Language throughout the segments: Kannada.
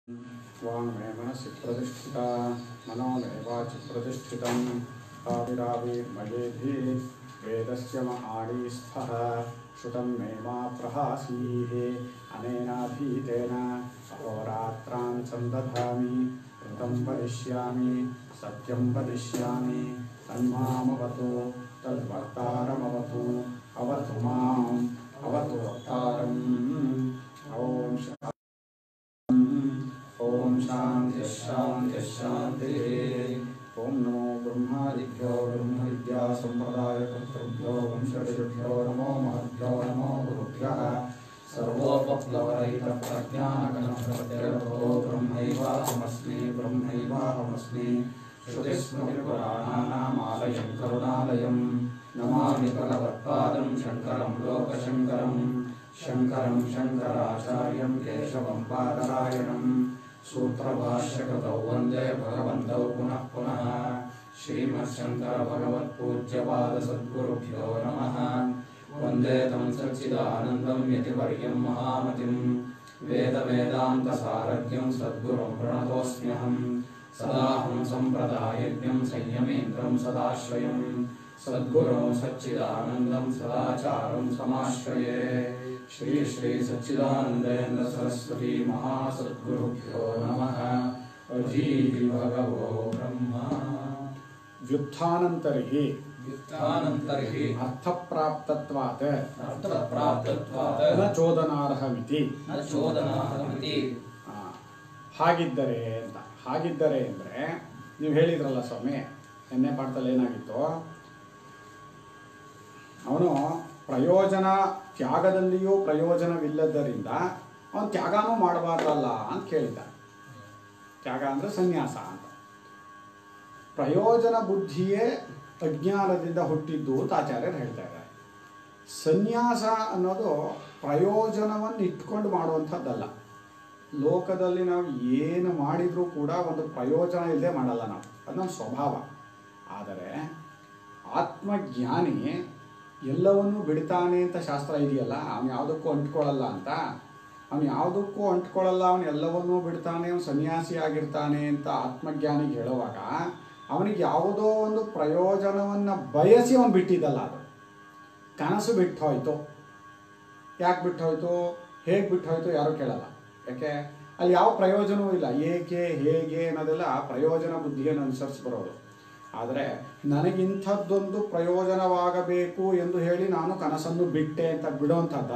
वाङ्मे मनसि प्रतिष्ठिता मनो मे वाचि प्रतिष्ठितं आविराविर्मयेधि वेदस्य महाणीस्थः श्रुतं मे मा प्रहासीः अनेनाधीतेन अहोरात्रान् सन्दधामि ऋतं वदिष्यामि सत्यं वदिष्यामि तन्मामवतु तद्वक्तारमवतु अवतु माम् अवतु वक्तारम् ॐ शा- ॐ शान्तिः शान्तिः शान्तिः ॐ नमो ब्रह्मादिभ्यो ब्रह्मविद्यासम्प्रदायकर्तृभ्यो वंशऋषिभ्यो नमो महद्भ्यो नमो गुरुभ्यः सर्वोपप्लवरहितप्रज्ञानगणप्रत्यगतो ब्रह्मैवाहमस्मि ब्रह्मैवाहमस्मि श्रुतिस्मृतिपुराणानामालयं करुणालयं नमामि भगवत्पादं शङ्करं लोकशङ्करं शङ्करं शङ्कराचार्यं केशवं पादरायणं सूत्रभाष्यकृतौ वन्दे भगवन्तौ पुनः पुनः श्रीमच्छङ्करभगवत्पूज्यपादसद्गुरुभ्यो नमः वन्दे तं सच्चिदानन्दं यतिवर्यं महामतिं वेदवेदान्तसारथ्यं सद्गुरुं प्रणतोऽस्म्यहं सदाहं सम्प्रदायज्ञं संयमेन्द्रं सदाश्रयं सद्गुरुं सच्चिदानन्दं सदाचारं समाश्रये श्री श्री सच्चिदानन्देन्द्र सरस्वती महासद्गुरुभ्यो नमः अजीहि भगवो ब्रह्म व्युत्थानन्तरिः युद्धानन्तर्हि अर्थप्राप्तत्वात् ಅರ್ಥಪ್ರಾಪ್ತತ್ವಾದ न ಚೋದನಾರ್ಹಮಿತಿ ನ ಚೋದನಾಹಮಿತಿ ಆ, ಹಾಗಿದ್ದರೆ ಅಂತ ಹಾಗಿದ್ದರೆ ಅಂದರೆ ನೀವು ಹೇಳಿದ್ರಲ್ಲ ಸ್ವಾಮಿ ನಿನ್ನೆ ಪಾಠದಲ್ಲಿ ಏನಾಗಿತ್ತು ಅವನು ಪ್ರಯೋಜನ ತ್ಯಾಗದಲ್ಲಿಯೂ ಪ್ರಯೋಜನವಿಲ್ಲದರಿಂದ ಅವನು ತ್ಯಾಗನೂ ಮಾಡಬಾರ್ದಲ್ಲ ಅಂತ ಕೇಳಿದ ತ್ಯಾಗ ಅಂದರೆ ಸನ್ಯಾಸ ಅಂತ ಪ್ರಯೋಜನ ಬುದ್ಧಿಯೇ ಅಜ್ಞಾನದಿಂದ ಹುಟ್ಟಿದ್ದು ಅಂತ ಆಚಾರ್ಯರು ಹೇಳ್ತಾ ಇದ್ದಾರೆ ಸನ್ಯಾಸ ಅನ್ನೋದು ಪ್ರಯೋಜನವನ್ನು ಇಟ್ಕೊಂಡು ಮಾಡುವಂಥದ್ದಲ್ಲ ಲೋಕದಲ್ಲಿ ನಾವು ಏನು ಮಾಡಿದರೂ ಕೂಡ ಒಂದು ಪ್ರಯೋಜನ ಇಲ್ಲದೆ ಮಾಡಲ್ಲ ನಾವು ಅದು ನಮ್ಮ ಸ್ವಭಾವ ಆದರೆ ಆತ್ಮಜ್ಞಾನಿ ಎಲ್ಲವನ್ನೂ ಬಿಡ್ತಾನೆ ಅಂತ ಶಾಸ್ತ್ರ ಇದೆಯಲ್ಲ ಅವನು ಯಾವುದಕ್ಕೂ ಅಂಟ್ಕೊಳ್ಳಲ್ಲ ಅಂತ ಅವನು ಯಾವುದಕ್ಕೂ ಅಂಟ್ಕೊಳ್ಳಲ್ಲ ಅವನು ಎಲ್ಲವನ್ನೂ ಬಿಡ್ತಾನೆ ಅವನು ಸನ್ಯಾಸಿ ಆಗಿರ್ತಾನೆ ಅಂತ ಆತ್ಮಜ್ಞಾನಿಗೆ ಹೇಳುವಾಗ ಅವನಿಗೆ ಯಾವುದೋ ಒಂದು ಪ್ರಯೋಜನವನ್ನು ಬಯಸಿ ಅವನು ಬಿಟ್ಟಿದ್ದಲ್ಲ ಅದು ಕನಸು ಬಿಟ್ಟು ಹೋಯ್ತು ಯಾಕೆ ಬಿಟ್ಟು ಹೋಯ್ತು ಹೇಗೆ ಬಿಟ್ಟು ಹೋಯ್ತು ಯಾರೂ ಕೇಳಲ್ಲ ಯಾಕೆ ಅಲ್ಲಿ ಯಾವ ಪ್ರಯೋಜನವೂ ಇಲ್ಲ ಏಕೆ ಹೇಗೆ ಅನ್ನೋದೆಲ್ಲ ಪ್ರಯೋಜನ ಬುದ್ಧಿಯನ್ನು ಅನುಸರಿಸಿ ಬರೋದು ಆದರೆ ನನಗಿಂಥದ್ದೊಂದು ಪ್ರಯೋಜನವಾಗಬೇಕು ಎಂದು ಹೇಳಿ ನಾನು ಕನಸನ್ನು ಬಿಟ್ಟೆ ಅಂತ ಬಿಡೋವಂಥದ್ದ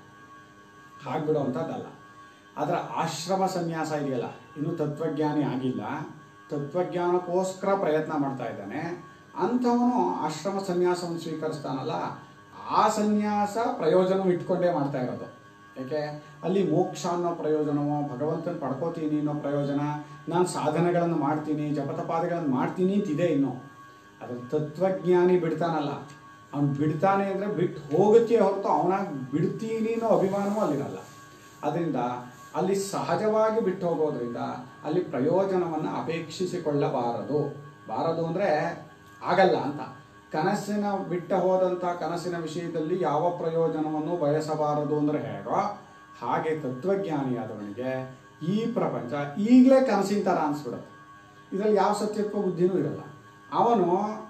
ಹಾಗೆ ಬಿಡೋವಂಥದ್ದಲ್ಲ ಅದರ ಆಶ್ರಮ ಸನ್ಯಾಸ ಇದೆಯಲ್ಲ ಇನ್ನೂ ತತ್ವಜ್ಞಾನಿ ಆಗಿಲ್ಲ ತತ್ವಜ್ಞಾನಕ್ಕೋಸ್ಕರ ಪ್ರಯತ್ನ ಮಾಡ್ತಾ ಇದ್ದಾನೆ ಅಂಥವನು ಆಶ್ರಮ ಸನ್ಯಾಸವನ್ನು ಸ್ವೀಕರಿಸ್ತಾನಲ್ಲ ಆ ಸನ್ಯಾಸ ಪ್ರಯೋಜನ ಇಟ್ಕೊಂಡೇ ಮಾಡ್ತಾ ಇರೋದು ಯಾಕೆ ಅಲ್ಲಿ ಮೋಕ್ಷ ಅನ್ನೋ ಪ್ರಯೋಜನವೋ ಭಗವಂತನ ಪಡ್ಕೋತೀನಿ ಅನ್ನೋ ಪ್ರಯೋಜನ ನಾನು ಸಾಧನೆಗಳನ್ನು ಮಾಡ್ತೀನಿ ಜಪತಪಾದಗಳನ್ನು ಮಾಡ್ತೀನಿ ಅಂತಿದೆ ಇನ್ನು ಅದ್ರ ತತ್ವಜ್ಞಾನಿ ಬಿಡ್ತಾನಲ್ಲ ಅವ್ನು ಬಿಡ್ತಾನೆ ಅಂದರೆ ಬಿಟ್ಟು ಹೋಗುತ್ತೆ ಹೊರತು ಅವನಾಗಿ ಬಿಡ್ತೀನಿ ಅನ್ನೋ ಅಭಿಮಾನವೂ ಅಲ್ಲಿರಲ್ಲ ಅದರಿಂದ ಅಲ್ಲಿ ಸಹಜವಾಗಿ ಬಿಟ್ಟು ಹೋಗೋದ್ರಿಂದ ಅಲ್ಲಿ ಪ್ರಯೋಜನವನ್ನು ಅಪೇಕ್ಷಿಸಿಕೊಳ್ಳಬಾರದು ಬಾರದು ಅಂದರೆ ಆಗಲ್ಲ ಅಂತ ಕನಸಿನ ಬಿಟ್ಟ ಹೋದಂಥ ಕನಸಿನ ವಿಷಯದಲ್ಲಿ ಯಾವ ಪ್ರಯೋಜನವನ್ನು ಬಯಸಬಾರದು ಅಂದರೆ ಹೇಗೋ ಹಾಗೆ ತತ್ವಜ್ಞಾನಿಯಾದವನಿಗೆ ಈ ಪ್ರಪಂಚ ಈಗಲೇ ಕನಸಿನ ಥರ ಅನಿಸ್ಬಿಡುತ್ತೆ ಇದರಲ್ಲಿ ಯಾವ ಸತ್ಯತ್ವ ಬುದ್ಧಿನೂ ಇರಲ್ಲ ಅವನು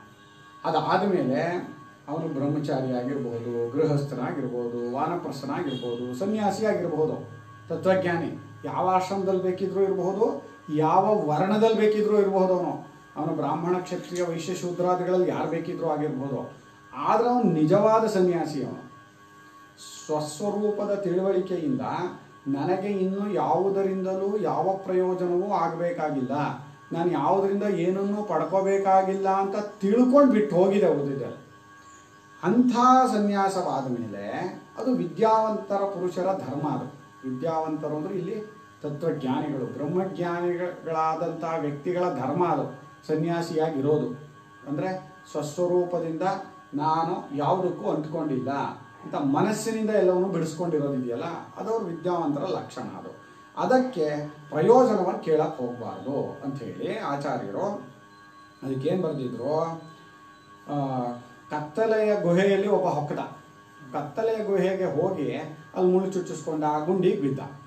ಅದಾದ ಮೇಲೆ ಅವನು ಬ್ರಹ್ಮಚಾರಿಯಾಗಿರ್ಬೋದು ಗೃಹಸ್ಥನಾಗಿರ್ಬೋದು ವಾನಪ್ರಸ್ಥನಾಗಿರ್ಬೋದು ಸನ್ಯಾಸಿಯಾಗಿರ್ಬೋದು ತತ್ವಜ್ಞಾನಿ ಯಾವ ಆಶ್ರಮದಲ್ಲಿ ಬೇಕಿದ್ರೂ ಇರಬಹುದು ಯಾವ ವರ್ಣದಲ್ಲಿ ಬೇಕಿದ್ರೂ ಇರಬಹುದು ಅವನು ಅವನು ಬ್ರಾಹ್ಮಣ ಕ್ಷತ್ರಿಯ ವೈಶ್ಯ ಶೂದ್ರಾದಿಗಳಲ್ಲಿ ಯಾರು ಬೇಕಿದ್ರೂ ಆಗಿರ್ಬೋದು ಆದರೆ ಅವನು ನಿಜವಾದ ಸನ್ಯಾಸಿ ಅವನು ಸ್ವಸ್ವರೂಪದ ತಿಳುವಳಿಕೆಯಿಂದ ನನಗೆ ಇನ್ನು ಯಾವುದರಿಂದಲೂ ಯಾವ ಪ್ರಯೋಜನವೂ ಆಗಬೇಕಾಗಿಲ್ಲ ನಾನು ಯಾವುದರಿಂದ ಏನನ್ನೂ ಪಡ್ಕೋಬೇಕಾಗಿಲ್ಲ ಅಂತ ತಿಳ್ಕೊಂಡು ಬಿಟ್ಟು ಹೋಗಿದೆ ಉಳಿದಿದ್ದಲ್ಲಿ ಅಂಥ ಸನ್ಯಾಸವಾದ ಮೇಲೆ ಅದು ವಿದ್ಯಾವಂತರ ಪುರುಷರ ಧರ್ಮ ಅದು ವಿದ್ಯಾವಂತರು ಅಂದರೆ ಇಲ್ಲಿ ತತ್ವಜ್ಞಾನಿಗಳು ಬ್ರಹ್ಮಜ್ಞಾನಿಗಳಾದಂಥ ವ್ಯಕ್ತಿಗಳ ಧರ್ಮ ಅದು ಸನ್ಯಾಸಿಯಾಗಿರೋದು ಅಂದರೆ ಸ್ವಸ್ವರೂಪದಿಂದ ನಾನು ಯಾವುದಕ್ಕೂ ಅಂಟ್ಕೊಂಡಿಲ್ಲ ಅಂತ ಮನಸ್ಸಿನಿಂದ ಎಲ್ಲವನ್ನು ಬಿಡಿಸ್ಕೊಂಡಿರೋದಿದೆಯಲ್ಲ ಅದವ್ರ ವಿದ್ಯಾವಂತರ ಲಕ್ಷಣ ಅದು ಅದಕ್ಕೆ ಪ್ರಯೋಜನವನ್ನು ಕೇಳಕ್ಕೆ ಹೋಗಬಾರ್ದು ಅಂಥೇಳಿ ಆಚಾರ್ಯರು ಅದಕ್ಕೇನು ಬರೆದಿದ್ರು ಆ, ಕತ್ತಲೆಯ ಗುಹೆಯಲ್ಲಿ ಒಬ್ಬ ಹೊಕ್ಕದ ಕತ್ತಲೆಯ ಗುಹೆಗೆ ಹೋಗಿ ಅಲ್ಲಿ ಮುಳ್ಳು ಚುಚ್ಚಿಸ್ಕೊಂಡ ಗುಂಡಿಗೆ ಬಿದ್ದ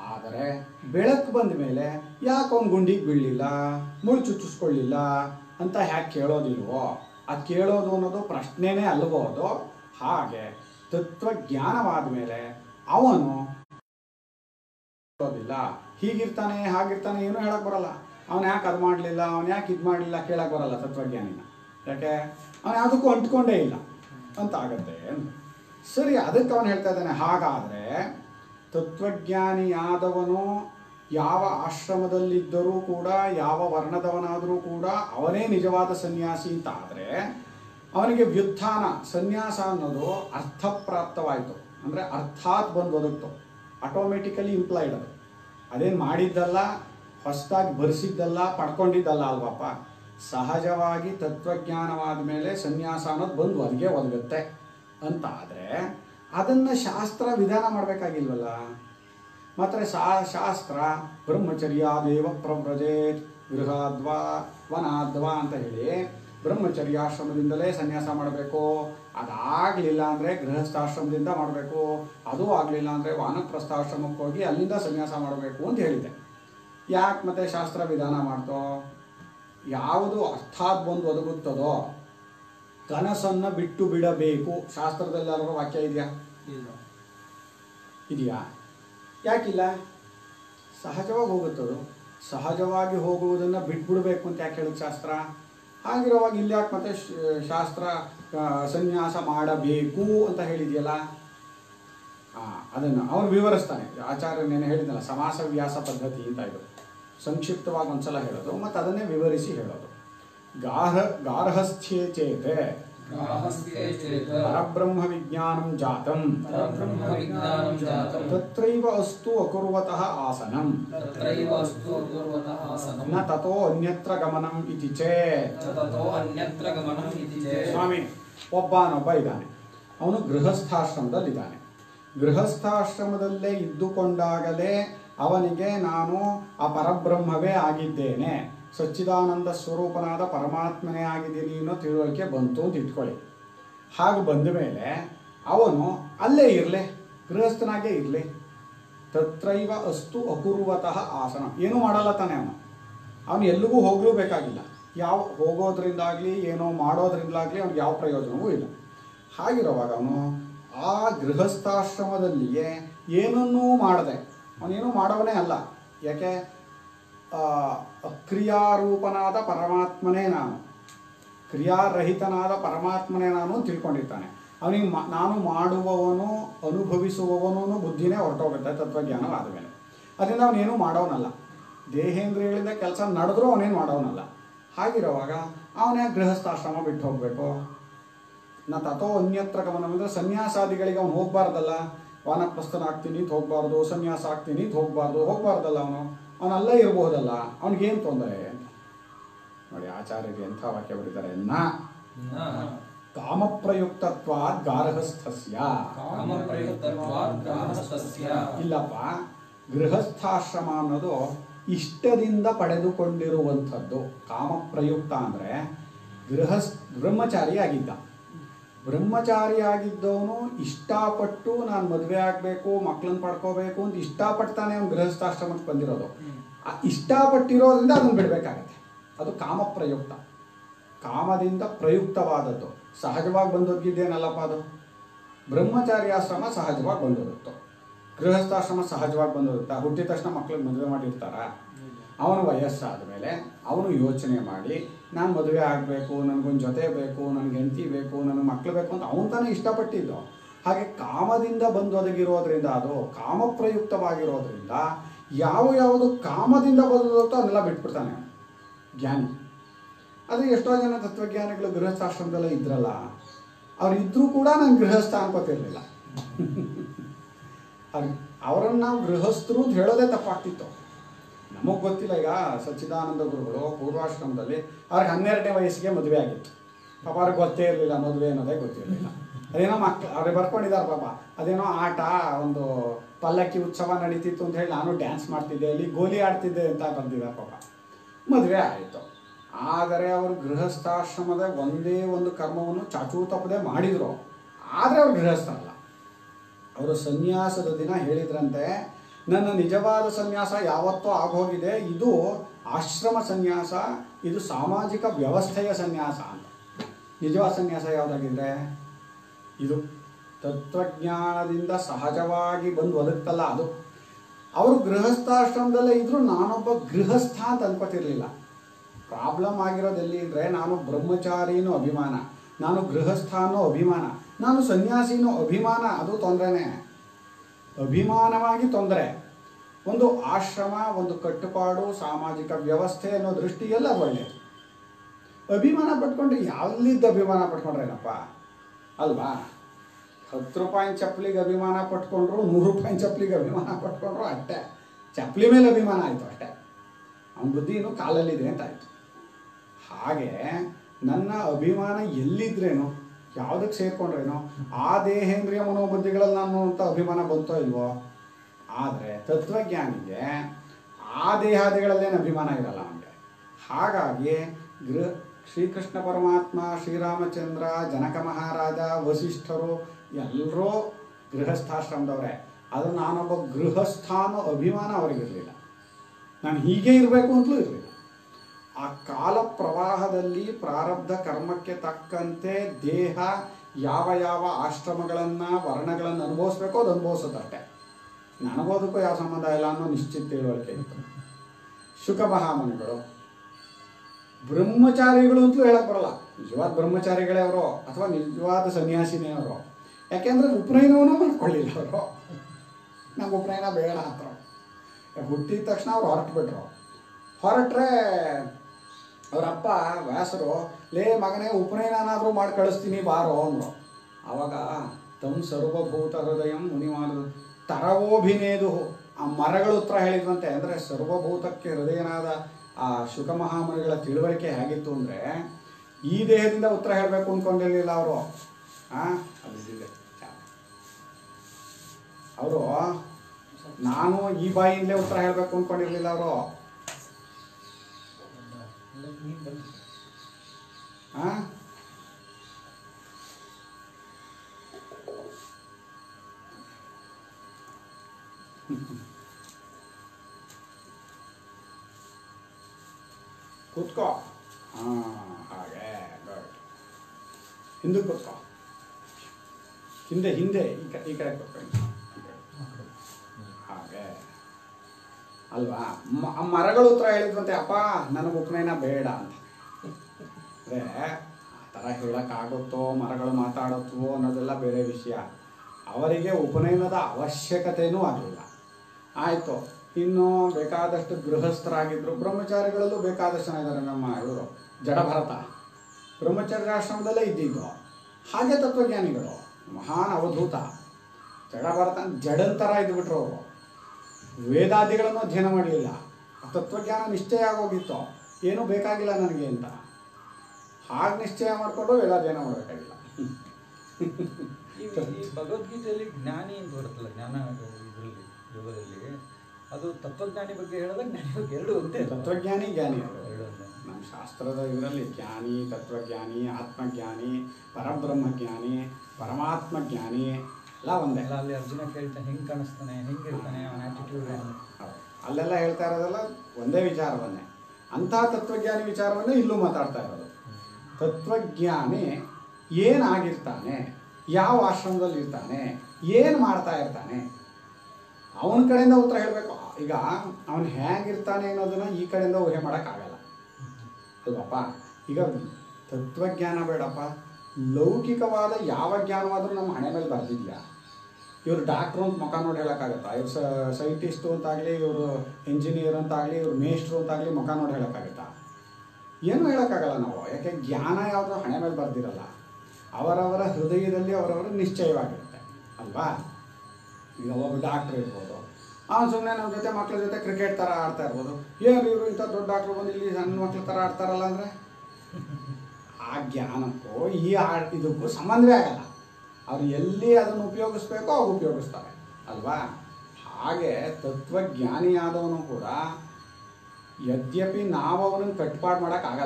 ಆದರೆ ಬೆಳಕು ಬಂದ ಮೇಲೆ ಯಾಕೆ ಅವ್ನು ಗುಂಡಿಗೆ ಬೀಳಲಿಲ್ಲ ಮುಳು ಚುಚ್ಚಿಸ್ಕೊಳ್ಳಿಲ್ಲ ಅಂತ ಹ್ಯಾಕೆ ಕೇಳೋದಿಲ್ವೋ ಆ ಕೇಳೋದು ಅನ್ನೋದು ಪ್ರಶ್ನೆನೇ ಅಲ್ವೋ ಅದು ಹಾಗೆ ತತ್ವಜ್ಞಾನವಾದ ಮೇಲೆ ಅವನು ಹೇಳೋದಿಲ್ಲ ಹೀಗಿರ್ತಾನೆ ಹಾಗಿರ್ತಾನೆ ಏನೂ ಹೇಳಕ್ ಬರಲ್ಲ ಅವನು ಯಾಕೆ ಅದು ಮಾಡಲಿಲ್ಲ ಅವನು ಯಾಕೆ ಇದು ಮಾಡಲಿಲ್ಲ ಕೇಳಕ್ ಬರಲ್ಲ ತತ್ವಜ್ಞಾನಿನ ಯಾಕೆ ಅವನು ಯಾವುದಕ್ಕೂ ಅಂಟ್ಕೊಂಡೇ ಇಲ್ಲ ಅಂತ ಆಗತ್ತೆ ಸರಿ ಅದಕ್ಕೆ ಅವನು ಹೇಳ್ತಾ ಇದ್ದಾನೆ ಹಾಗಾದರೆ ತತ್ವಜ್ಞಾನಿಯಾದವನು ಯಾವ ಆಶ್ರಮದಲ್ಲಿದ್ದರೂ ಕೂಡ ಯಾವ ವರ್ಣದವನಾದರೂ ಕೂಡ ಅವನೇ ನಿಜವಾದ ಸನ್ಯಾಸಿ ಅಂತ ಆದರೆ ಅವನಿಗೆ ವ್ಯುತ್ಥಾನ ಸನ್ಯಾಸ ಅನ್ನೋದು ಅರ್ಥಪ್ರಾಪ್ತವಾಯಿತು ಅಂದರೆ ಅರ್ಥಾತ್ ಬಂದು ಒದಗ್ತು ಆಟೋಮೆಟಿಕಲಿ ಇಂಪ್ಲಾಯ್ಡ್ ಅದು ಅದೇನು ಮಾಡಿದ್ದಲ್ಲ ಹೊಸದಾಗಿ ಬರೆಸಿದ್ದಲ್ಲ ಪಡ್ಕೊಂಡಿದ್ದಲ್ಲ ಅಲ್ವಪ್ಪ ಸಹಜವಾಗಿ ತತ್ವಜ್ಞಾನವಾದ ಮೇಲೆ ಸನ್ಯಾಸ ಅನ್ನೋದು ಬಂದು ಅಲ್ಲಿಗೆ ಒದಗುತ್ತೆ ಅಂತ ಆದರೆ ಅದನ್ನು ಶಾಸ್ತ್ರ ವಿಧಾನ ಮಾಡಬೇಕಾಗಿಲ್ವಲ್ಲ ಮಾತ್ರ ಸಾ ಶಾಸ್ತ್ರ ಬ್ರಹ್ಮಚರ್ಯಾದೇವ ಪ್ರವ್ರಜೇತ್ ಗೃಹಾದ್ವಾ ವನಾದ್ವಾ ಅಂತ ಹೇಳಿ ಬ್ರಹ್ಮಚರ್ಯಾಶ್ರಮದಿಂದಲೇ ಸನ್ಯಾಸ ಮಾಡಬೇಕು ಅದಾಗಲಿಲ್ಲ ಅಂದರೆ ಗೃಹಸ್ಥಾಶ್ರಮದಿಂದ ಮಾಡಬೇಕು ಅದು ಆಗಲಿಲ್ಲ ಅಂದರೆ ವಾನಪ್ರಸ್ಥಾಶ್ರಮಕ್ಕೆ ಹೋಗಿ ಅಲ್ಲಿಂದ ಸನ್ಯಾಸ ಮಾಡಬೇಕು ಅಂತ ಹೇಳಿದೆ ಯಾಕೆ ಮತ್ತೆ ಶಾಸ್ತ್ರ ವಿಧಾನ ಮಾಡ್ತೋ ಯಾವುದು ಅರ್ಥಾತ್ ಬಂದು ಒದಗುತ್ತದೋ ಕನಸನ್ನು ಬಿಟ್ಟು ಬಿಡಬೇಕು ಶಾಸ್ತ್ರದಲ್ಲಿ ಯಾರೋ ವಾಕ್ಯ ಇದೆಯಾ ಇದೆಯಾ ಯಾಕಿಲ್ಲ ಸಹಜವಾಗಿ ಹೋಗುತ್ತದು ಸಹಜವಾಗಿ ಹೋಗುವುದನ್ನು ಬಿಟ್ಬಿಡ್ಬೇಕು ಅಂತ ಯಾಕೆ ಹೇಳುತ್ತೆ ಶಾಸ್ತ್ರ ಹಾಗಿರುವಾಗ ಇಲ್ಲಿ ಯಾಕೆ ಮತ್ತೆ ಶ- ಶಾಸ್ತ್ರ ಆ, ಸನ್ಯಾಸ ಮಾಡಬೇಕು ಅಂತ ಹೇಳಿದೆಯಲ್ಲ ಆ, ಅದನ್ನು ಅವನು ವಿವರಿಸ್ತಾನೆ ಆಚಾರ್ಯನೇನು ಹೇಳಿದ್ನಲ್ಲ ಸಮಾಸ ವ್ಯಾಸ ಪದ್ಧತಿ ಅಂತ ಇದು ಸಂಕ್ಷಿಪ್ತವಾಗಿ ಒಂದ್ಸಲ ಹೇಳೋದು ಮತ್ತು ಅದನ್ನೇ ವಿವರಿಸಿ ಹೇಳೋದು ಗಾರ್ಹ ಗಾರ್ಹಸ್ಥ್ಯೇ ಚೇತೆ गाहस्ते चेत् ಪರಬ್ರಹ್ಮ ವಿಜ್ಞಾನಂ ಜಾತಂ परब्रह्मविज्ञानं जातं ತತ್ರೈವ ಅಸ್ತು ಅಕುರ್ವತಃ ಆಸನಂ तत्रैव अस्तु कुर्वतः आसनं ನ ತಥೋ ಅನ್ಯತ್ರ ಗಮನಂ ಇತಿ ಚೇತ್ च ततो अन्यत्र गमनम् इति चेत् ಸ್ವಾಮಿ ಒಬ್ಬನೊಬ್ಬ ಇದ್ದಾನೆ ಅವನು ಗೃಹಸ್ಥಾಶ್ರಮದಲ್ಲಿದ್ದಾನೆ ಗೃಹಸ್ಥಾಶ್ರಮದಲ್ಲೇ ಇದ್ದುಕೊಂಡಾಗಲೇ ಅವನಿಗೆ ನಾನು ಆ ಪರಬ್ರಹ್ಮವೇ ಆಗಿದ್ದೇನೆ ಸಚ್ಚಿದಾನಂದ ಸ್ವರೂಪನಾದ ಪರಮಾತ್ಮನೇ ಆಗಿದ್ದೀನಿ ಅನ್ನೋ ತಿಳುವಳಿಕೆ ಬಂತು ಅಂತ ಇಟ್ಕೊಳ್ಳಿ ಹಾಗೆ ಬಂದ ಮೇಲೆ ಅವನು ಅಲ್ಲೇ ಇರಲಿ ಗೃಹಸ್ಥನಾಗೇ ಇರಲಿ ತತ್ರೈವ ಅಸ್ತು ಅಪೂರ್ವತಃ ಆಸನ ಏನೂ ಮಾಡಲ್ಲ ತಾನೆ ಅವನು ಅವನು ಎಲ್ಲಿಗೂ ಹೋಗಲೂ ಬೇಕಾಗಿಲ್ಲ ಯಾವ ಹೋಗೋದ್ರಿಂದಾಗಲಿ ಏನೋ ಮಾಡೋದ್ರಿಂದಾಗಲಿ ಅವ್ನಿಗೆ ಯಾವ ಪ್ರಯೋಜನವೂ ಇಲ್ಲ ಹಾಗಿರುವಾಗ ಅವನು ಆ ಗೃಹಸ್ಥಾಶ್ರಮದಲ್ಲಿಯೇ ಏನನ್ನೂ ಮಾಡದೆ ಅವನೇನೂ ಮಾಡವನೇ ಅಲ್ಲ ಯಾಕೆ ಆ, ಅಕ್ರಿಯಾರೂಪನಾದ ಪರಮಾತ್ಮನೇ ನಾನು ಕ್ರಿಯಾರಹಿತನಾದ ಪರಮಾತ್ಮನೇ ನಾನು ಅಂತ ತಿಳ್ಕೊಂಡಿರ್ತಾನೆ ಅವನಿಗೆ ಮ- ನಾನು ಮಾಡುವವನು ಅನುಭವಿಸುವವನು ಬುದ್ಧಿನೇ ಹೊರಟೋಗುತ್ತೆ ತತ್ವಜ್ಞಾನವಾದ ಮೇಲೆ ಅದರಿಂದ ಅವನೇನು ಮಾಡೋನಲ್ಲ ದೇಹೇಂದ್ರಿಯಗಳಿಂದ ಕೆಲಸ ನಡೆದ್ರೂ ಅವನೇನು ಮಾಡೋನಲ್ಲ ಹಾಗಿರುವಾಗ ಅವನೇ ಗೃಹಸ್ಥಾಶ್ರಮ ಬಿಟ್ಟು ಹೋಗಬೇಕು ನಾ ತಥೋ ಅನ್ಯತ್ರ ಗಮನ ಅಂದರೆ ಸನ್ಯಾಸಾದಿಗಳಿಗೆ ಅವನು ಹೋಗ್ಬಾರ್ದಲ್ಲ ವಾನಪ್ರಸ್ಥನಾಗ್ತೀನಿ ಅಂತ ಹೋಗ್ಬಾರ್ದು ಸನ್ಯಾಸ ಆಗ್ತೀನಿ ಅಂತ ಹೋಗ್ಬಾರ್ದು ಹೋಗ್ಬಾರ್ದಲ್ಲ ಅವನು ಅವನಲ್ಲೇ ಇರಬಹುದಲ್ಲ ಅವನಿಗೇನು ತೊಂದರೆ ಅಂತ ನೋಡಿ ಆಚಾರ್ಯರು ಎಂಥ ವಾಕ್ಯ ಬರೀತಾರೆ ನ न ಕಾಮಪ್ರಯುಕ್ತತ್ವಾದ್ ಗಾರ್ಹಸ್ಥಸ್ಯ कामप्रयुक्तत्वात् गाहस्थस्य ಇಲ್ಲಪ್ಪ ಗೃಹಸ್ಥಾಶ್ರಮ ಅನ್ನೋದು ಇಷ್ಟದಿಂದ ಪಡೆದುಕೊಂಡಿರುವಂಥದ್ದು ಕಾಮಪ್ರಯುಕ್ತ ಅಂದರೆ ಗೃಹಸ್ ಬ್ರಹ್ಮಚಾರಿ ಆಗಿದ್ದ ಬ್ರಹ್ಮಚಾರಿ ಆಗಿದ್ದವನು ಇಷ್ಟಪಟ್ಟು ನಾನು ಮದುವೆ ಆಗಬೇಕು ಮಕ್ಕಳನ್ನ ಪಡ್ಕೋಬೇಕು ಅಂತ ಇಷ್ಟಪಡ್ತಾನೆ ಅವ್ನು ಗೃಹಸ್ಥಾಶ್ರಮಕ್ಕೆ ಬಂದಿರೋದು ಆ ಇಷ್ಟಪಟ್ಟಿರೋದ್ರಿಂದ ಅದನ್ನು ಬಿಡಬೇಕಾಗತ್ತೆ ಅದು ಕಾಮಪ್ರಯುಕ್ತ ಕಾಮದಿಂದ ಪ್ರಯುಕ್ತವಾದದ್ದು ಸಹಜವಾಗಿ ಬಂದೊದ್ಗಿದ್ದೇನಲ್ಲಪ್ಪ ಅದು ಬ್ರಹ್ಮಚಾರಿ ಆಶ್ರಮ ಸಹಜವಾಗಿ ಬಂದೋಗುತ್ತೆ ಗೃಹಸ್ಥಾಶ್ರಮ ಸಹಜವಾಗಿ ಬಂದೋಗುತ್ತೆ ಹುಟ್ಟಿದ ತಕ್ಷಣ ಮಕ್ಳಿಗೆ ಮದುವೆ ಮಾಡಿರ್ತಾರ ಅವನು ವಯಸ್ಸಾದ ಮೇಲೆ ಅವನು ಯೋಚನೆ ಮಾಡಿ ನಾನು ಮದುವೆ ಆಗಬೇಕು ನನಗೊಂದು ಜೊತೆ ಬೇಕು ನನಗೆ ಹೆಂಡತಿ ಬೇಕು ನನಗೆ ಮಕ್ಕಳು ಬೇಕು ಅಂತ ಅವನು ತಾನೇ ಇಷ್ಟಪಟ್ಟಿದ್ದು ಹಾಗೆ ಕಾಮದಿಂದ ಬಂದೊದಗಿರೋದ್ರಿಂದ ಅದು ಕಾಮಪ್ರಯುಕ್ತವಾಗಿರೋದ್ರಿಂದ ಯಾವ ಯಾವುದು ಕಾಮದಿಂದ ಬಂದೋಗುತ್ತೋ ಅದನ್ನೆಲ್ಲ ಬಿಟ್ಬಿಡ್ತಾನೆ ಅವನು ಜ್ಞಾನಿ ಆದರೆ ಎಷ್ಟೋ ಜನ ತತ್ವಜ್ಞಾನಿಗಳು ಗೃಹಸ್ಥಾಶ್ರಮದಲ್ಲೇ ಇದ್ರಲ್ಲ ಅವ್ರು ಇದ್ರೂ ಕೂಡ ನಾನು ಗೃಹಸ್ಥ ಅನ್ಕೋತಿರ್ಲಿಲ್ಲ ಅವ್ರ್- ಅವರನ್ನ ನಾವು ಗೃಹಸ್ಥರು ಅಂತ ಹೇಳೋದೇ ತಪ್ಪಾಗ್ತಿತ್ತು ನಮಗೆ ಗೊತ್ತಿಲ್ಲ ಈಗ ಸಚ್ಚಿದಾನಂದ ಗುರುಗಳು ಪೂರ್ವಾಶ್ರಮದಲ್ಲಿ ಅವ್ರಿಗೆ ಹನ್ನೆರಡನೇ ವಯಸ್ಸಿಗೆ ಮದುವೆ ಆಗಿತ್ತು ಪಾಪ ಅವ್ರಿಗೆ ಗೊತ್ತೇ ಇರಲಿಲ್ಲ ಮದುವೆ ಅನ್ನೋದೇ ಗೊತ್ತಿರಲಿಲ್ಲ ಅದೇನೋ ಮಕ್ಳು ಅವ್ರಿಗೆ ಬರ್ಕೊಂಡಿದ್ದಾರೆ ಪಾಪ ಅದೇನೋ ಆಟ ಒಂದು ಪಲ್ಲಕ್ಕಿ ಉತ್ಸವ ನಡೀತಿತ್ತು ಅಂತ ಹೇಳಿ ನಾನು ಡ್ಯಾನ್ಸ್ ಮಾಡ್ತಿದ್ದೆ ಅಲ್ಲಿ ಗೋಲಿ ಆಡ್ತಿದ್ದೆ ಅಂತ ಬಂದಿದ್ದಾರೆ ಪಾಪ ಮದುವೆ ಆಯಿತು ಆದರೆ ಅವರು ಗೃಹಸ್ಥಾಶ್ರಮದ ಒಂದೇ ಒಂದು ಕರ್ಮವನ್ನು ಚಾಚೂ ತಪ್ಪದೆ ಮಾಡಿದರು ಆದರೆ ಅವ್ರು ಗೃಹಸ್ಥರಲ್ಲ ಅವರು ಸನ್ಯಾಸದ ದಿನ ಹೇಳಿದ್ರಂತೆ ನನ್ನ ನಿಜವಾದ ಸನ್ಯಾಸ ಯಾವತ್ತೋ ಆಗೋಗಿದೆ ಇದು ಆಶ್ರಮ ಸನ್ಯಾಸ ಇದು ಸಾಮಾಜಿಕ ವ್ಯವಸ್ಥೆಯ ಸನ್ಯಾಸ ಅಂತ ನಿಜವಾದ ಸನ್ಯಾಸ ಯಾವುದಾಗಿದೆ ಇದು ತತ್ವಜ್ಞಾನದಿಂದ ಸಹಜವಾಗಿ ಬಂದು ಒದಗ್ತಲ್ಲ ಅದು ಅವರು ಗೃಹಸ್ಥಾಶ್ರಮದಲ್ಲೇ ಇದ್ರು ನಾನೊಬ್ಬ ಗೃಹಸ್ಥ ಅಂತ ಅನ್ಕೋತಿರ್ಲಿಲ್ಲ ಪ್ರಾಬ್ಲಮ್ ಆಗಿರೋದು ಎಲ್ಲಿ ಅಂದರೆ ನಾನು ಬ್ರಹ್ಮಚಾರಿನೂ ಅಭಿಮಾನ ನಾನು ಗೃಹಸ್ಥನೂ ಅಭಿಮಾನ ನಾನು ಸನ್ಯಾಸಿನೂ ಅಭಿಮಾನ ಅದು ತೊಂದರೆನೇ ಅಭಿಮಾನವಾಗಿ ತೊಂದರೆ ಒಂದು ಆಶ್ರಮ ಒಂದು ಕಟ್ಟುಪಾಡು ಸಾಮಾಜಿಕ ವ್ಯವಸ್ಥೆ ಅನ್ನೋ ದೃಷ್ಟಿಯೆಲ್ಲ ಒಳ್ಳೆಯದು ಅಭಿಮಾನ ಪಟ್ಕೊಂಡ್ರೆ ಯಾವ್ಲಿದ್ದ ಅಭಿಮಾನ ಪಟ್ಕೊಂಡ್ರೇನಪ್ಪ ಅಲ್ವಾ ಹತ್ತು ರೂಪಾಯಿ ಚಪ್ಪಲಿಗೆ ಅಭಿಮಾನ ಪಟ್ಕೊಂಡ್ರು ನೂರು ರೂಪಾಯಿ ಚಪ್ಪಲಿಗೆ ಅಭಿಮಾನ ಪಟ್ಕೊಂಡ್ರು ಅಷ್ಟೇ ಚಪ್ಪಲಿ ಮೇಲೆ ಅಭಿಮಾನ ಆಯಿತು ಅಷ್ಟೇ ಅವನ ಬುದ್ಧಿ ಇನ್ನೂ ಕಾಲಲ್ಲಿದೆ ಅಂತ ಆಯಿತು ಹಾಗೆ ನನ್ನ ಅಭಿಮಾನ ಎಲ್ಲಿದ್ರೇನೋ ಯಾವುದಕ್ಕೆ ಸೇರ್ಕೊಂಡ್ರೇನೋ ಆ ದೇಹೇಂದ್ರಿಯ ಮನೋಬುದ್ಧಿಗಳಲ್ಲಿ ನಾನು ಅಂತ ಅಭಿಮಾನ ಬಂತೋ ಇಲ್ವೋ ಆದರೆ ತತ್ವಜ್ಞಾನಿಗೆ ಆ ದೇಹಾದಿಗಳಲ್ಲೇನು ಅಭಿಮಾನ ಇರಲ್ಲ ಅವನಿಗೆ ಹಾಗಾಗಿ ಗೃಹ ಶ್ರೀಕೃಷ್ಣ ಪರಮಾತ್ಮ ಶ್ರೀರಾಮಚಂದ್ರ ಜನಕ ಮಹಾರಾಜ ವಸಿಷ್ಠರು ಎಲ್ಲರೂ ಗೃಹಸ್ಥಾಶ್ರಮದವರೇ ಅದು ನಾನೊಬ್ಬ ಗೃಹಸ್ಥ ಅನ್ನೋ ಅಭಿಮಾನ ಅವರಿಗಿರಲಿಲ್ಲ ನಾನು ಹೀಗೆ ಇರಬೇಕು ಅಂತಲೂ ಇರಲಿಲ್ಲ ಆ ಕಾಲ ಪ್ರವಾಹದಲ್ಲಿ ಪ್ರಾರಬ್ಧ ಕರ್ಮಕ್ಕೆ ತಕ್ಕಂತೆ ದೇಹ ಯಾವ ಯಾವ ಆಶ್ರಮಗಳನ್ನು ವರ್ಣಗಳನ್ನು ಅನುಭವಿಸ್ಬೇಕೋ ಅದು ಅನುಭವಿಸೋದಷ್ಟೇ ನನಗೋದಕ್ಕೂ ಯಾವ ಸಂಬಂಧ ಇಲ್ಲ ಅನ್ನೋ ನಿಶ್ಚಿತ ತಿಳುವಳಿಕೆ ಇತ್ತು ಶುಕ ಮಹಾಮುನಿಗಳು ಬ್ರಹ್ಮಚಾರಿಗಳು ಅಂತಲೂ ಹೇಳಕ್ ಬರಲ್ಲ ನಿಜವಾದ ಬ್ರಹ್ಮಚಾರಿಗಳೇ ಅವರು ಅಥವಾ ನಿಜವಾದ ಸನ್ಯಾಸಿನೇ ಅವರು ಯಾಕೆಂದ್ರೆ ಉಪನಯನವನ್ನೂ ಮಾಡ್ಕೊಳ್ಳಿಲ್ಲ ಅವರು ನಂಗೆ ಉಪನಯನ ಬೇಡ ಹತ್ರ ಹುಟ್ಟಿದ ತಕ್ಷಣ ಅವ್ರು ಹೊರಟು ಬಿಟ್ರು ಹೊರಟ್ರೆ ಅವರಪ್ಪ ವ್ಯಾಸರು ಲೇ ಮಗನೇ ಉಪನಯನಾದ್ರೂ ಮಾಡಿ ಕಳಿಸ್ತೀನಿ ಬಾರೋ ಅಂದ್ರು ಆವಾಗ ತಮ್ ಸರ್ವಭೂತ ಹೃದಯಂ ಮುನಿಮಾನ ತರವೋಭಿನೇದು ಆ ಮರಗಳ ಉತ್ತರ ಹೇಳಿದ್ವಂತೆ ಅಂದರೆ ಸರ್ವಭೂತಕ್ಕೆ ಹೃದಯನಾದ ಆ ಶುಕ ಮಹಾಮುನಿಗಳ ತಿಳುವಳಿಕೆ ಹೇಗಿತ್ತು ಅಂದರೆ ಈ ದೇಹದಿಂದ ಉತ್ತರ ಹೇಳಬೇಕು ಅಂದ್ಕೊಂಡಿರಲಿಲ್ಲ ಅವರು ಆ ಅದಿದೆ ಅವರು ನಾನು ಈ ಬಾಯಿಯಿಂದಲೇ ಉತ್ತರ ಹೇಳಬೇಕು ಅಂದ್ಕೊಂಡಿರಲಿಲ್ಲ ಅವರು ಆ ಕೂತ್ಕೋ ಹಾ ಹಾಗೆ ಗುಡ್ ಹಿಂದೆ ಕೂತ್ಕೋ ಹಿಂದೆ ಹಿಂದೆ ಈ ಕ- ಈ ಕಡೆ ಕೂತ್ಕೊ ಈ ಕಡೆ. ಹಾಗೆ ಅಲ್ವಾ ಮ- ಆ ಮರಗಳು ಉತ್ತರ ಹೇಳಿದ್ವಂತೆ ಅಪ್ಪ ನನಗೆ ಉಪನಯನ ಬೇಡ ಅಂತ ಅದೇ ಆ ಥರ ಹೇಳೋಕ್ಕಾಗುತ್ತೋ ಮರಗಳು ಮಾತಾಡುತ್ತವೋ ಅನ್ನೋದೆಲ್ಲ ಬೇರೆ ವಿಷಯ ಅವರಿಗೆ ಉಪನಯನದ ಅವಶ್ಯಕತೆಯೂ ಆಗಲಿಲ್ಲ ಆಯಿತು ಇನ್ನು ಬೇಕಾದಷ್ಟು ಗೃಹಸ್ಥರಾಗಿದ್ದರು ಬ್ರಹ್ಮಚಾರಿಗಳಲ್ಲೂ ಬೇಕಾದಷ್ಟು ಜನ ಇದ್ದಾರೆ ನಮ್ಮ ಇವರು ಜಡಭರತ ಬ್ರಹ್ಮಚರ್ಯಾಶ್ರಮದಲ್ಲೇ ಇದ್ದಿದ್ದು ಹಾಗೆ ತತ್ವಜ್ಞಾನಿಗಳು ಮಹಾನ್ ಅವಧೂತ ಜಡಭರತ ಜಡಂತರ ಇದ್ಬಿಟ್ರು ಅವರು ವೇದಾದಿಗಳನ್ನು ಅಧ್ಯಯನ ಮಾಡಲಿಲ್ಲ ತತ್ವಜ್ಞಾನ ನಿಶ್ಚಯ ಆಗೋಗಿತ್ತು ಏನೂ ಬೇಕಾಗಿಲ್ಲ ನನಗೆ ಅಂತ ಹಾಗೆ ನಿಶ್ಚಯ ಮಾಡಿಕೊಂಡು ವೇದಾಧ್ಯಯನ ಮಾಡಬೇಕಾಗಿಲ್ಲ ಈ ಈ ಭಗವದ್ಗೀತೆಯಲ್ಲಿ ಜ್ಞಾನಿ ಅಂತ ಬರುತ್ತಲ್ಲ ಜ್ಞಾನ ಇದರಲ್ಲಿ ಯೋಗದಲ್ಲಿ ಅದು ತತ್ವಜ್ಞಾನಿ ಬಗ್ಗೆ ಹೇಳೋದ ಜ್ಞಾನಿ ಬಗ್ಗೆ ಎರಡು ಒಂದೇ ಅಲ್ವಾ? ತತ್ವಜ್ಞಾನಿ ಜ್ಞಾನಿ ಅವರು ಎರಡು ಒಂದೇ. ನಮ್ಮ ಶಾಸ್ತ್ರದ ಇದರಲ್ಲಿ ಜ್ಞಾನಿ ತತ್ವಜ್ಞಾನಿ ಆತ್ಮಜ್ಞಾನಿ ಪರಬ್ರಹ್ಮಜ್ಞಾನಿ ಪರಮಾತ್ಮ ಜ್ಞಾನಿ ಎಲ್ಲ ಒಂದೇ ಎಲ್ಲ ಅಲ್ಲಿ ಅರ್ಜುನ ಕೇಳ್ತಾನೆ ಹೆಂಗ್ ಕಾಣಿಸ್ತಾನೆ ಹೆಂಗಿರ್ತಾನೆ ಅವನ ಆಟಿಟ್ಯೂಡ್ ಏನು ಹೌದು. ಅಲ್ಲೆಲ್ಲ ಹೇಳ್ತಾ ಇರೋದೆಲ್ಲ ಒಂದೇ ವಿಚಾರವನ್ನೇ ಅಂಥ ತತ್ವಜ್ಞಾನಿ ವಿಚಾರವನ್ನೇ ಇಲ್ಲೂ ಮಾತಾಡ್ತಾ ಇರೋದು ತತ್ವಜ್ಞಾನಿ ಏನಾಗಿರ್ತಾನೆ ಯಾವ ಆಶ್ರಮದಲ್ಲಿ ಇರ್ತಾನೆ ಏನು ಮಾಡ್ತಾ ಇರ್ತಾನೆ ಅವನ ಕಡೆಯಿಂದ ಉತ್ತರ ಹೇಳಬೇಕು ಈಗ ಅವನು ಹೇಗಿರ್ತಾನೆ ಅನ್ನೋದನ್ನ ಈ ಕಡೆಯಿಂದ ಊಹೆ ಮಾಡೋಕ್ಕಾಗಲ್ಲ ಅಲ್ವಪ್ಪ ಈಗ ತತ್ವಜ್ಞಾನ ಬೇಡಪ್ಪ ಲೌಕಿಕವಾದ ಯಾವ ಜ್ಞಾನವಾದರೂ ನಮ್ಮ ಹಣೆ ಮೇಲೆ ಬರ್ದಿದ್ಯಾ ಇವರು ಡಾಕ್ಟ್ರು ಅಂತ ಮುಖ ನೋಡಿ ಹೇಳೋಕ್ಕಾಗತ್ತಾ ಇವ್ರು ಸೈಂಟಿಸ್ಟು ಅಂತಾಗಲಿ ಇವರು ಇಂಜಿನಿಯರ್ ಅಂತಾಗಲಿ ಇವ್ರು ಮೇಷ್ಟ್ರು ಅಂತಾಗಲಿ ಮುಖ ನೋಡಿ ಹೇಳೋಕ್ಕಾಗತ್ತಾ ಏನೂ ಹೇಳೋಕ್ಕಾಗಲ್ಲ ನಾವು ಯಾಕೆ ಜ್ಞಾನ ಯಾವುದೋ ಹಣೆ ಮೇಲೆ ಬರ್ದಿರಲ್ಲ ಅವರವರ ಹೃದಯದಲ್ಲಿ ಅವರವರ ನಿಶ್ಚಯವಾಗಿರುತ್ತೆ ಅಲ್ವಾ ಈಗ ಒಬ್ಬ ಡಾಕ್ಟ್ರ್ ಇರ್ಬೋದು ಅವನು ಸುಮ್ಮನೆ ನಮ್ಮ ಜೊತೆ ಮಕ್ಳ ಜೊತೆ ಕ್ರಿಕೆಟ್ ಥರ ಆಡ್ತಾ ಇರ್ಬೋದು ಏನು ಇವರು ಇಂಥ ದೊಡ್ಡ ಡಾಕ್ಟ್ರು ಬಂದು ಇಲ್ಲಿ ಸಣ್ಣ ಮಕ್ಳ ಥರ ಆಡ್ತಾರಲ್ಲ ಅಂದರೆ ಆ ಜ್ಞಾನಕ್ಕೂ ಈ ಆ ಇದಕ್ಕೂ ಸಂಬಂಧವೇ ಆಗಲ್ಲ ಅವ್ರು ಎಲ್ಲಿ ಅದನ್ನು ಉಪಯೋಗಿಸ್ಬೇಕೋ ಅವ್ರು ಉಪಯೋಗಿಸ್ತಾರೆ ಅಲ್ವಾ ಹಾಗೆ ತತ್ವಜ್ಞಾನಿಯಾದವನು ಕೂಡ ಯದ್ಯಪಿ ನಾವು ಅವನನ್ನು ಕಟ್ಪಾಡು ಮಾಡೋಕ್ಕಾಗಲ್ಲ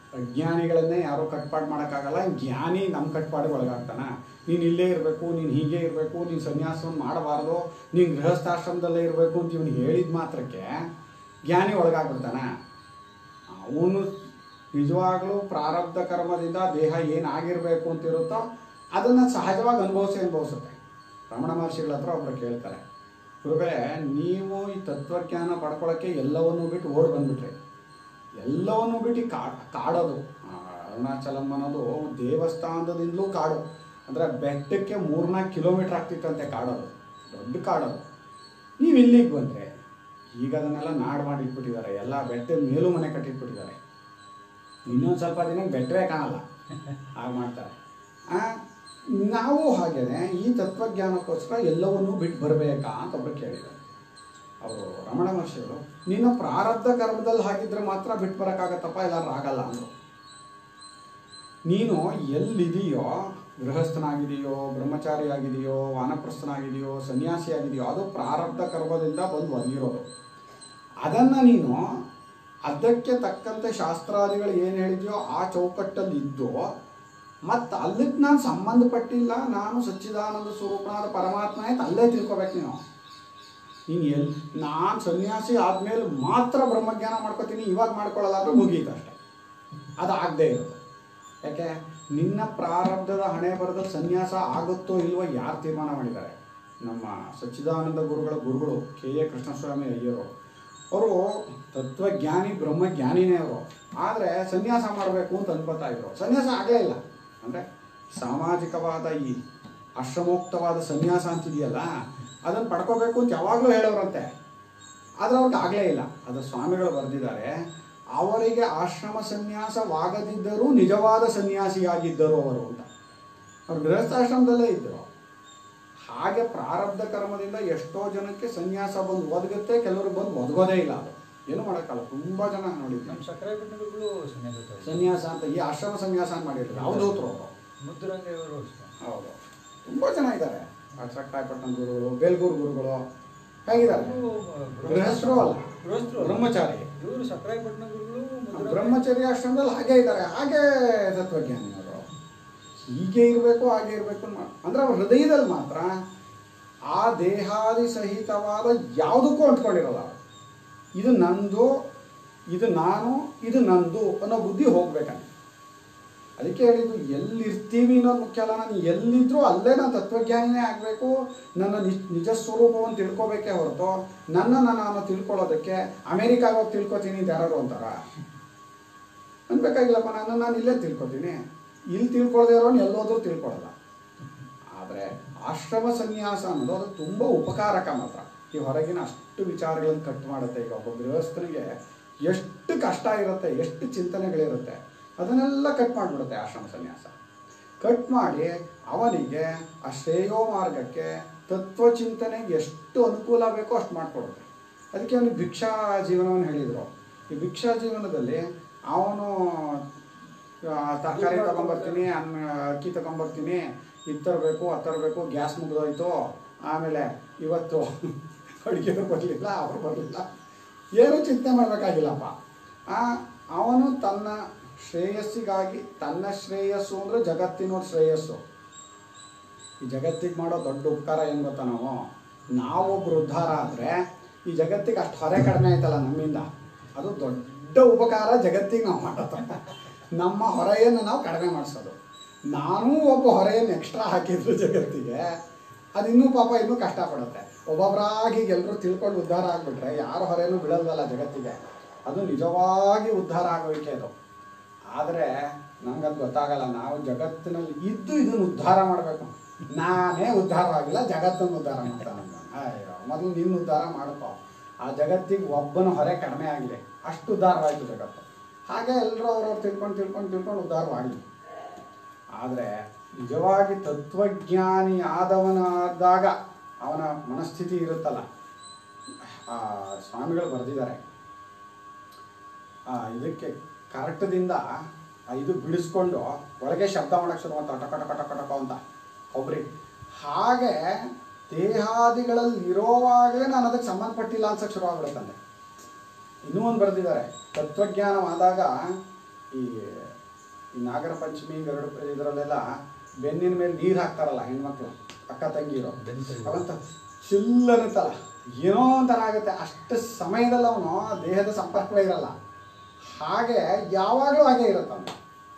ಅಜ್ಞಾನಿಗಳನ್ನೇ ಯಾರೂ ಕಟ್ಪಾಡು ಮಾಡೋಕ್ಕಾಗಲ್ಲ ಜ್ಞಾನಿ ನಮ್ಮ ಕಟ್ಪಾಡಿಗೆ ಒಳಗಾಗ್ತಾನ ನೀನು ಇಲ್ಲೇ ಇರಬೇಕು ನೀನು ಹೀಗೆ ಇರಬೇಕು ನೀನು ಸನ್ಯಾಸವನ್ನು ಮಾಡಬಾರ್ದು ನೀನು ಗೃಹಸ್ಥಾಶ್ರಮದಲ್ಲೇ ಇರಬೇಕು ಅಂತ ಇವನಿಗೆ ಹೇಳಿದ ಮಾತ್ರಕ್ಕೆ ಜ್ಞಾನಿ ಒಳಗಾಗ್ಬಿಡ್ತಾನ ಅವನು ನಿಜವಾಗ್ಲೂ ಪ್ರಾರಬ್ಧ ಕರ್ಮದಿಂದ ದೇಹ ಏನಾಗಿರಬೇಕು ಅಂತಿರುತ್ತೋ ಅದನ್ನು ಸಹಜವಾಗಿ ಅನುಭವಿಸಿ ಅನುಭವಿಸುತ್ತೆ ರಮಣ ಮಹರ್ಷಿಗಳ ಹತ್ರ ಒಬ್ಬರು ಕೇಳ್ತಾರೆ ಗುರುಗಳೇ ನೀವು ಈ ತತ್ವಜ್ಞಾನ ಪಡ್ಕೊಳ್ಳೋಕ್ಕೆ ಎಲ್ಲವನ್ನೂ ಬಿಟ್ಟು ಓಡ್ ಬಂದ್ಬಿಟ್ರಿ ಎಲ್ಲವನ್ನೂ ಬಿಟ್ಟು ಈ ಕಾ ಕಾಡೋದು ಆ, ಅರುಣಾಚಲಂ ಅನ್ನೋದು ದೇವಸ್ಥಾನದಿಂದಲೂ ಕಾಡು ಅಂದರೆ ಬೆಟ್ಟಕ್ಕೆ ಮೂರ್ನಾಲ್ಕು ಕಿಲೋಮೀಟ್ರ್ ಆಗ್ತಿತ್ತಂತೆ ಕಾಡೋದು ದೊಡ್ಡ ಕಾಡೋದು ನೀವು ಇಲ್ಲಿಗೆ ಬಂದರೆ ಈಗ ಅದನ್ನೆಲ್ಲ ನಾಡು ಮಾಡಿ ಇಟ್ಬಿಟ್ಟಿದ್ದಾರೆ ಎಲ್ಲ ಬೆಟ್ಟದ ಮೇಲೂ ಮನೆ ಕಟ್ಟಿಟ್ಬಿಟ್ಟಿದ್ದಾರೆ ಇನ್ನೊಂದು ಸ್ವಲ್ಪ ದಿನ ಬೆಟ್ಟವೇ ಕಾಣಲ್ಲ ಹಾಗೆ ಮಾಡ್ತಾರೆ ಆ, ನಾವು ಹಾಗೇನೆ ಈ ತತ್ವಜ್ಞಾನಕ್ಕೋಸ್ಕರ ಎಲ್ಲವನ್ನೂ ಬಿಟ್ಟು ಬರಬೇಕಾ ಅಂತ ಒಬ್ಬರು ಕೇಳಿದ್ದಾರೆ ಅವರು ರಮಣ ಮಹರ್ಷಿಗಳು ನಿನ್ನ ಪ್ರಾರಬ್ಧ ಕರ್ಮದಲ್ಲಿ ಹಾಗಿದ್ರೆ ಮಾತ್ರ ಬಿಟ್ಟು ಬರೋಕ್ಕಾಗತ್ತಪ್ಪ ಎಲ್ಲರೂ ಆಗಲ್ಲ ಅಂದರು ನೀನು ಎಲ್ಲಿದೆಯೋ ಗೃಹಸ್ಥನಾಗಿದೆಯೋ ಬ್ರಹ್ಮಚಾರಿ ಆಗಿದೆಯೋ ವಾನಪ್ರಸ್ಥನಾಗಿದೆಯೋ ಸನ್ಯಾಸಿ ಆಗಿದೆಯೋ ಅದು ಪ್ರಾರಬ್ಧ ಕರ್ಮದಿಂದ ಬಂದು ಒದಗಿರೋದು ಅದನ್ನು ನೀನು ಅದಕ್ಕೆ ತಕ್ಕಂತೆ ಶಾಸ್ತ್ರಾದಿಗಳು ಏನು ಹೇಳಿದೆಯೋ ಆ ಚೌಕಟ್ಟಲ್ಲಿ ಇದ್ದು ಮತ್ತು ಅಲ್ಲಿಗೆ ನಾನು ಸಂಬಂಧಪಟ್ಟಿಲ್ಲ ನಾನು ಸಚ್ಚಿದಾನಂದ ಸ್ವರೂಪನಾದ ಪರಮಾತ್ಮ ಅಂತ ಅಲ್ಲೇ ತಿಳ್ಕೊಬೇಕು ನೀನು ನೀನು ಎಲ್ಲಿ ನಾನು ಸನ್ಯಾಸಿ ಆದಮೇಲೆ ಮಾತ್ರ ಬ್ರಹ್ಮಜ್ಞಾನ ಮಾಡ್ಕೋತೀನಿ ಇವಾಗ ಮಾಡ್ಕೊಳ್ಳಲ್ಲ ಅಂದ್ರೆ ಮುಗೀತು ಅಷ್ಟೆ ಅದು ಆಗದೆ ಇರೋದು ಯಾಕೆ ನಿನ್ನ ಪ್ರಾರಬ್ಧದ ಹಣೆ ಬರದ ಸನ್ಯಾಸ ಆಗುತ್ತೋ ಇಲ್ವೋ ಯಾರು ತೀರ್ಮಾನ ಮಾಡಿದ್ದಾರೆ ನಮ್ಮ ಸಚ್ಚಿದಾನಂದ ಗುರುಗಳ ಗುರುಗಳು ಕೆ ಎ ಕೃಷ್ಣಸ್ವಾಮಿ ಅಯ್ಯರು ಅವರು ತತ್ವಜ್ಞಾನಿ ಬ್ರಹ್ಮಜ್ಞಾನಿನೇ ಅವರು ಆದರೆ ಸನ್ಯಾಸ ಮಾಡಬೇಕು ಅಂತ ಅನ್ಕೋತಾ ಇದ್ರು ಸನ್ಯಾಸ ಆಗಲೇ ಇಲ್ಲ ಅಂದರೆ ಸಾಮಾಜಿಕವಾದ ಈ ಆಶ್ರಮೋಕ್ತವಾದ ಸನ್ಯಾಸ ಅಂತಿದೆಯಲ್ಲ ಅದನ್ನು ಪಡ್ಕೋಬೇಕು ಅಂತ ಯಾವಾಗಲೂ ಹೇಳೋರಂತೆ ಆದರೆ ಅವ್ರಿಗೆ ಆಗಲೇ ಇಲ್ಲ ಅದು ಸ್ವಾಮಿಗಳು ಬರೆದಿದ್ದಾರೆ ಅವರಿಗೆ ಆಶ್ರಮ ಸನ್ಯಾಸವಾಗದಿದ್ದರೂ ನಿಜವಾದ ಸನ್ಯಾಸಿಯಾಗಿದ್ದರು ಅವರು ಅಂತ ಅವ್ರು ಗೃಹಸ್ಥಾಶ್ರಮದಲ್ಲೇ ಇದ್ದರು ಹಾಗೆ ಪ್ರಾರಬ್ಧ ಕರ್ಮದಿಂದ ಎಷ್ಟೋ ಜನಕ್ಕೆ ಸನ್ಯಾಸ ಬಂದು ಒದಗುತ್ತೆ ಕೆಲವರು ಬಂದು ಒದಗೋದೇ ಇಲ್ಲ ಅದು ಏನು ಮಾಡೋಕ್ಕಲ್ಲ ತುಂಬ ಜನ ನೋಡಿದ್ವಿ ನಮ್ಮ ಸಕ್ಕರೆ ಬಿಟ್ಟಗಳು ಸನ್ಯಾಸ ಸನ್ಯಾಸ ಅಂತ ಈ ಆಶ್ರಮ ಸನ್ಯಾಸ ಅಂತ ಮಾಡಿರ್ತಾರೆ ಅವಧೂತರು ಅವರು ಮುದ್ದುರಂಗೇವರು ಅಷ್ಟೇ ಹೌದು ತುಂಬ ಜನ ಇದ್ದಾರೆ ಸಕ್ರಾಯಪಟ್ಟಣ ಗುರುಗಳು ಬೇಲ್ಗೂರು ಗುರುಗಳು ಹೇಗಿದ್ದಾರೆ ಇವ್ರು, ಗೃಹಸ್ಥರು ಅಲ್ಲ ಗೃಹಸ್ಥರು ಅಲ್ಲ. ಬ್ರಹ್ಮಚಾರಿ ಇವರು ಸಕ್ಕರೆಪಟ್ಟಣ ಗುರುಗಳು ಮುದ್ದುರಂಗ- ಬ್ರಹ್ಮಚರ್ಯ ಆಶ್ರಮದಲ್ಲಿ ಹಾಗೆ ಇದ್ದಾರೆ ಹಾಗೆ ತತ್ವಜ್ಞಾನಿ ಅವರು ಹೀಗೆ ಇರಬೇಕು ಹಾಗೆ ಇರಬೇಕು ಅಂದ್ರೆ ಅವ್ರ ಹೃದಯದಲ್ಲಿ ಮಾತ್ರ ಆ ದೇಹಾದಿ ಸಹಿತವಾದ ಯಾವುದಕ್ಕೂ ಅಂಟ್ಕೊಂಡಿರಲ್ಲ ಅವ್ರು. ಇದು ನಂದು ಇದು ನಾನು ಇದು ನಂದು ಅನ್ನೋ ಬುದ್ಧಿ ಹೋಗ್ಬೇಕಂತ ಅದಕ್ಕೆ ಹೇಳಿದ್ದು ಎಲ್ಲಿರ್ತೀವಿ ಅನ್ನೋದು ಮುಖ್ಯ ಅಲ್ಲ ನಾನು ಎಲ್ಲಿದ್ರೂ ಅಲ್ಲೇ ನಾನು ತತ್ವಜ್ಞಾನಿನೇ ಆಗಬೇಕು ನನ್ನ ನಿಜ ನಿಜ ಸ್ವರೂಪವನ್ನು ತಿಳ್ಕೊಬೇಕೇ ಹೊರತು ನನ್ನನ್ನು ನಾನು ತಿಳ್ಕೊಳ್ಳೋದಕ್ಕೆ ಅಮೇರಿಕಾಗ ಹೋಗಿ ತಿಳ್ಕೊತೀನಿ ಅಂತ ಯಾರು ಅಂತಾರ ಅನ್ಬೇಕಾಗಿಲ್ಲಪ್ಪ ನಾನು ನಾನು ಇಲ್ಲೇ ತಿಳ್ಕೊತೀನಿ ಇಲ್ಲಿ ತಿಳ್ಕೊಳ್ದೇ ಇರೋನು ಎಲ್ಲೋದ್ರೂ ತಿಳ್ಕೊಳ್ಳಲ್ಲ ಆದರೆ ಆಶ್ರಮ ಸನ್ಯಾಸ ಅನ್ನೋದು ಅದು ತುಂಬ ಉಪಕಾರಕ ಮಾತ್ರ ಈ ಹೊರಗಿನ ಅಷ್ಟು ವಿಚಾರಗಳನ್ನು ಕಟ್ ಮಾಡುತ್ತೆ ಈಗ ಒಬ್ಬ ಗೃಹಸ್ಥನಿಗೆ ಎಷ್ಟು ಕಷ್ಟ ಇರುತ್ತೆ ಎಷ್ಟು ಚಿಂತನೆಗಳಿರುತ್ತೆ ಅದನ್ನೆಲ್ಲ ಕಟ್ ಮಾಡಿಬಿಡುತ್ತೆ ಆಶ್ರಮ ಸನ್ಯಾಸ ಕಟ್ ಮಾಡಿ ಅವನಿಗೆ ಆ ಶ್ರೇಯೋ ಮಾರ್ಗಕ್ಕೆ ತತ್ವಚಿಂತನೆಗೆ ಎಷ್ಟು ಅನುಕೂಲ ಬೇಕೋ ಅಷ್ಟು ಮಾಡಿಕೊಡುತ್ತೆ ಅದಕ್ಕೆ ಅವನಿಗೆ ಭಿಕ್ಷಾ ಜೀವನವನ್ನು ಹೇಳಿದರು ಈ ಭಿಕ್ಷಾ ಜೀವನದಲ್ಲಿ ಅವನು ತರಕಾರಿ ತಗೊಂಬರ್ತೀನಿ ಅನ್ನ ಅಕ್ಕಿ ತಗೊಂಬರ್ತೀನಿ ಇದು ತರಬೇಕು ಅದು ತರಬೇಕು ಗ್ಯಾಸ್ ಮುಗಿದೋಯ್ತು ಆಮೇಲೆ ಇವತ್ತು ಅಡುಗೆರು ಬರಲಿಲ್ಲ ಅವರು ಬರಲಿಲ್ಲ ಏನೂ ಚಿಂತೆ ಮಾಡಬೇಕಾಗಿಲ್ಲಪ್ಪ ಅವನು ತನ್ನ ಶ್ರೇಯಸ್ಸಿಗಾಗಿ ತನ್ನ ಶ್ರೇಯಸ್ಸು ಅಂದರೆ ಜಗತ್ತಿನ ಶ್ರೇಯಸ್ಸು ಈ ಜಗತ್ತಿಗೆ ಮಾಡೋ ದೊಡ್ಡ ಉಪಕಾರ ಏನು ಗೊತ್ತಾ ನಾವು ನಾವೊಬ್ರು ಉದ್ಧಾರ ಆದರೆ ಈ ಜಗತ್ತಿಗೆ ಅಷ್ಟು ಹೊರೆ ಕಡಿಮೆ ಆಯ್ತಲ್ಲ ನಮ್ಮಿಂದ ಅದು ದೊಡ್ಡ ಉಪಕಾರ ಜಗತ್ತಿಗೆ ನಾವು ಮಾಡೋದು ನಮ್ಮ ಹೊರೆಯನ್ನು ನಾವು ಕಡಿಮೆ ಮಾಡಿಸೋದು ನಾನೂ ಒಬ್ಬ ಹೊರೆಯನ್ನು ಎಕ್ಸ್ಟ್ರಾ ಹಾಕಿದ್ರು ಜಗತ್ತಿಗೆ ಅದು ಇನ್ನೂ ಪಾಪ ಇನ್ನೂ ಕಷ್ಟಪಡುತ್ತೆ ಒಬ್ಬೊಬ್ಬರಾಗಿ ಎಲ್ಲರೂ ತಿಳ್ಕೊಂಡು ಉದ್ಧಾರ ಆಗಿಬಿಟ್ರೆ ಯಾರ ಹೊರೆನೂ ಬೀಳಲ್ವಲ್ಲ ಜಗತ್ತಿಗೆ ಅದು ನಿಜವಾಗಿ ಉದ್ಧಾರ ಆಗೋಕೆ ಅದು ಆದರೆ ನಂಗದು ಗೊತ್ತಾಗಲ್ಲ ನಾವು ಜಗತ್ತಿನಲ್ಲಿ ಇದ್ದು ಇದನ್ನು ಉದ್ಧಾರ ಮಾಡಬೇಕು ನಾನೇ ಉದ್ಧಾರ ಆಗಿಲ್ಲ ಜಗತ್ತನ್ನು ಉದ್ಧಾರ ಮಾಡ್ತಾನೆ ಅಯ್ಯೋ ಮೊದಲು ನಿನ್ನ ಉದ್ಧಾರ ಮಾಡ್ಕೋ ಆ ಜಗತ್ತಿಗೆ ಒಬ್ಬನ ಹೊರೆ ಕಡಿಮೆ ಆಗಲಿ ಅಷ್ಟು ಉದ್ಧಾರವಾಯಿತು ಜಗತ್ತು ಹಾಗೆ ಎಲ್ಲರೂ ಅವ್ರವ್ರು ತಿಳ್ಕೊಂಡು ತಿಳ್ಕೊಂಡು ತಿಳ್ಕೊಂಡು ಉದ್ಧಾರವಾಗಲಿ ಆದರೆ ನಿಜವಾಗಿ ತತ್ವಜ್ಞಾನಿ ಆದವನಾದಾಗ ಅವನ ಮನಸ್ಥಿತಿ ಇರುತ್ತಲ್ಲ ಆ ಸ್ವಾಮಿಗಳು ಬರೆದಿದ್ದಾರೆ ಆ, ಇದಕ್ಕೆ ಕರೆಕ್ಟದಿಂದ ಆ ಇದು ಬಿಡಿಸ್ಕೊಂಡು ಒಳಗೆ ಶಬ್ದ ಮಾಡಕ್ಕೆ ಶುರು ಮಾಡ್ತಾ ಟಕ ಟಕ ಟಕ ಟಕ ಅಂತ ಒಬ್ರಿ ಹಾಗೆ ದೇಹಾದಿಗಳಲ್ಲಿ ಇರೋವಾಗಲೇ ನಾನು ಅದಕ್ಕೆ ಸಂಬಂಧಪಟ್ಟಿಲ್ಲ ಅನ್ಸಕ್ಕೆ ಶುರು ಆಗ್ಬಿಡುತ್ತಂತೆ ಇನ್ನೂ ಒಂದು ಬರೆದಿದ್ದಾರೆ ತತ್ವಜ್ಞಾನವಾದಾಗ ಈ ಈ ನಾಗರ ಪಂಚಮಿ ಗರುಡ ಇದರಲ್ಲೆಲ್ಲ ಬೆನ್ನಿನ ಮೇಲೆ ನೀರು ಹಾಕ್ತಾರಲ್ಲ ಹೆಣ್ಮಕ್ಳು ಅಕ್ಕ ತಂಗಿರೋ ಬೆನ್ತಲ್ಲಿ. ಅವಂತ ಚಿಲ್ಲನ್ನುತ್ತಲ್ಲ ಏನೋ ಒಂಥರ ಆಗುತ್ತೆ ಅಷ್ಟು ಸಮಯದಲ್ಲಿ ಅವನು ದೇಹದ ಸಂಪರ್ಕವೇ ಇರಲ್ಲ ಹಾಗೆ ಯಾವಾಗಲೂ ಹಾಗೆ ಇರುತ್ತಂತ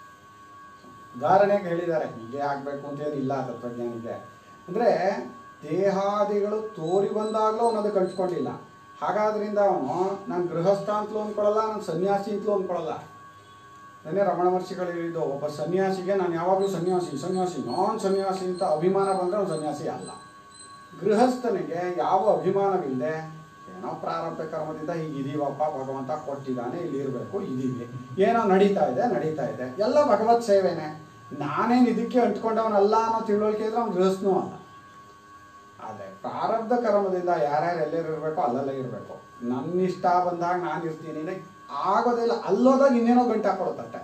ಉದಾಹರಣೆಗೆ ಹೇಳಿದ್ದಾರೆ ಹೀಗೆ ಆಗಬೇಕು ಅಂತ ಏನಿಲ್ಲ ತತ್ವಜ್ಞಾನಿಗೆ ಅಂದರೆ ದೇಹಾದಿಗಳು ತೋರಿ ಬಂದಾಗಲೂ ಅವನು ಅದು ಕಲ್ತ್ಕೊಂಡಿಲ್ಲ ಹಾಗಾದ್ರಿಂದ ಅವನು ನಾನು ಗೃಹಸ್ಥ ಅಂತಲೂ ಅಂದ್ಕೊಳ್ಳಲ್ಲ ನಾನು ಸನ್ಯಾಸಿ ಅಂತಲೂ ಅಂದ್ಕೊಳ್ಳಲ್ಲ ನೆನ್ನೆ ರಮಣ ಮಹರ್ಷಿಗಳು ಹೇಳಿದ್ದು ಒಬ್ಬ ಸನ್ಯಾಸಿಗೆ ನಾನು ಯಾವಾಗಲೂ ಸನ್ಯಾಸಿ ಸನ್ಯಾಸಿ ನಾನ್ ಸನ್ಯಾಸಿ ಅಂತ ಅಭಿಮಾನ ಬಂದರೆ ಅವನು ಸನ್ಯಾಸಿ ಅಲ್ಲ ಗೃಹಸ್ಥನಿಗೆ ಯಾವ ಅಭಿಮಾನವಿಲ್ಲದೆ ಏನೋ ಪ್ರಾರಬ್ಧ ಕರ್ಮದಿಂದ ಹೀಗಿದೀವಪ್ಪ ಭಗವಂತ ಕೊಟ್ಟಿದ್ದಾನೆ ಇಲ್ಲಿ ಇರಬೇಕು ಇದೀವಿ ಏನೋ ನಡೀತಾ ಇದೆ ನಡೀತಾ ಇದೆ ಎಲ್ಲ ಭಗವತ್ ಸೇವೆನೆ ನಾನೇನು ಇದಕ್ಕೆ ಅಂಟ್ಕೊಂಡವನಲ್ಲ ಅನ್ನೋ ತಿಳುವಳಿಕೆ ಇದ್ರೆ ಅವ್ನು ಗೃಹಸ್ಥನೂ ಅಲ್ಲ ಆದರೆ ಪ್ರಾರಬ್ಧ ಕರ್ಮದಿಂದ ಯಾರ್ಯಾರು ಎಲ್ಲೆಲ್ಲಿ ಇರಬೇಕೋ ಅಲ್ಲೆಲ್ಲ ಇರಬೇಕು ನನ್ನ ಇಷ್ಟ ಬಂದಾಗ ನಾನು ಇರ್ತೀನಿ ಅಂದ್ರೆ ಆಗೋದಿಲ್ಲ ಅಲ್ಲೋದಾಗ ಇನ್ನೇನೋ ಗಂಟೆ ಹಾಕೊಡುತ್ತಟ್ಟೆ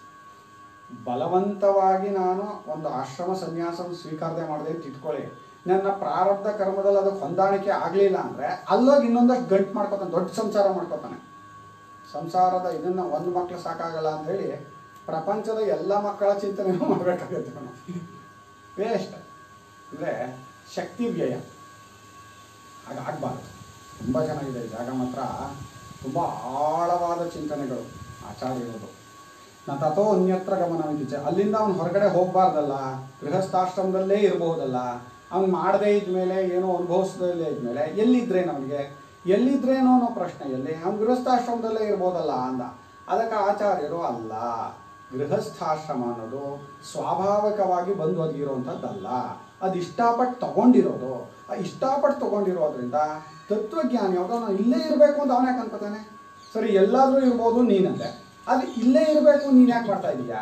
ಬಲವಂತವಾಗಿ ನಾನು ಒಂದು ಆಶ್ರಮ ಸನ್ಯಾಸ ಸ್ವೀಕಾರತೆ ಮಾಡಿದೆ ಅಂತ ಇಟ್ಕೊಳ್ಳಿ ನನ್ನ ಪ್ರಾರಬ್ಧ ಕರ್ಮದಲ್ಲಿ ಅದಕ್ಕೆ ಹೊಂದಾಣಿಕೆ ಆಗಲಿಲ್ಲ ಅಂದರೆ ಅಲ್ಲೋಗಿ ಇನ್ನೊಂದಷ್ಟು ಗಂಟು ಮಾಡ್ಕೊತಾನೆ ದೊಡ್ಡ ಸಂಸಾರ ಮಾಡ್ಕೊತಾನೆ ಸಂಸಾರದ ಇದನ್ನು ಒಂದು ಮಕ್ಳು ಸಾಕಾಗಲ್ಲ ಅಂತ ಹೇಳಿ ಪ್ರಪಂಚದ ಎಲ್ಲ ಮಕ್ಕಳ ಚಿಂತನೆನೂ ಮಾಡಬೇಕಾಗುತ್ತೆ ನಾವು ವೇಸ್ಟ್ ಅಂದರೆ ಶಕ್ತಿ ವ್ಯಯ ಹಾಗಾಗಬಾರ್ದು ತುಂಬ ಚೆನ್ನಾಗಿದೆ ಈ ಜಾಗ ಮಾತ್ರ ತುಂಬ ಆಳವಾದ ಚಿಂತನೆಗಳು ಆಚಾರ್ಯರದು ನಾ ತಥೋ ಅನ್ಯತ್ರ ಗಮನವಿದ್ದಿಚ್ಚೆ ಅಲ್ಲಿಂದ ಅವನು ಹೊರಗಡೆ ಹೋಗಬಾರ್ದಲ್ಲ ಗೃಹಸ್ಥಾಶ್ರಮದಲ್ಲೇ ಇರಬಹುದಲ್ಲ ಅವ್ನು ಮಾಡದೇ ಇದ್ಮೇಲೆ ಏನೋ ಅನುಭವಿಸದಲ್ಲೇ ಇದ್ಮೇಲೆ ಎಲ್ಲಿದ್ರೇನು ಅವನಿಗೆ ಎಲ್ಲಿದ್ರೇನೋ ಅನ್ನೋ ಪ್ರಶ್ನೆ ಎಲ್ಲಿ ಅವ್ನು ಗೃಹಸ್ಥಾಶ್ರಮದಲ್ಲೇ ಇರ್ಬೋದಲ್ಲ ಅಂದ ಅದಕ್ಕೆ ಆಚಾರ್ಯರು ಅಲ್ಲ ಗೃಹಸ್ಥಾಶ್ರಮ ಅನ್ನೋದು ಸ್ವಾಭಾವಿಕವಾಗಿ ಬಂದು ಒದಗಿರುವಂಥದ್ದಲ್ಲ ಅದು ಇಷ್ಟಪಟ್ಟು ತಗೊಂಡಿರೋದು ಆ ಇಷ್ಟಪಟ್ಟು ತಗೊಂಡಿರೋದ್ರಿಂದ ತತ್ವಜ್ಞಾನಿ ಯಾವಾಗ ನಾನು ಇಲ್ಲೇ ಇರಬೇಕು ಅಂತ ಅವನೇ ಅನ್ಕೋತಾನೆ ಸರಿ ಎಲ್ಲಾದರೂ ಇರ್ಬೋದು ನೀನಂತೆ ಅದು ಇಲ್ಲೇ ಇರಬೇಕು ನೀನು ಯಾಕೆ ಮಾಡ್ತಾ ಇದೀಯಾ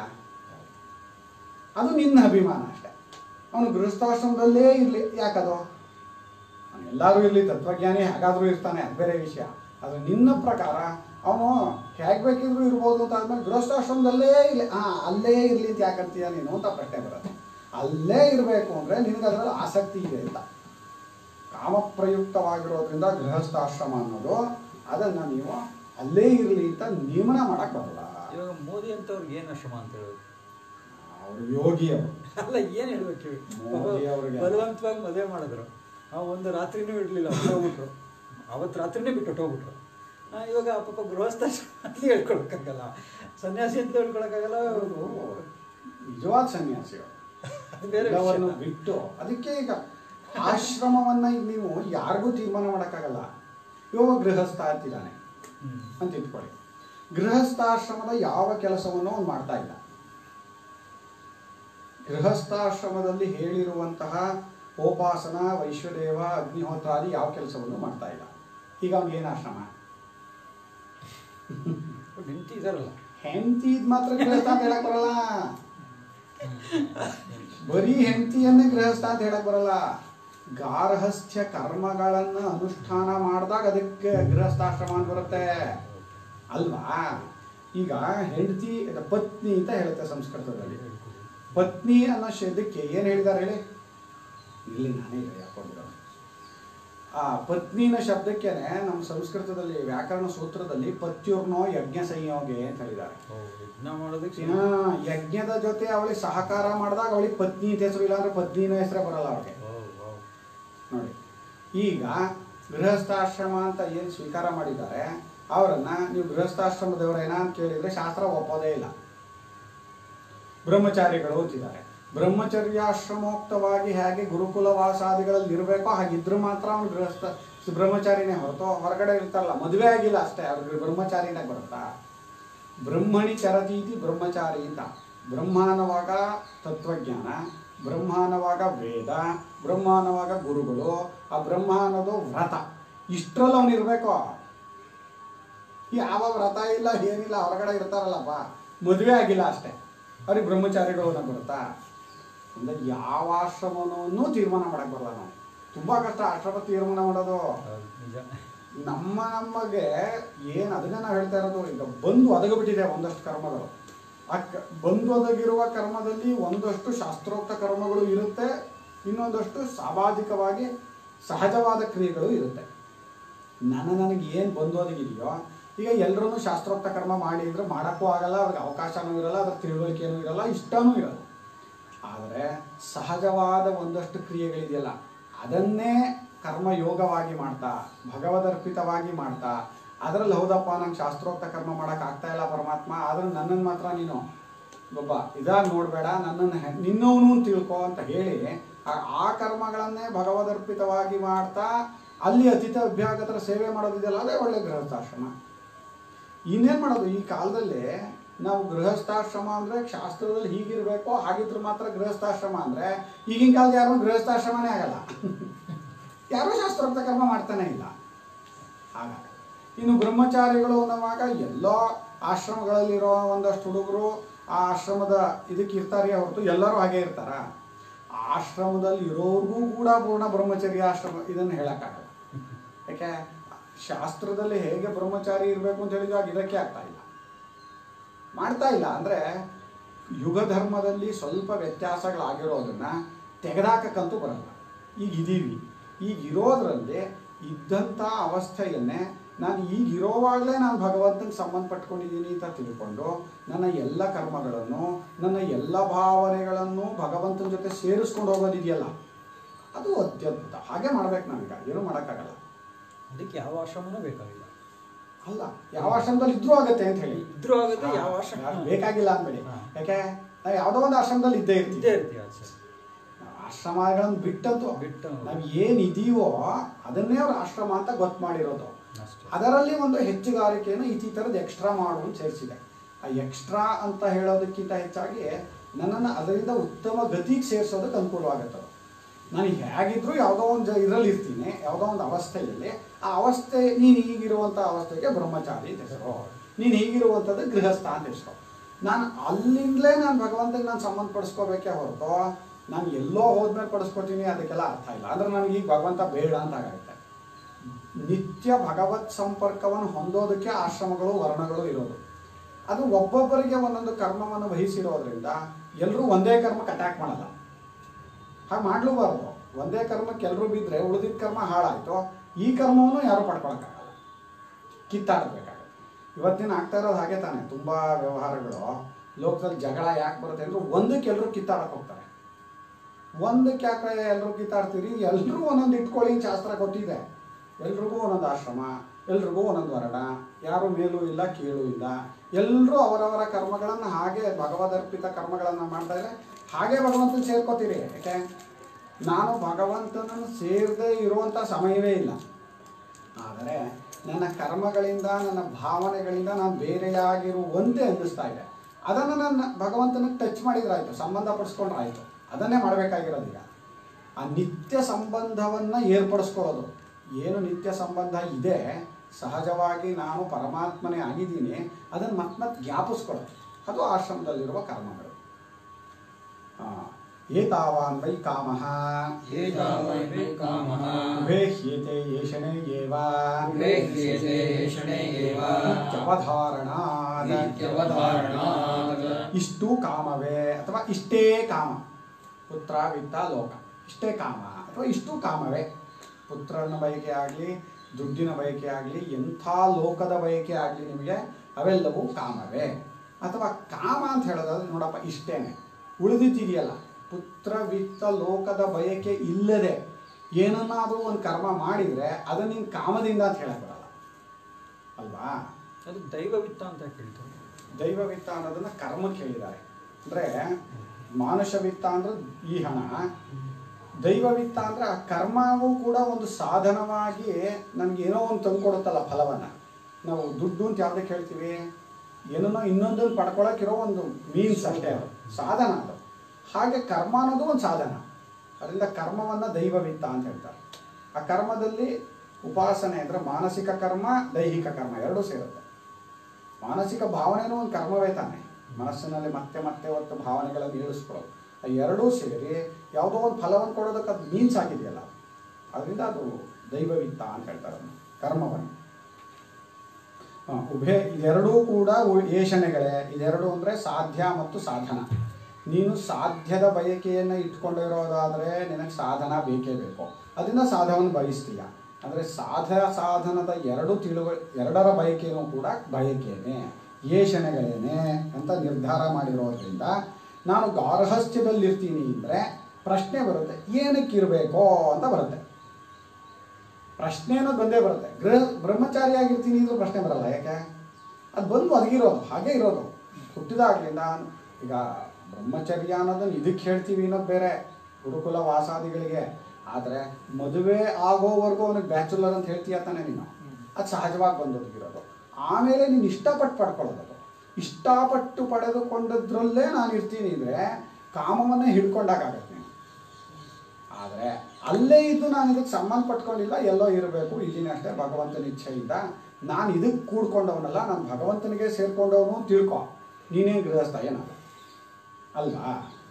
ಅದು ನಿನ್ನ ಅಭಿಮಾನ ಅಷ್ಟೆ ಅವನು ಗೃಹಸ್ಥಾಶ್ರಮದಲ್ಲೇ ಇರಲಿ ಯಾಕದು ಅವ್ನು ಎಲ್ಲರೂ ಇರಲಿ ತತ್ವಜ್ಞಾನಿ ಹೇಗಾದರೂ ಇರ್ತಾನೆ ಅದು ಬೇರೆ ವಿಷಯ ಅದು ನಿನ್ನ ಪ್ರಕಾರ ಅವನು ಹೇಗೆ ಬೇಕಿದ್ರು ಇರ್ಬೋದು ಅಂತ ಆದ್ಮೇಲೆ ಗೃಹಸ್ಥಾಶ್ರಮದಲ್ಲೇ ಇರಲಿ ಹಾಂ ಅಲ್ಲೇ ಇರಲಿ ಅಂತ ಯಾಕಂತೀಯ ನೀನು ಅಂತ ಪ್ರಶ್ನೆ ಬರುತ್ತೆ ಅಲ್ಲೇ ಇರಬೇಕು ಅಂದರೆ ನಿನಗೆ ಅದರಲ್ಲಿ ಆಸಕ್ತಿ ಇದೆ ಅಂತ ಕಾಮಪ್ರಯುಕ್ತವಾಗಿರೋದ್ರಿಂದ ಗೃಹಸ್ಥಾಶ್ರಮ ಅನ್ನೋದು ಅದನ್ನು ನೀವು ಅಲ್ಲೇ ಇರಲಿ ಅಂತ ನಿಯಮನ ಮಾಡಕ್ಕೆ ಬರಲ್ಲ ಇವಾಗ ಮೋದಿ ಅಂತವ್ರಿಗೆ ಏನು ಶ್ರಮ ಅಂತ ಹೇಳೋದು ಅವರು ಯೋಗಿ ಅವರು ಅಲ್ಲ ಏನು ಹೇಳ್ಬೇಕು ಇವ್ರು? ಮೋದಿ ಅವ್ರಿಗೆ. ಬಲವಂತವಾಗಿ ಮದುವೆ ಮಾಡಿದ್ರು ನಾವು ಒಂದು ರಾತ್ರಿನೂ ಇರಲಿಲ್ಲ ಹೋಗ್ಬಿಟ್ರು ಅವತ್ತು ರಾತ್ರಿನೇ ಬಿಟ್ಟು ಹೋಗ್ಬಿಟ್ರು ಇವಾಗ ಆ ಪಾಪ ಗೃಹಸ್ಥ ಅಂತ ಹೇಳ್ಕೊಳಕ್ಕಾಗಲ್ಲ ಸನ್ಯಾಸಿ ಅಂತ ಹೇಳ್ಕೊಳಕ್ಕಾಗಲ್ಲ ಅವರು ನಿಜವಾದ ಸನ್ಯಾಸಿಗಳು ಅದು ಬೇರೆ ವಿಷಯ. ಎಲ್ಲವನ್ನು ಬಿಟ್ಟು ಅದಕ್ಕೆ ಈಗ ಆಶ್ರಮವನ್ನ ಈಗ ನೀವು ಯಾರಿಗೂ ತೀರ್ಮಾನ ಮಾಡೋಕ್ಕಾಗಲ್ಲ ಇವಾಗ ಗೃಹಸ್ಥ ಅಂತಿದ್ದಾನೆ ಹ್ಮ್. ಅಂತ ಇಟ್ಕೊಳ್ಳಿ ಗೃಹಸ್ಥಾಶ್ರಮದ ಯಾವ ಕೆಲಸವನ್ನು ಅವ್ನು ಮಾಡ್ತಾ ಇಲ್ಲ ಗೃಹಸ್ಥಾಶ್ರಮದಲ್ಲಿ ಹೇಳಿರುವಂತಹ ಓಪಾಸನ ವೈಶ್ವದೇವ ಅಗ್ನಿಹೋತ್ರಾದಿ ಯಾವ ಕೆಲಸವನ್ನು ಮಾಡ್ತಾ ಇಲ್ಲ ಈಗ ಅವ್ನಿಗೆ ಏನು ಆಶ್ರಮ ಬಟ್ ಹೆಂಡ್ತಿ ಇದಾರಲ್ಲ ಹೆಂಡತಿ ಇದ್ ಮಾತ್ರ ಗೃಹಸ್ಥ ಅಂತ ಹೇಳಕ್ ಬರಲ್ಲ ಬರೀ ಹೆಂಡತಿಯನ್ನೇ ಗೃಹಸ್ಥ ಅಂತ ಹೇಳಕ್ ಬರಲ್ಲ ಗಾರ್ಹಸ್ಥ್ಯ ಕರ್ಮಗಳನ್ನ ಅನುಷ್ಠಾನ ಮಾಡಿದಾಗ ಅದಕ್ಕೆ ಗೃಹಸ್ಥಾಶ್ರಮ ಅಂತ ಬರುತ್ತೆ ಅಲ್ವಾ ಈಗ ಹೆಂಡತಿ ಪತ್ನಿ ಅಂತ ಹೇಳುತ್ತೆ ಸಂಸ್ಕೃತದಲ್ಲಿ ಪತ್ನಿ ಅನ್ನೋ ಶಬ್ದಕ್ಕೆ ಏನು ಹೇಳಿದ್ದಾರೆ ಹೇಳಿ ಇಲ್ಲಿ ನಾನೇ ಇಲ್ಲ ಹಾಕೊಂಡಿರೋದು ಆ ಪತ್ನಿನ ಶಬ್ದಕ್ಕೇನೆ ನಮ್ಮ ಸಂಸ್ಕೃತದಲ್ಲಿ ವ್ಯಾಕರಣ ಸೂತ್ರದಲ್ಲಿ ಪತ್ಯುರ್ನೋ ಯಜ್ಞ ಸಂಯೋಗೆ ಅಂತ ಹೇಳಿದ್ದಾರೆ ಓ, ಯಜ್ಞ ಮಾಡೋದಕ್ಕೆ ಇನ್ನ ಯಜ್ಞದ ಜೊತೆ ಅವಳಿಗೆ ಸಹಕಾರ ಮಾಡಿದಾಗ ಅವಳಿಗೆ ಪತ್ನಿ ಅಂತ ಹೆಸರು ಇಲ್ಲ ಅಂದ್ರೆ ಪತ್ನಿನ ಹೆಸರೇ ಬರಲ್ಲ ಅವಳಿಗೆ ಓ, ಓ. ನೋಡಿ ಈಗ ಗೃಹಸ್ಥಾಶ್ರಮ ಅಂತ ಏನು ಸ್ವೀಕಾರ ಮಾಡಿದ್ದಾರೆ ಅವರನ್ನ ನೀವು ಗೃಹಸ್ಥಾಶ್ರಮದವರೇನಾ ಅಂತ ಕೇಳಿದ್ರೆ ಶಾಸ್ತ್ರ ಒಪ್ಪೋದೇ ಇಲ್ಲ ಬ್ರಹ್ಮಚಾರಿಗಳು ಅಂತಿದ್ದಾರೆ ಬ್ರಹ್ಮಚರ್ಯಾಶ್ರಮೋಕ್ತವಾಗಿ ಹೇಗೆ ಗುರುಕುಲ ವಾಸಾದಿಗಳಲ್ಲಿ ಇರಬೇಕೋ ಹಾಗಿದ್ರು ಮಾತ್ರ ಅವನು ಗೃಹಸ್ಥ ಬ್ರಹ್ಮಚಾರಿನೇ ಹೊರತು ಹೊರಗಡೆ ಇರ್ತಾರಲ್ಲ ಮದುವೆ ಆಗಿಲ್ಲ ಅಷ್ಟೇ ಅವ್ರಿಗೆ ಬ್ರಹ್ಮಚಾರಿನೇ ಬರುತ್ತಾ ಬ್ರಹ್ಮಣಿ ಚರತೀತಿ ಬ್ರಹ್ಮಚಾರಿ ಅಂತ ಬ್ರಹ್ಮಾನವಾಗ ತತ್ವಜ್ಞಾನ ಬ್ರಹ್ಮಾನವಾಗ ವೇದ ಬ್ರಹ್ಮಾನವಾಗ ಗುರುಗಳು ಆ ಬ್ರಹ್ಮ ಅನ್ನೋದು ವ್ರತ ಇಷ್ಟರಲ್ಲಿ ಅವನು ಇರಬೇಕು ಯಾವ ವ್ರತ ಇಲ್ಲ ಏನಿಲ್ಲ ಹೊರಗಡೆ ಇರ್ತಾರಲ್ಲಪ್ಪ ಮದುವೆ ಆಗಿಲ್ಲ ಅಷ್ಟೇ ಅವ್ರಿಗೆ ಬ್ರಹ್ಮಚಾರಿಗಳು ಅನ್ನೋ ಬರುತ್ತಾ ಅಂದ್ರೆ ಯಾವ ಆಶ್ರಮವನ್ನು ತೀರ್ಮಾನ ಮಾಡಕ್ ಬರಲ್ಲ ನಾವು ತುಂಬಾ ಕಷ್ಟ ಆಶ್ರಮ ತೀರ್ಮಾನ ಮಾಡೋದು ಹೌದು, ನಿಜ ನಮ್ಮ ನಮಗೆ ಏನು ಅದನ್ನೇ ನಾವು ಹೇಳ್ತಾ ಇರೋದು ಈಗ ಬಂದು ಒದಗಿಬಿಟ್ಟಿದೆ ಒಂದಷ್ಟು ಕರ್ಮಗಳು ಆ ಕ- ಬಂದು ಒದಗಿರುವ ಕರ್ಮದಲ್ಲಿ ಒಂದಷ್ಟು ಶಾಸ್ತ್ರೋಕ್ತ ಕರ್ಮಗಳು ಇರುತ್ತೆ ಇನ್ನೊಂದಷ್ಟು ಸಾಮಾಜಿಕವಾಗಿ ಸಹಜವಾದ ಕ್ರಿಯೆಗಳು ಇರುತ್ತೆ ನನ್ನ ನನಗೆ ಏನು ಬಂದು ಒದಗಿದೆಯೋ ಈಗ ಎಲ್ಲರೂ ಶಾಸ್ತ್ರೋಕ್ತ ಕರ್ಮ ಮಾಡಿದ್ರೆ ಮಾಡೋಕ್ಕೂ ಆಗಲ್ಲ ಅವ್ರಿಗೆ ಅವಕಾಶನೂ ಇರಲ್ಲ ಅದ್ರ ತಿಳುವಳಿಕೆನೂ ಇರಲ್ಲ ಇಷ್ಟನೂ ಇರಲ್ಲ ಆದರೆ ಸಹಜವಾದ ಒಂದಷ್ಟು ಕ್ರಿಯೆಗಳಿದೆಯಲ್ಲ ಅದನ್ನೇ ಕರ್ಮಯೋಗವಾಗಿ ಮಾಡ್ತಾ ಭಗವದರ್ಪಿತವಾಗಿ ಮಾಡ್ತಾ ಅದರಲ್ಲಿ ಹೌದಪ್ಪ ನಂಗೆ ಶಾಸ್ತ್ರೋಕ್ತ ಕರ್ಮ ಮಾಡೋಕೆ ಆಗ್ತಾ ಇಲ್ಲ ಪರಮಾತ್ಮ ಆದ್ರೆ ನನ್ನನ್ನು ಮಾತ್ರ ನೀನು ಒಬ್ಬ ಇದಾಗಿ ನೋಡಬೇಡ ನನ್ನನ್ನು ಹೆ- ನಿನ್ನವನು ತಿಳ್ಕೊ ಅಂತ ಹೇಳಿ ಆ- ಆ ಕರ್ಮಗಳನ್ನೇ ಭಗವದರ್ಪಿತವಾಗಿ ಮಾಡ್ತಾ ಅಲ್ಲಿ ಅತಿಥಿ ಅಭ್ಯಾಗತರ ಸೇವೆ ಮಾಡೋದಿದೆಯಲ್ಲ ಅದೇ ಒಳ್ಳೆ ಗೃಹಸ್ಥಾಶ್ರಮ ಇನ್ನೇನು ಮಾಡೋದು ಈ ಕಾಲದಲ್ಲಿ ನಾವು ಗೃಹಸ್ಥಾಶ್ರಮ ಅಂದರೆ ಶಾಸ್ತ್ರದಲ್ಲಿ ಹೀಗಿರಬೇಕು ಹಾಗಿದ್ರೆ ಮಾತ್ರ ಗೃಹಸ್ಥಾಶ್ರಮ ಅಂದರೆ ಈಗಿನ ಕಾಲದ ಯಾರು ಗೃಹಸ್ಥಾಶ್ರಮನೇ ಆಗಲ್ಲ ಯಾರೂ ಶಾಸ್ತ್ರೋಕ್ತ ಕರ್ಮ ಮಾಡ್ತಾನೆ ಇಲ್ಲ ಹಾಗಾಗಿ ಇನ್ನು ಬ್ರಹ್ಮಚಾರಿಗಳು ಅನ್ನುವಾಗ ಎಲ್ಲ ಆಶ್ರಮಗಳಲ್ಲಿರೋ ಒಂದಷ್ಟು ಹುಡುಗರು ಆ ಆಶ್ರಮದ ಇದಕ್ಕೆ ಇರ್ತಾರೆ ಹೊರತು ಎಲ್ಲರೂ ಹಾಗೆ ಇರ್ತಾರ ಆಶ್ರಮದಲ್ಲಿ ಇರೋರ್ಗೂ ಕೂಡ ಪೂರ್ಣ ಬ್ರಹ್ಮಚರ್ಯ ಆಶ್ರಮ ಇದನ್ನು ಹೇಳಕ್ಕಾಗಲ್ಲ ಯಾಕೆ ಶಾಸ್ತ್ರದಲ್ಲಿ ಹೇಗೆ ಬ್ರಹ್ಮಚಾರಿ ಇರಬೇಕು ಅಂತ ಹೇಳಿದಾಗ ಇದಕ್ಕೆ ಆಗ್ತಾ ಇಲ್ಲ ಮಾಡ್ತಾ ಇಲ್ಲ ಅಂದರೆ ಯುಗ ಧರ್ಮದಲ್ಲಿ ಸ್ವಲ್ಪ ವ್ಯತ್ಯಾಸಗಳಾಗಿರೋದನ್ನ ತೆಗೆದಾಕಕ್ಕಂತೂ ಬರಲ್ಲ ಈಗ ಇದೀವಿ ಈಗ ಇರೋದ್ರಲ್ಲಿ ಇದ್ದಂಥ ಅವಸ್ಥೆಯನ್ನೇ ನಾನು ಈಗ ಇರೋವಾಗಲೇ ನಾನು ಭಗವಂತನಿಗೆ ಸಂಬಂಧಪಟ್ಕೊಂಡಿದ್ದೀನಿ ಅಂತ ತಿಳ್ಕೊಂಡು ನನ್ನ ಎಲ್ಲ ಕರ್ಮಗಳನ್ನು ನನ್ನ ಎಲ್ಲ ಭಾವನೆಗಳನ್ನು ಭಗವಂತನ ಜೊತೆ ಸೇರಿಸ್ಕೊಂಡು ಹೋಗೋದಿದೆಯಲ್ಲ ಅದು ಅತ್ಯದ್ಭುತ ಹಾಗೆ ಮಾಡ್ಬೇಕು ನಾವೀಗ ಏನೂ ಮಾಡೋಕ್ಕಾಗಲ್ಲ ಅದಕ್ಕೆ ಯಾವ ಆಶ್ರಮನೂ ಬೇಕಾಗಿಲ್ಲ ಅಲ್ಲ ಯಾವ ಆಶ್ರಮದಲ್ಲಿ ಇದ್ರೂ ಆಗತ್ತೆ ಅಂತ ಹೇಳಿ ಇದ್ರೂ ಆಗುತ್ತೆ ಯಾವ ಆಶ್ರಮ ಯಾರು ಬೇಕಾಗಿಲ್ಲ ಅಂಬೇಡಿ ಹಾ. ಯಾಕೆ ನಾವು ಯಾವುದೋ ಒಂದು ಆಶ್ರಮದಲ್ಲಿ ಇದ್ದೇ ಇದ್ದೇ ಇರ್ತೀವಿ ಇರ್ತೀಯ ಆಚೆ ಆಶ್ರಮಗಳನ್ನು ಬಿಟ್ಟಂತೂ ಬಿಟ್ಟು ನಾವು ಏನಿದೀವೋ ಅದನ್ನೇ ಅವ್ರ ಆಶ್ರಮ ಅಂತ ಗೊತ್ತು ಮಾಡಿರೋದು ಅಷ್ಟೇ ಅದರಲ್ಲಿ ಒಂದು ಹೆಚ್ಚುಗಾರಿಕೆಯನ್ನು ಈ ಥರದ್ದು ಎಕ್ಸ್ಟ್ರಾ ಮಾಡುವಂತ ಸೇರಿಸಿದೆ ಆ ಎಕ್ಸ್ಟ್ರಾ ಅಂತ ಹೇಳೋದಕ್ಕಿಂತ ಹೆಚ್ಚಾಗಿ ನನ್ನನ್ನು ಅದರಿಂದ ಉತ್ತಮ ಗತಿಗೆ ಸೇರಿಸೋದಕ್ಕೆ ಅನುಕೂಲವಾಗುತ್ತೆ ಅದು. ನಾನು ಹೇಗಿದ್ರು ಯಾವುದೋ ಒಂದು ಇದರಲ್ಲಿ ಇರ್ತೀನಿ ಯಾವುದೋ ಒಂದು ಅವಸ್ಥೆಯಲ್ಲಿ ಆ ಅವಸ್ಥೆ ನೀನು ಹೀಗಿರುವಂಥ ಅವಸ್ಥೆಗೆ ಬ್ರಹ್ಮಚಾರಿ ಅಂತ ಹೆಸರು ನೀನು ಹೀಗಿರುವಂಥದ್ದು ಗೃಹಸ್ಥ ಅಂತ ಹೆಸರು ನಾನು ಅಲ್ಲಿಂದಲೇ ನಾನು ಭಗವಂತನಿಗೆ ನಾನು ಸಂಬಂಧಪಡಿಸ್ಕೋಬೇಕೇ ಹೊರತು ನಾನು ಎಲ್ಲೋ ಹೋದ್ಮೇಲೆ ಪಡಿಸ್ಕೊತೀನಿ ಅದಕ್ಕೆಲ್ಲ ಅರ್ಥ ಇಲ್ಲ ಅಂದ್ರೆ ನನಗೆ ಈಗ ಭಗವಂತ ಬೇಡ ಅಂತ ಆಗುತ್ತೆ ನಿತ್ಯ ಭಗವತ್ ಸಂಪರ್ಕವನ್ನು ಹೊಂದೋದಕ್ಕೆ ಆಶ್ರಮಗಳು ವರ್ಣಗಳು ಇರೋದು ಅದು ಒಬ್ಬೊಬ್ಬರಿಗೆ ಒಂದೊಂದು ಕರ್ಮವನ್ನು ವಹಿಸಿರೋದ್ರಿಂದ ಎಲ್ಲರೂ ಒಂದೇ ಕರ್ಮಕ್ಕೆ ಅಟ್ಯಾಕ್ ಮಾಡಲ್ಲ ಹಾಗೆ ಮಾಡಲೂಬಾರ್ದು ಒಂದೇ ಕರ್ಮಕ್ಕೆ ಎಲ್ಲರೂ ಬಿದ್ದರೆ ಉಳಿದಿದ್ದ ಕರ್ಮ ಹಾಳಾಯಿತು ಈ ಕರ್ಮವನ್ನು ಯಾರೂ ಪಡ್ಕೊಳಕ್ಕಾಗಲ್ಲ ಕಿತ್ತಾಡಬೇಕಾಗುತ್ತೆ ಇವತ್ತಿನ ಆಗ್ತಾ ಇರೋದು ಹಾಗೆ ತಾನೆ ತುಂಬ ವ್ಯವಹಾರಗಳು ಲೋಕದಲ್ಲಿ ಜಗಳ ಯಾಕೆ ಬರುತ್ತೆ ಅಂದ್ರೆ ಒಂದಕ್ಕೆ ಎಲ್ಲರೂ ಕಿತ್ತಾಡಕ್ಕೆ ಹೋಗ್ತಾರೆ ಒಂದಕ್ಕೆ ಯಾಕೆ ಎಲ್ಲರೂ ಕಿತ್ತಾಡ್ತೀರಿ ಎಲ್ಲರೂ ಒಂದೊಂದು ಇಟ್ಕೊಳ್ಳಿ ಅಂತ ಶಾಸ್ತ್ರ ಕೊಟ್ಟಿದೆ ಎಲ್ರಿಗೂ ಒಂದೊಂದು ಆಶ್ರಮ ಎಲ್ರಿಗೂ ಒಂದೊಂದು ವರ್ಣ ಯಾರು ಮೇಲೂ ಇಲ್ಲ ಕೀಳು ಇಲ್ಲ ಎಲ್ಲರೂ ಅವರವರ ಕರ್ಮಗಳನ್ನು ಹಾಗೆ ಭಗವದರ್ಪಿತ ಕರ್ಮಗಳನ್ನು ಮಾಡ್ತಾ ಇದ್ರೆ ಹಾಗೆ ಭಗವಂತನ ಸೇರ್ಕೋತೀರಿ ಯಾಕೆ ನಾನು ಭಗವಂತನನ್ನು ಸೇರದೇ ಇರುವಂಥ ಸಮಯವೇ ಇಲ್ಲ ಆದರೆ ನನ್ನ ಕರ್ಮಗಳಿಂದ ನನ್ನ ಭಾವನೆಗಳಿಂದ ನಾನು ಬೇರೆಯಾಗಿರುವಂತೆ ಅನ್ನಿಸ್ತಾ ಇದೆ ಅದನ್ನು ನನ್ನ ಭಗವಂತನಿಗೆ ಟಚ್ ಮಾಡಿದ್ರಾಯ್ತು ಸಂಬಂಧ ಪಡಿಸ್ಕೊಂಡ್ರಾಯ್ತು ಅದನ್ನೇ ಮಾಡಬೇಕಾಗಿರೋದು ಈಗ ಆ ನಿತ್ಯ ಸಂಬಂಧವನ್ನು ಏರ್ಪಡಿಸ್ಕೊಳ್ಳೋದು ಏನು ನಿತ್ಯ ಸಂಬಂಧ ಇದೆ ಸಹಜವಾಗಿ ನಾನು ಪರಮಾತ್ಮನೇ ಆಗಿದ್ದೀನಿ ಅದನ್ನು ಮತ್ತೆ ಮತ್ತೆ ಜ್ಞಾಪಿಸ್ಕೊಳ್ಳೋದು ಅದು ಆಶ್ರಮದಲ್ಲಿರುವ ಕರ್ಮಗಳು ಆ, ಏತಾವಾನ್ ವೈ ಕಾಮಃ ಏತಾವಾನ್ ವೈ ಕಾಮಃ ಉಭೇ ಹ್ಯೇತೆ ಏಷಣೇ ಏವ ಉಭೇ ಹ್ಯೇತೆ ಏಷಣೇ ಏವ ನಿತ್ಯವಧಾರಣಾತ್ ನಿತ್ಯವಧಾರಣಾತ್ ಇಷ್ಟು ಕಾಮವೇ ಅಥವಾ ಇಷ್ಟೇ ಕಾಮ ಪುತ್ರ ವಿತ್ತ ಲೋಕ ಇಷ್ಟೇ ಕಾಮ ಅಥವಾ ಇಷ್ಟು ಕಾಮವೇ ಪುತ್ರನ ಬಯಕೆ ಆಗಲಿ ದುಡ್ಡಿನ ಬಯಕೆ ಆಗಲಿ ಎಂಥ ಲೋಕದ ಬಯಕೆ ಆಗಲಿ ನಿಮಗೆ ಅವೆಲ್ಲವೂ ಕಾಮವೇ ಅಥವಾ ಕಾಮ ಅಂತ ಹೇಳೋದಾದ್ರೆ ನೋಡಪ್ಪ ಇಷ್ಟೇನೆ ಉಳಿದಿದ್ದೀಯಲ್ಲ ಪುತ್ರ ವಿತ್ತ ಲೋಕದ ಬಯಕೆ ಇಲ್ಲದೆ ಏನನ್ನಾದರೂ ಒಂದು ಕರ್ಮ ಮಾಡಿದರೆ ಅದನ್ನ ನೀನು ಕಾಮದಿಂದ ಅಂತ ಹೇಳಕ್ ಬರಲ್ಲ ಅಲ್ವಾ ಅದು ದೈವವಿತ್ತ ಅಂತ ಕೇಳ್ತಾರೆ ದೈವವಿತ್ತ ಅನ್ನೋದನ್ನ ಕರ್ಮಕ್ಕೆ ಹೇಳಿದ್ದಾರೆ ಅಂದರೆ ಮಾನುಷವಿತ್ತ ಅಂದ್ರೆ ಈ ಹಣ ದೈವವಿತ್ತ ಅಂದ್ರೆ ಆ ಕರ್ಮವೂ ಕೂಡ ಒಂದು ಸಾಧನವಾಗಿ ನಮ್ಗೆ ಏನೋ ಒಂದು ತಂದುಕೊಡುತ್ತಲ್ಲ ಫಲವನ್ನು ನಾವು ದುಡ್ಡು ಅಂತ ಯಾವುದಕ್ಕೆ ಹೇಳ್ತೀವಿ ಏನನ್ನೋ ಇನ್ನೊಂದನ್ನು ಪಡ್ಕೊಳಕ್ಕಿರೋ ಒಂದು ಮೀನ್ಸ್ ಅಷ್ಟೇ ಅದು ಸಾಧನ ಅದು ಹಾಗೆ ಕರ್ಮ ಅನ್ನೋದು ಒಂದು ಸಾಧನ ಅದರಿಂದ ಕರ್ಮವನ್ನು ದೈವವಿತ್ತ ಅಂತ ಹೇಳ್ತಾರೆ ಆ ಕರ್ಮದಲ್ಲಿ ಉಪಾಸನೆ ಅಂದರೆ ಮಾನಸಿಕ ಕರ್ಮ ದೈಹಿಕ ಕರ್ಮ ಎರಡೂ ಸೇರುತ್ತೆ ಮಾನಸಿಕ ಭಾವನೆನೂ ಒಂದು ಕರ್ಮವೇ ತಾನೆ ಮನಸ್ಸಿನಲ್ಲಿ ಮತ್ತೆ ಮತ್ತೆ ಒತ್ತು ಭಾವನೆಗಳನ್ನು ಏಳಿಸ್ಕೊಳ್ಳೋದು ಆ ಎರಡೂ ಸೇರಿ ಯಾವುದೋ ಒಂದು ಫಲವನ್ನು ಕೊಡೋದಕ್ಕೆ ಅದು ಮೀನ್ಸ್ ಆಗಿದೆಯಲ್ಲ ಅದರಿಂದ ಅದು ದೈವವಿತ್ತ ಅಂತ ಹೇಳ್ತಾರೆ ಅದನ್ನು ಕರ್ಮವನ್ನು ಆ, ಉಭಯ ಇದೆರಡೂ ಕೂಡ ಉ- ಏಷಣೆಗಳೇ ಇದೆರಡು ಅಂದರೆ ಸಾಧ್ಯ ಮತ್ತು ಸಾಧನ ನೀನು ಸಾಧ್ಯದ ಬಯಕೆಯನ್ನು ಇಟ್ಕೊಂಡಿರೋದಾದರೆ ನಿನಗೆ ಸಾಧನ ಬೇಕೇ ಬೇಕು ಅದರಿಂದ ಸಾಧನವನ್ನು ಬಯಸ್ತೀಯ ಅಂದರೆ ಸಾಧ ಸಾಧನದ ಎರಡು ತಿಳುವ ಎರಡರ ಬಯಕೆಯೂ ಕೂಡ ಬಯಕೆಯೇ ಏಷಣೆಗಳೇನೆ ಅಂತ ನಿರ್ಧಾರ ಮಾಡಿರೋದ್ರಿಂದ ನಾನು ಗಾರ್ಹಸ್ಥ್ಯದಲ್ಲಿರ್ತೀನಿ ಅಂದರೆ ಪ್ರಶ್ನೆ ಬರುತ್ತೆ ಏನಕ್ಕಿರಬೇಕೋ ಅಂತ ಬರುತ್ತೆ ಪ್ರಶ್ನೆ ಅನ್ನೋದು ಬಂದೇ ಬರುತ್ತೆ ಗೃಹ ಬ್ರಹ್ಮಚಾರಿಯಾಗಿರ್ತೀನಿ ಅಂದ್ರೆ ಪ್ರಶ್ನೆ ಬರಲ್ಲ ಯಾಕೆ ಅದು ಬಂದು ಒದಗಿರೋದು ಹಾಗೆ ಇರೋದು ಹುಟ್ಟಿದಾಗ್ಲಿಂದ ಈಗ ಬ್ರಹ್ಮಚರ್ಯ ಅನ್ನೋದನ್ನ ಇದಕ್ಕೆ ಹೇಳ್ತೀವಿ ಅನ್ನೋದು ಬೇರೆ ಗುರುಕುಲ ವಾಸಾದಿಗಳಿಗೆ ಆದರೆ ಮದುವೆ ಆಗೋವರೆಗೂ ಅವನಿಗೆ ಬ್ಯಾಚುಲರ್ ಅಂತ ಹೇಳ್ತೀಯ ತಾನೆ ನೀನು ಅದು ಸಹಜವಾಗಿ ಬಂದೊದಗಿರೋದು ಆಮೇಲೆ ನೀನು ಇಷ್ಟಪಟ್ಟು ಪಡ್ಕೊಳ್ಳೋದು ಇಷ್ಟಪಟ್ಟು ಪಡೆದುಕೊಂಡದ್ರಲ್ಲೇ ನಾನು ಇರ್ತೀನಿ ಅಂದರೆ ಕಾಮವನ್ನೇ ಹಿಡ್ಕೊಂಡಾಗತ್ತೆ ನೀನು ಆದರೆ ಅಲ್ಲೇ ಇದ್ದು ನಾನು ಇದಕ್ಕೆ ಸಂಬಂಧಪಟ್ಕೊಂಡಿಲ್ಲ ಎಲ್ಲೋ ಇರಬೇಕು ಇದ್ದೀನಿ ಅಷ್ಟೇ ಭಗವಂತನ ಇಚ್ಛೆಯಿಂದ ನಾನು ಇದಕ್ಕೆ ಕೂಡ್ಕೊಂಡವನಲ್ಲ ನಾನು ಭಗವಂತನಿಗೆ ಸೇರ್ಕೊಂಡವನು ಅಂತ ತಿಳ್ಕೊ ನೀನೇನು ಗೃಹಸ್ಥ ಏನ ಅಲ್ವಾ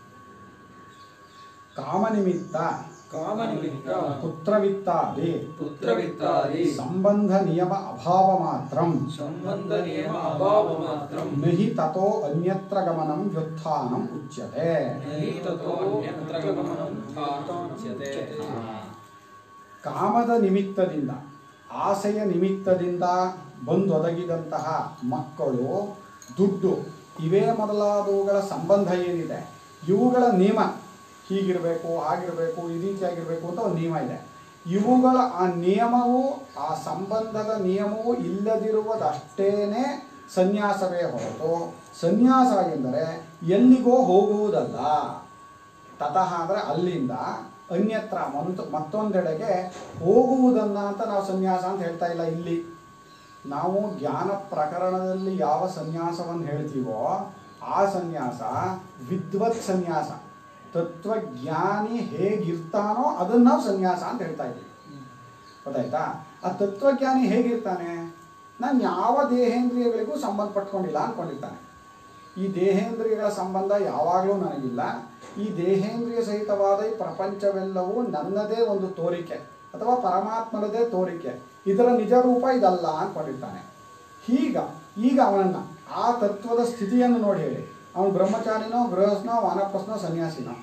ಕಾಮನಿಮಿತ್ತ ಕಾಮನಿಮಿತ್ತ ಪುತ್ರವಿತ್ತಾದಿ ಪುತ್ರವಿತ್ತಾದಿ ಸಂಬಂಧ ನಿಯಮ ಅಭಾವ ಮಾತ್ರಂ ಸಂಬಂಧ ನಿಯಮ ಅಭಾವ ಮಾತ್ರಂ ನಹಿ ತಥೋ ಅನ್ಯತ್ರ ಗಮನಂ ವ್ಯುತ್ಥಾನಂ ಉಚ್ಯತೆ ನಹಿ ತಥೋ ಅನ್ಯತ್ರ ಗಮನಂ ಉಚ್ಯತೆ. ಕಾಮದ ನಿಮಿತ್ತದಿಂದ ಆಸೆಯ ನಿಮಿತ್ತದಿಂದ ಬಂದೊದಗಿದಂತಹ ಮಕ್ಕಳು ದುಡ್ಡು ಇವೇ ಮೊದಲಾದವುಗಳ ಸಂಬಂಧ ಏನಿದೆ ಇವುಗಳ ನಿಯಮ ಹೀಗಿರಬೇಕು ಹಾಗಿರಬೇಕು ಈ ರೀತಿಯಾಗಿರಬೇಕು ಅಂತ ಒಂದು ನಿಯಮ ಇದೆ ಇವುಗಳ ಆ ನಿಯಮವು ಆ ಸಂಬಂಧದ ನಿಯಮವು ಇಲ್ಲದಿರುವುದಷ್ಟೇನೆ ಸನ್ಯಾಸವೇ ಹೊರತು ಸನ್ಯಾಸ ಎಂದರೆ ಎಲ್ಲಿಗೋ ಹೋಗುವುದಲ್ಲ ತತಃ ಅಂದರೆ ಅಲ್ಲಿಂದ ಅನ್ಯತ್ರ ಮಂತ್ ಮತ್ತೊಂದೆಡೆಗೆ ಹೋಗುವುದನ್ನ ಅಂತ ನಾವು ಸನ್ಯಾಸ ಅಂತ ಹೇಳ್ತಾ ಇಲ್ಲ ಇಲ್ಲಿ ನಾವು ಜ್ಞಾನ ಪ್ರಕರಣದಲ್ಲಿ ಯಾವ ಸನ್ಯಾಸವನ್ನು ಹೇಳ್ತೀವೋ ಆ ಸನ್ಯಾಸ ವಿದ್ವತ್ ಸನ್ಯಾಸ ತತ್ವಜ್ಞಾನಿ ಹೇಗಿರ್ತಾನೋ ಅದನ್ನ ನಾವು ಸನ್ಯಾಸ ಅಂತ ಹೇಳ್ತಾ ಇದ್ದೀವಿ ಗೊತ್ತಾಯ್ತಾ ಆ ತತ್ವಜ್ಞಾನಿ ಹೇಗಿರ್ತಾನೆ ನಾನು ಯಾವ ದೇಹೇಂದ್ರಿಯಗಳಿಗೂ ಸಂಬಂಧಪಟ್ಕೊಂಡಿಲ್ಲ ಅಂದ್ಕೊಂಡಿರ್ತಾನೆ ಈ ದೇಹೇಂದ್ರಿಯಗಳ ಸಂಬಂಧ ಯಾವಾಗಲೂ ನನಗಿಲ್ಲ ಈ ದೇಹೇಂದ್ರಿಯ ಸಹಿತವಾದ ಈ ಪ್ರಪಂಚವೆಲ್ಲವೂ ನನ್ನದೇ ಒಂದು ತೋರಿಕೆ ಅಥವಾ ಪರಮಾತ್ಮನದೇ ತೋರಿಕೆ ಇದರ ನಿಜ ರೂಪ ಇದಲ್ಲ ಅಂದ್ಕೊಂಡಿರ್ತಾನೆ ಹೀಗ ಈಗ ಅವನನ್ನ ಆ ತತ್ವದ ಸ್ಥಿತಿಯನ್ನು ನೋಡಿ ಹೇಳಿ ಅವನು ಬ್ರಹ್ಮಚಾರಿನೋ ಗೃಹಸ್ಥನೋ ವಾನಪ್ರಸ್ಥನೋ ಸನ್ಯಾಸಿನೋ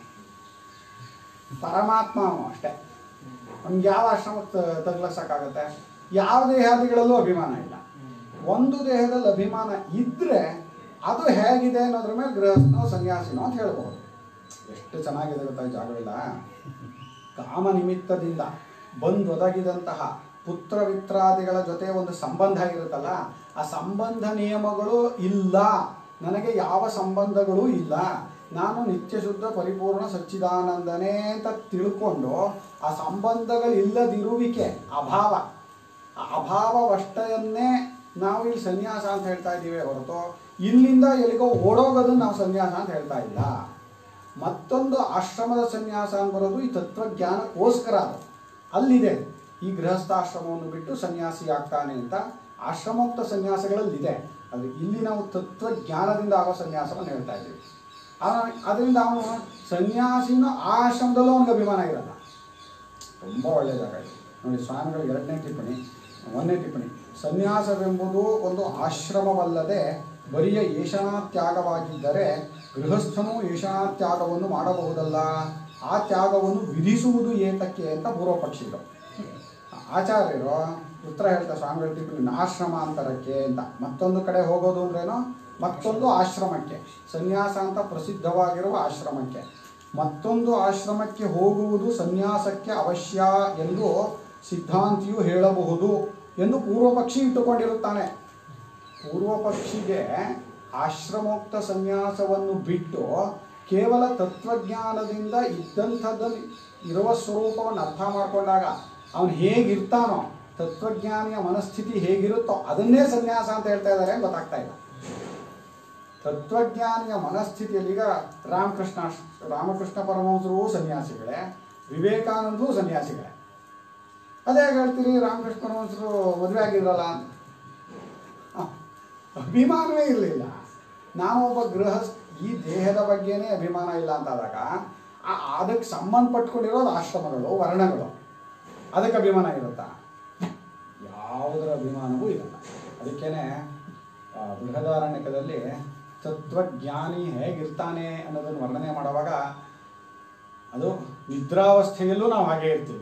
ಪರಮಾತ್ಮ ಅವನು ಅಷ್ಟೇ ಅವ್ನಿಗೆ ಯಾವ ಆಶ್ರಮಕ್ಕೆ ತಗ್ಲಸಕ್ಕಾಗತ್ತೆ ಯಾವ ದೇಹಾದಿಗಳಲ್ಲೂ ಅಭಿಮಾನ ಇಲ್ಲ ಒಂದು ದೇಹದಲ್ಲಿ ಅಭಿಮಾನ ಇದ್ರೆ ಅದು ಹೇಗಿದೆ ಅನ್ನೋದ್ರ ಮೇಲೆ ಗೃಹಸ್ಥನೋ ಸನ್ಯಾಸಿನೋ ಅಂತ ಹೇಳ್ಬೋದು ಎಷ್ಟು ಚೆನ್ನಾಗಿದೆ ಗೊತ್ತಾ ಈ ಜಾಗವಿಲ್ಲ ಕಾಮ ನಿಮಿತ್ತದಿಂದ ಬಂದೊದಗಿದಂತಹ ಪುತ್ರವಿತ್ರಾದಿಗಳ ಜೊತೆ ಒಂದು ಸಂಬಂಧ ಇರುತ್ತಲ್ಲ ಆ ಸಂಬಂಧ ನಿಯಮಗಳು ಇಲ್ಲ ನನಗೆ ಯಾವ ಸಂಬಂಧಗಳು ಇಲ್ಲ ನಾನು ನಿತ್ಯ ಶುದ್ಧ ಪರಿಪೂರ್ಣ ಸಚ್ಚಿದಾನಂದನೇ ಅಂತ ತಿಳ್ಕೊಂಡು ಆ ಸಂಬಂಧಗಳಿಲ್ಲದಿರುವಿಕೆ ಅಭಾವ ಆ ಅಭಾವವಷ್ಟನ್ನೇ ನಾವು ಇಲ್ಲಿ ಸನ್ಯಾಸ ಅಂತ ಹೇಳ್ತಾ ಇದ್ದೀವಿ ಹೊರತು ಇಲ್ಲಿಂದ ಎಲ್ಲಿಗೋ ಓಡೋಗೋದನ್ನ ನಾವು ಸನ್ಯಾಸ ಅಂತ ಹೇಳ್ತಾ ಇಲ್ಲ ಮತ್ತೊಂದು ಆಶ್ರಮದ ಸನ್ಯಾಸ ಅಂತ ಬರೋದು ಈ ತತ್ವಜ್ಞಾನಕ್ಕೋಸ್ಕರ ಅದು ಅಲ್ಲಿದೆ ಈ ಗೃಹಸ್ಥಾಶ್ರಮವನ್ನು ಬಿಟ್ಟು ಸನ್ಯಾಸಿ ಆಗ್ತಾನೆ ಅಂತ ಆಶ್ರಮೋಕ್ತ ಸನ್ಯಾಸಗಳಲ್ಲಿದೆ ಅದು ಇಲ್ಲಿ ನಾವು ತತ್ವಜ್ಞಾನದಿಂದ ಆಗೋ ಸನ್ಯಾಸವನ್ನು ಹೇಳ್ತಾ ಇದ್ದೀವಿ ಅವನು ಅದರಿಂದ ಅವನು ಸನ್ಯಾಸಿನ ಆ ಆಶ್ರಮದಲ್ಲೂ ಅವನಿಗೆ ಅಭಿಮಾನ ಇರಲ್ಲ ತುಂಬ ಒಳ್ಳೆಯ ಜಾಗ ಇದು ನೋಡಿ ಸ್ವಾಮಿಗಳು ಎರಡನೇ ಟಿಪ್ಪಣಿ ಒಂದನೇ ಟಿಪ್ಪಣಿ ಸನ್ಯಾಸವೆಂಬುದು ಒಂದು ಆಶ್ರಮವಲ್ಲದೆ ಬರಿಯ ಏಷಣಾತ್ಯಾಗವಾಗಿದ್ದರೆ ಗೃಹಸ್ಥನು ಏಷಣಾತ್ಯಾಗವನ್ನು ಮಾಡಬಹುದಲ್ಲ ಆ ತ್ಯಾಗವನ್ನು ವಿಧಿಸುವುದು ಏತಕ್ಕೆ ಅಂತ ಪೂರ್ವ ಪಕ್ಷಿಗಳು ಆಚಾರ್ಯರು ಉತ್ತರ ಹೇಳ್ತಾರೆ ಸ್ವಾಮಿಗಳ ಟಿಪ್ಪಣಿ ಆಶ್ರಮಾಂತರಕ್ಕೆ ಅಂತ ಮತ್ತೊಂದು ಕಡೆ ಹೋಗೋದು ಅಂದ್ರೇನು ಮತ್ತೊಂದು ಆಶ್ರಮಕ್ಕೆ ಸನ್ಯಾಸ ಅಂತ ಪ್ರಸಿದ್ಧವಾಗಿರುವ ಆಶ್ರಮಕ್ಕೆ ಮತ್ತೊಂದು ಆಶ್ರಮಕ್ಕೆ ಹೋಗುವುದು ಸನ್ಯಾಸಕ್ಕೆ ಅವಶ್ಯ ಎಂದು ಸಿದ್ಧಾಂತಿಯು ಹೇಳಬಹುದು ಎಂದು ಪೂರ್ವ ಪಕ್ಷಿ ಇಟ್ಟುಕೊಂಡಿರುತ್ತಾನೆ ಪೂರ್ವ ಪಕ್ಷಿಗೆ ಆಶ್ರಮೋಕ್ತ ಸನ್ಯಾಸವನ್ನು ಬಿಟ್ಟು ಕೇವಲ ತತ್ವಜ್ಞಾನದಿಂದ ಇದ್ದಂಥದ್ದಲ್ಲಿ ಇರುವ ಸ್ವರೂಪವನ್ನು ಅರ್ಥ ಮಾಡಿಕೊಂಡಾಗ ಅವನು ಹೇಗಿರ್ತಾನೋ ತತ್ವಜ್ಞಾನಿಯ ಮನಸ್ಥಿತಿ ಹೇಗಿರುತ್ತೋ ಅದನ್ನೇ ಸನ್ಯಾಸ ಅಂತ ಹೇಳ್ತಾ ಇದ್ದಾರೆ ಗೊತ್ತಾಗ್ತಾ ಇಲ್ಲ ತತ್ವಜ್ಞಾನಿಯ ಮನಸ್ಥಿತಿಯಲ್ಲಿ ಈಗ ರಾಮಕೃಷ್ಣ ರಾಮಕೃಷ್ಣ ಪರಮಹಂಸರು ಸನ್ಯಾಸಿಗಳೇ ವಿವೇಕಾನಂದರು ಸನ್ಯಾಸಿಗಳೇ ಅದೇ ಹೇಳ್ತೀರಿ ರಾಮಕೃಷ್ಣ ಪರಮಹಂಸರು ಮದುವೆ ಆಗಿದ್ರಲ್ಲ ಅಂತ ಹ, ಅಭಿಮಾನವೇ ಇರಲಿಲ್ಲ ನಾನೊಬ್ಬ ಗೃಹಸ್ಥ ಈ ದೇಹದ ಬಗ್ಗೆನೇ ಅಭಿಮಾನ ಇಲ್ಲ ಅಂತಾದಾಗ ಆ ಅದಕ್ಕೆ ಸಂಬಂಧಪಟ್ಕೊಂಡಿರೋದು ಆಶ್ರಮಗಳು ವರ್ಣಗಳು ಅದಕ್ಕೆ ಅಭಿಮಾನ ಇರುತ್ತಾ ಯಾವುದರ ಅಭಿಮಾನವೂ ಇರಲ್ಲ ಅದಕ್ಕೇನೆ ಆ, ಬೃಹದಾರಣ್ಯಕದಲ್ಲಿ ತತ್ವಜ್ಞಾನಿ ಹೇಗಿರ್ತಾನೆ ಅನ್ನೋದನ್ನು ವರ್ಣನೆ ಮಾಡುವಾಗ ಅದು ನಿದ್ರಾವಸ್ಥೆಯಲ್ಲೂ ನಾವು ಹಾಗೆ ಇರ್ತೀವಿ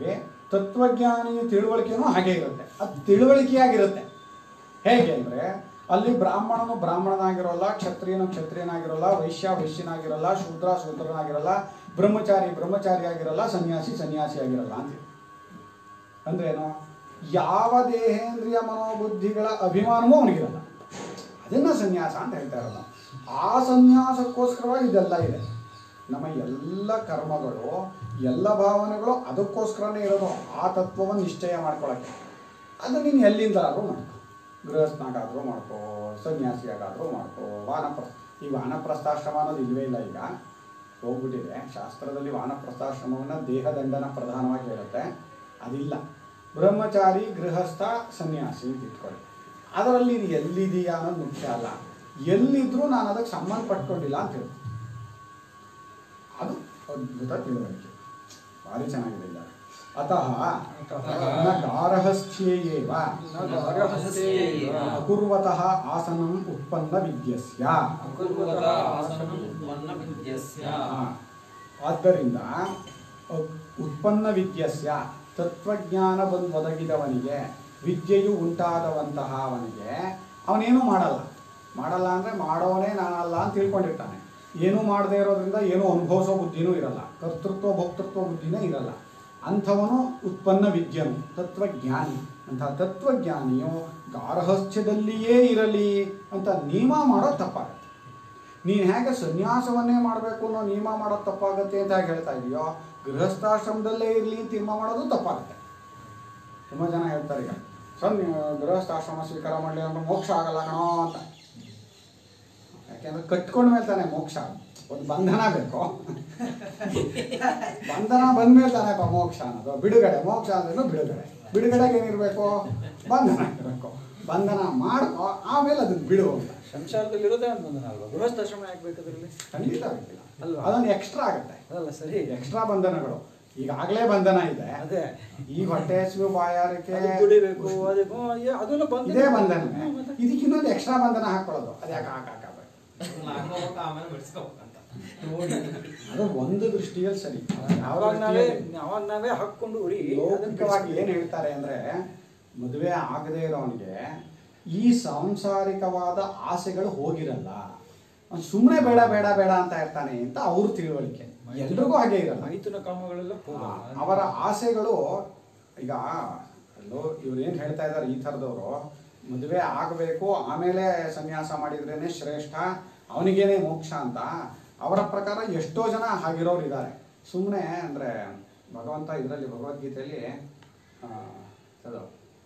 ತತ್ವಜ್ಞಾನಿ ತಿಳುವಳಿಕೆನೂ ಹಾಗೆ ಇರುತ್ತೆ ಅದು ತಿಳುವಳಿಕೆಯಾಗಿರುತ್ತೆ ಹೇಗೆ ಅಂದರೆ ಅಲ್ಲಿ ಬ್ರಾಹ್ಮಣನು ಬ್ರಾಹ್ಮಣನಾಗಿರೋಲ್ಲ ಕ್ಷತ್ರಿಯನು ಕ್ಷತ್ರಿಯನಾಗಿರೋಲ್ಲ ವೈಶ್ಯ ವೈಶ್ಯನಾಗಿರಲ್ಲ ಶೂದ್ರ ಶೂದ್ರನಾಗಿರಲ್ಲ ಬ್ರಹ್ಮಚಾರಿ ಬ್ರಹ್ಮಚಾರಿ ಆಗಿರಲ್ಲ ಸನ್ಯಾಸಿ ಸನ್ಯಾಸಿ ಆಗಿರಲ್ಲ ಅಂತ ಅಂದ್ರೇನು ಯಾವ ದೇಹೇಂದ್ರಿಯ ಮನೋಬುದ್ಧಿಗಳ ಅಭಿಮಾನವೂ ಅವನಿಗಿರಲ್ಲ ಅದನ್ನ ಸನ್ಯಾಸ ಅಂತ ಹೇಳ್ತಾ ಇರೋದು ಆ ಸನ್ಯಾಸಕ್ಕೋಸ್ಕರವಾಗಿ ಇದೆಲ್ಲ ಇದೆ ನಮ್ಮ ಎಲ್ಲ ಕರ್ಮಗಳು ಎಲ್ಲ ಭಾವನೆಗಳು ಅದಕ್ಕೋಸ್ಕರನೇ ಇರೋದು ಆ ತತ್ವವನ್ನು ನಿಶ್ಚಯ ಮಾಡ್ಕೊಳ್ಳೋಕ್ಕೆ ಅದು ನೀನು ಎಲ್ಲಿಂದಾದ್ರೂ ಮಾಡ್ಕೊ ಗೃಹಸ್ಥನಾಗಾದ್ರೂ ಮಾಡ್ಕೋ ಸನ್ಯಾಸಿಯಾಗಾದ್ರೂ ಮಾಡ್ಕೋ ವಾನಪ್ರಸ್ಥ ಈ ವಾನಪ್ರಸ್ಥಾಶ್ರಮ ಅನ್ನೋದು ಇಲ್ವೇ ಇಲ್ಲ ಈಗ ಹೋಗ್ಬಿಟ್ಟಿದೆ ಶಾಸ್ತ್ರದಲ್ಲಿ ವಾನಪ್ರಸ್ಥಾಶ್ರಮವನ್ನು ದೇಹದಂಡನ ಪ್ರಧಾನವಾಗಿ ಹೇಳುತ್ತೆ ಅದಿಲ್ಲ ಬ್ರಹ್ಮಚಾರಿ ಗೃಹಸ್ಥ ಸನ್ಯಾಸಿ ಅಂತ ಇಟ್ಕೊಳ್ಳಿ ಅದರಲ್ಲಿ ಇದು ಎಲ್ಲಿದೆಯಾ ಅನ್ನೋದು ಮುಖ್ಯ ಅಲ್ಲ ಎಲ್ಲಿದ್ರೂ ನಾನು ಅದಕ್ಕೆ ಸಂಬಂಧಪಟ್ಕೊಂಡಿಲ್ಲ ಅಂತ ಹೇಳ್ತೀನಿ ಅದು ಅದ್ಭುತ ತಿಳುವಳಿಕೆ ಭಾರಿ ಚೆನ್ನಾಗಿದೆ ಇಲ್ಲ ಅತಃ ನ ಗಾರ್ಹಸ್ಥ್ಯೇಯೇವ ನ ಗಾರ್ಹಸ್ಥ್ಯೇಯೇವ ಅಕುರ್ವತಃ ಆಸನಂ ಉತ್ಪನ್ನ ವಿದ್ಯಸ್ಯ ಅಕುರ್ವತ ಆಸನಂ ಉತ್ಪನ್ನ ವಿದ್ಯಸ್ಯ ಆ, ಆದ್ದರಿಂದ ಅ- ಉತ್ಪನ್ನ ವಿದ್ಯಸ್ಯ ತತ್ವಜ್ಞಾನ ಬಂದು ಒದಗಿದವನಿಗೆ ವಿದ್ಯೆಯು ಉಂಟಾದವಂತಹ ಅವನಿಗೆ ಅವನೇನು ಮಾಡಲ್ಲ ಮಾಡಲ್ಲ ಅಂದರೆ ಮಾಡೋನೇ ನಾನಲ್ಲ ಅಂತ ತಿಳ್ಕೊಂಡಿರ್ತಾನೆ ಏನೂ ಮಾಡದೇ ಇರೋದ್ರಿಂದ ಏನೂ ಅನುಭವಿಸೋ ಬುದ್ಧಿನೂ ಇರಲ್ಲ ಕರ್ತೃತ್ವ ಭೋಕ್ತೃತ್ವ ಬುದ್ಧಿನೇ ಇರಲ್ಲ ಅಂಥವನು ಉತ್ಪನ್ನ ವಿದ್ಯನು ತತ್ವಜ್ಞಾನಿ ಅಂಥ ತತ್ವಜ್ಞಾನಿಯು ಗಾರ್ಹಸ್ಥ್ಯದಲ್ಲಿಯೇ ಇರಲಿ ಅಂತ ನಿಯಮ ಮಾಡೋದು ತಪ್ಪಾಗುತ್ತೆ ನೀನು ಹೇಗೆ ಸನ್ಯಾಸವನ್ನೇ ಮಾಡಬೇಕು ಅನ್ನೋ ನಿಯಮ ಮಾಡೋದು ತಪ್ಪಾಗುತ್ತೆ ಅಂತ ಹೇಗೆ ಹೇಳ್ತಾ ಇದೆಯೋ ಗೃಹಸ್ಥಾಶ್ರಮದಲ್ಲೇ ಇರಲಿ ಅಂತ ತೀರ್ಮಾನ ಮಾಡೋದು ತಪ್ಪಾಗುತ್ತೆ ತುಂಬ ಜನ ಹೇಳ್ತಾರೆ ಈಗ ಸನ್ ಗೃಹಸ್ಥಾಶ್ರಮ ಸ್ವೀಕಾರ ಮಾಡಲಿ ಅಂದ್ರೆ ಮೋಕ್ಷ ಆಗಲ್ಲ ಕಣೋ ಅಂತ ಯಾಕೆಂದ್ರೆ ಕಟ್ಕೊಂಡ ಮೇಲೆ ತಾನೇ ಮೋಕ್ಷ ಒಂದು ಬಂಧನ ಬೇಕು ಬಂಧನ ಬಂದ್ಮೇಲೆ ತಾನೇ ಪ ಮೋಕ್ಷ ಅನ್ನೋದು ಬಿಡುಗಡೆ ಮೋಕ್ಷ ಅಂದ್ರೂ ಬಿಡುಗಡೆ ಬಿಡುಗಡೆಗೆ ಏನಿರಬೇಕು ಬಂಧನ ಇರಬೇಕು ಬಂಧನ ಮಾಡ್ಕೋ ಆಮೇಲೆ ಅದನ್ನ ಬಿಡು ಅಂತ ಸಂಸಾರದಲ್ಲಿರೋದೇ ಒಂದು ಬಂಧನ ಅಲ್ವಾ ಗೃಹಸ್ಥಾಶ್ರಮ ಯಾಕೆ ಬೇಕದ್ರಲ್ಲಿ ಖಂಡಿತ ಬೇಕಿಲ್ಲ ಅಲ್ವಾ? ಅದೊಂದು ಎಕ್ಸ್ಟ್ರಾ ಆಗುತ್ತೆ ಅದಲ್ಲ ಸರಿ ಎಕ್ಸ್ಟ್ರಾ ಬಂಧನಗಳು ಈಗಾಗಲೇ ಬಂಧನ ಇದೆ ಅದೇ ಈ ಹೊಟ್ಟೆ ಹಸಿವು ಬಾಯಾರಿಕೆ ಅದು ದುಡಿಬೇಕು ಅದಕ್ಕೆ ಅದೆಲ್ಲ ಬಂಧನ ಇದೇ ಬಂಧನ ಹ್ಮ್, ಮತ್ತೆ? ಇದಕ್ಕೆ ಇನ್ನೊಂದು ಎಕ್ಸ್ಟ್ರಾ ಬಂಧನ ಹಾಕೊಳ್ಳೋದು ಅದು ಯಾಕೆ ಹಾಕಾಕಬೇಕು ಹಾಕೋಬೇಕು ಆಮೇಲೆ ಬಿಡಿಸ್ಕೋಬೇಕಂತ ಅದು ಒಂದು ದೃಷ್ಟಿಯಲ್ಲಿ ಸರಿ ಯಾವ ಅವಾಗ ನಾವೇ ದೃಷ್ಟಿಯಲ್ಲಿ ಅವಾಗ ನಾವೇ ಹಾಕೊಂಡು ಉರಿ ಲೌಕಿಕವಾಗಿ ಏನು ಹೇಳ್ತಾರೆ ಅಂದ್ರೆ ಮದುವೆ ಆಗದೇ ಇರೋನಿಗೆ ಈ ಸಾಂಸಾರಿಕವಾದ ಆಸೆಗಳು ಹೋಗಿರಲ್ಲ ಸುಮ್ಮನೆ ಬೇಡ ಬೇಡ ಬೇಡ ಅಂತ ಇರ್ತಾನೆ ಅಂತ ಅವ್ರ ತಿಳುವಳಿಕೆ ಎಲ್ರಿಗೂ ಹಾಗೆ ಇರಲ್ಲ ಮೈಥುನ ಕಾಮಗಳೆಲ್ಲ ಆ, ಹೋಗಲ್ಲ. ಅವರ ಆಸೆಗಳು ಈಗ ಅಲ್ಲೋ ಇವ್ರು ಏನು ಹೇಳ್ತಾ ಇದ್ದಾರೆ ಈ ಥರದವರು ಮದುವೆ ಆಗಬೇಕು ಆಮೇಲೆ ಸನ್ಯಾಸ ಮಾಡಿದ್ರೇನೆ ಶ್ರೇಷ್ಠ ಅವನಿಗೇನೆ ಮೋಕ್ಷ ಅಂತ ಅವರ ಪ್ರಕಾರ ಎಷ್ಟೋ ಜನ ಹಾಗಿರೋರು ಇದ್ದಾರೆ ಸುಮ್ಮನೆ ಅಂದರೆ ಭಗವಂತ ಇದರಲ್ಲಿ ಭಗವದ್ಗೀತೆಯಲ್ಲಿ ಆ, ಅದು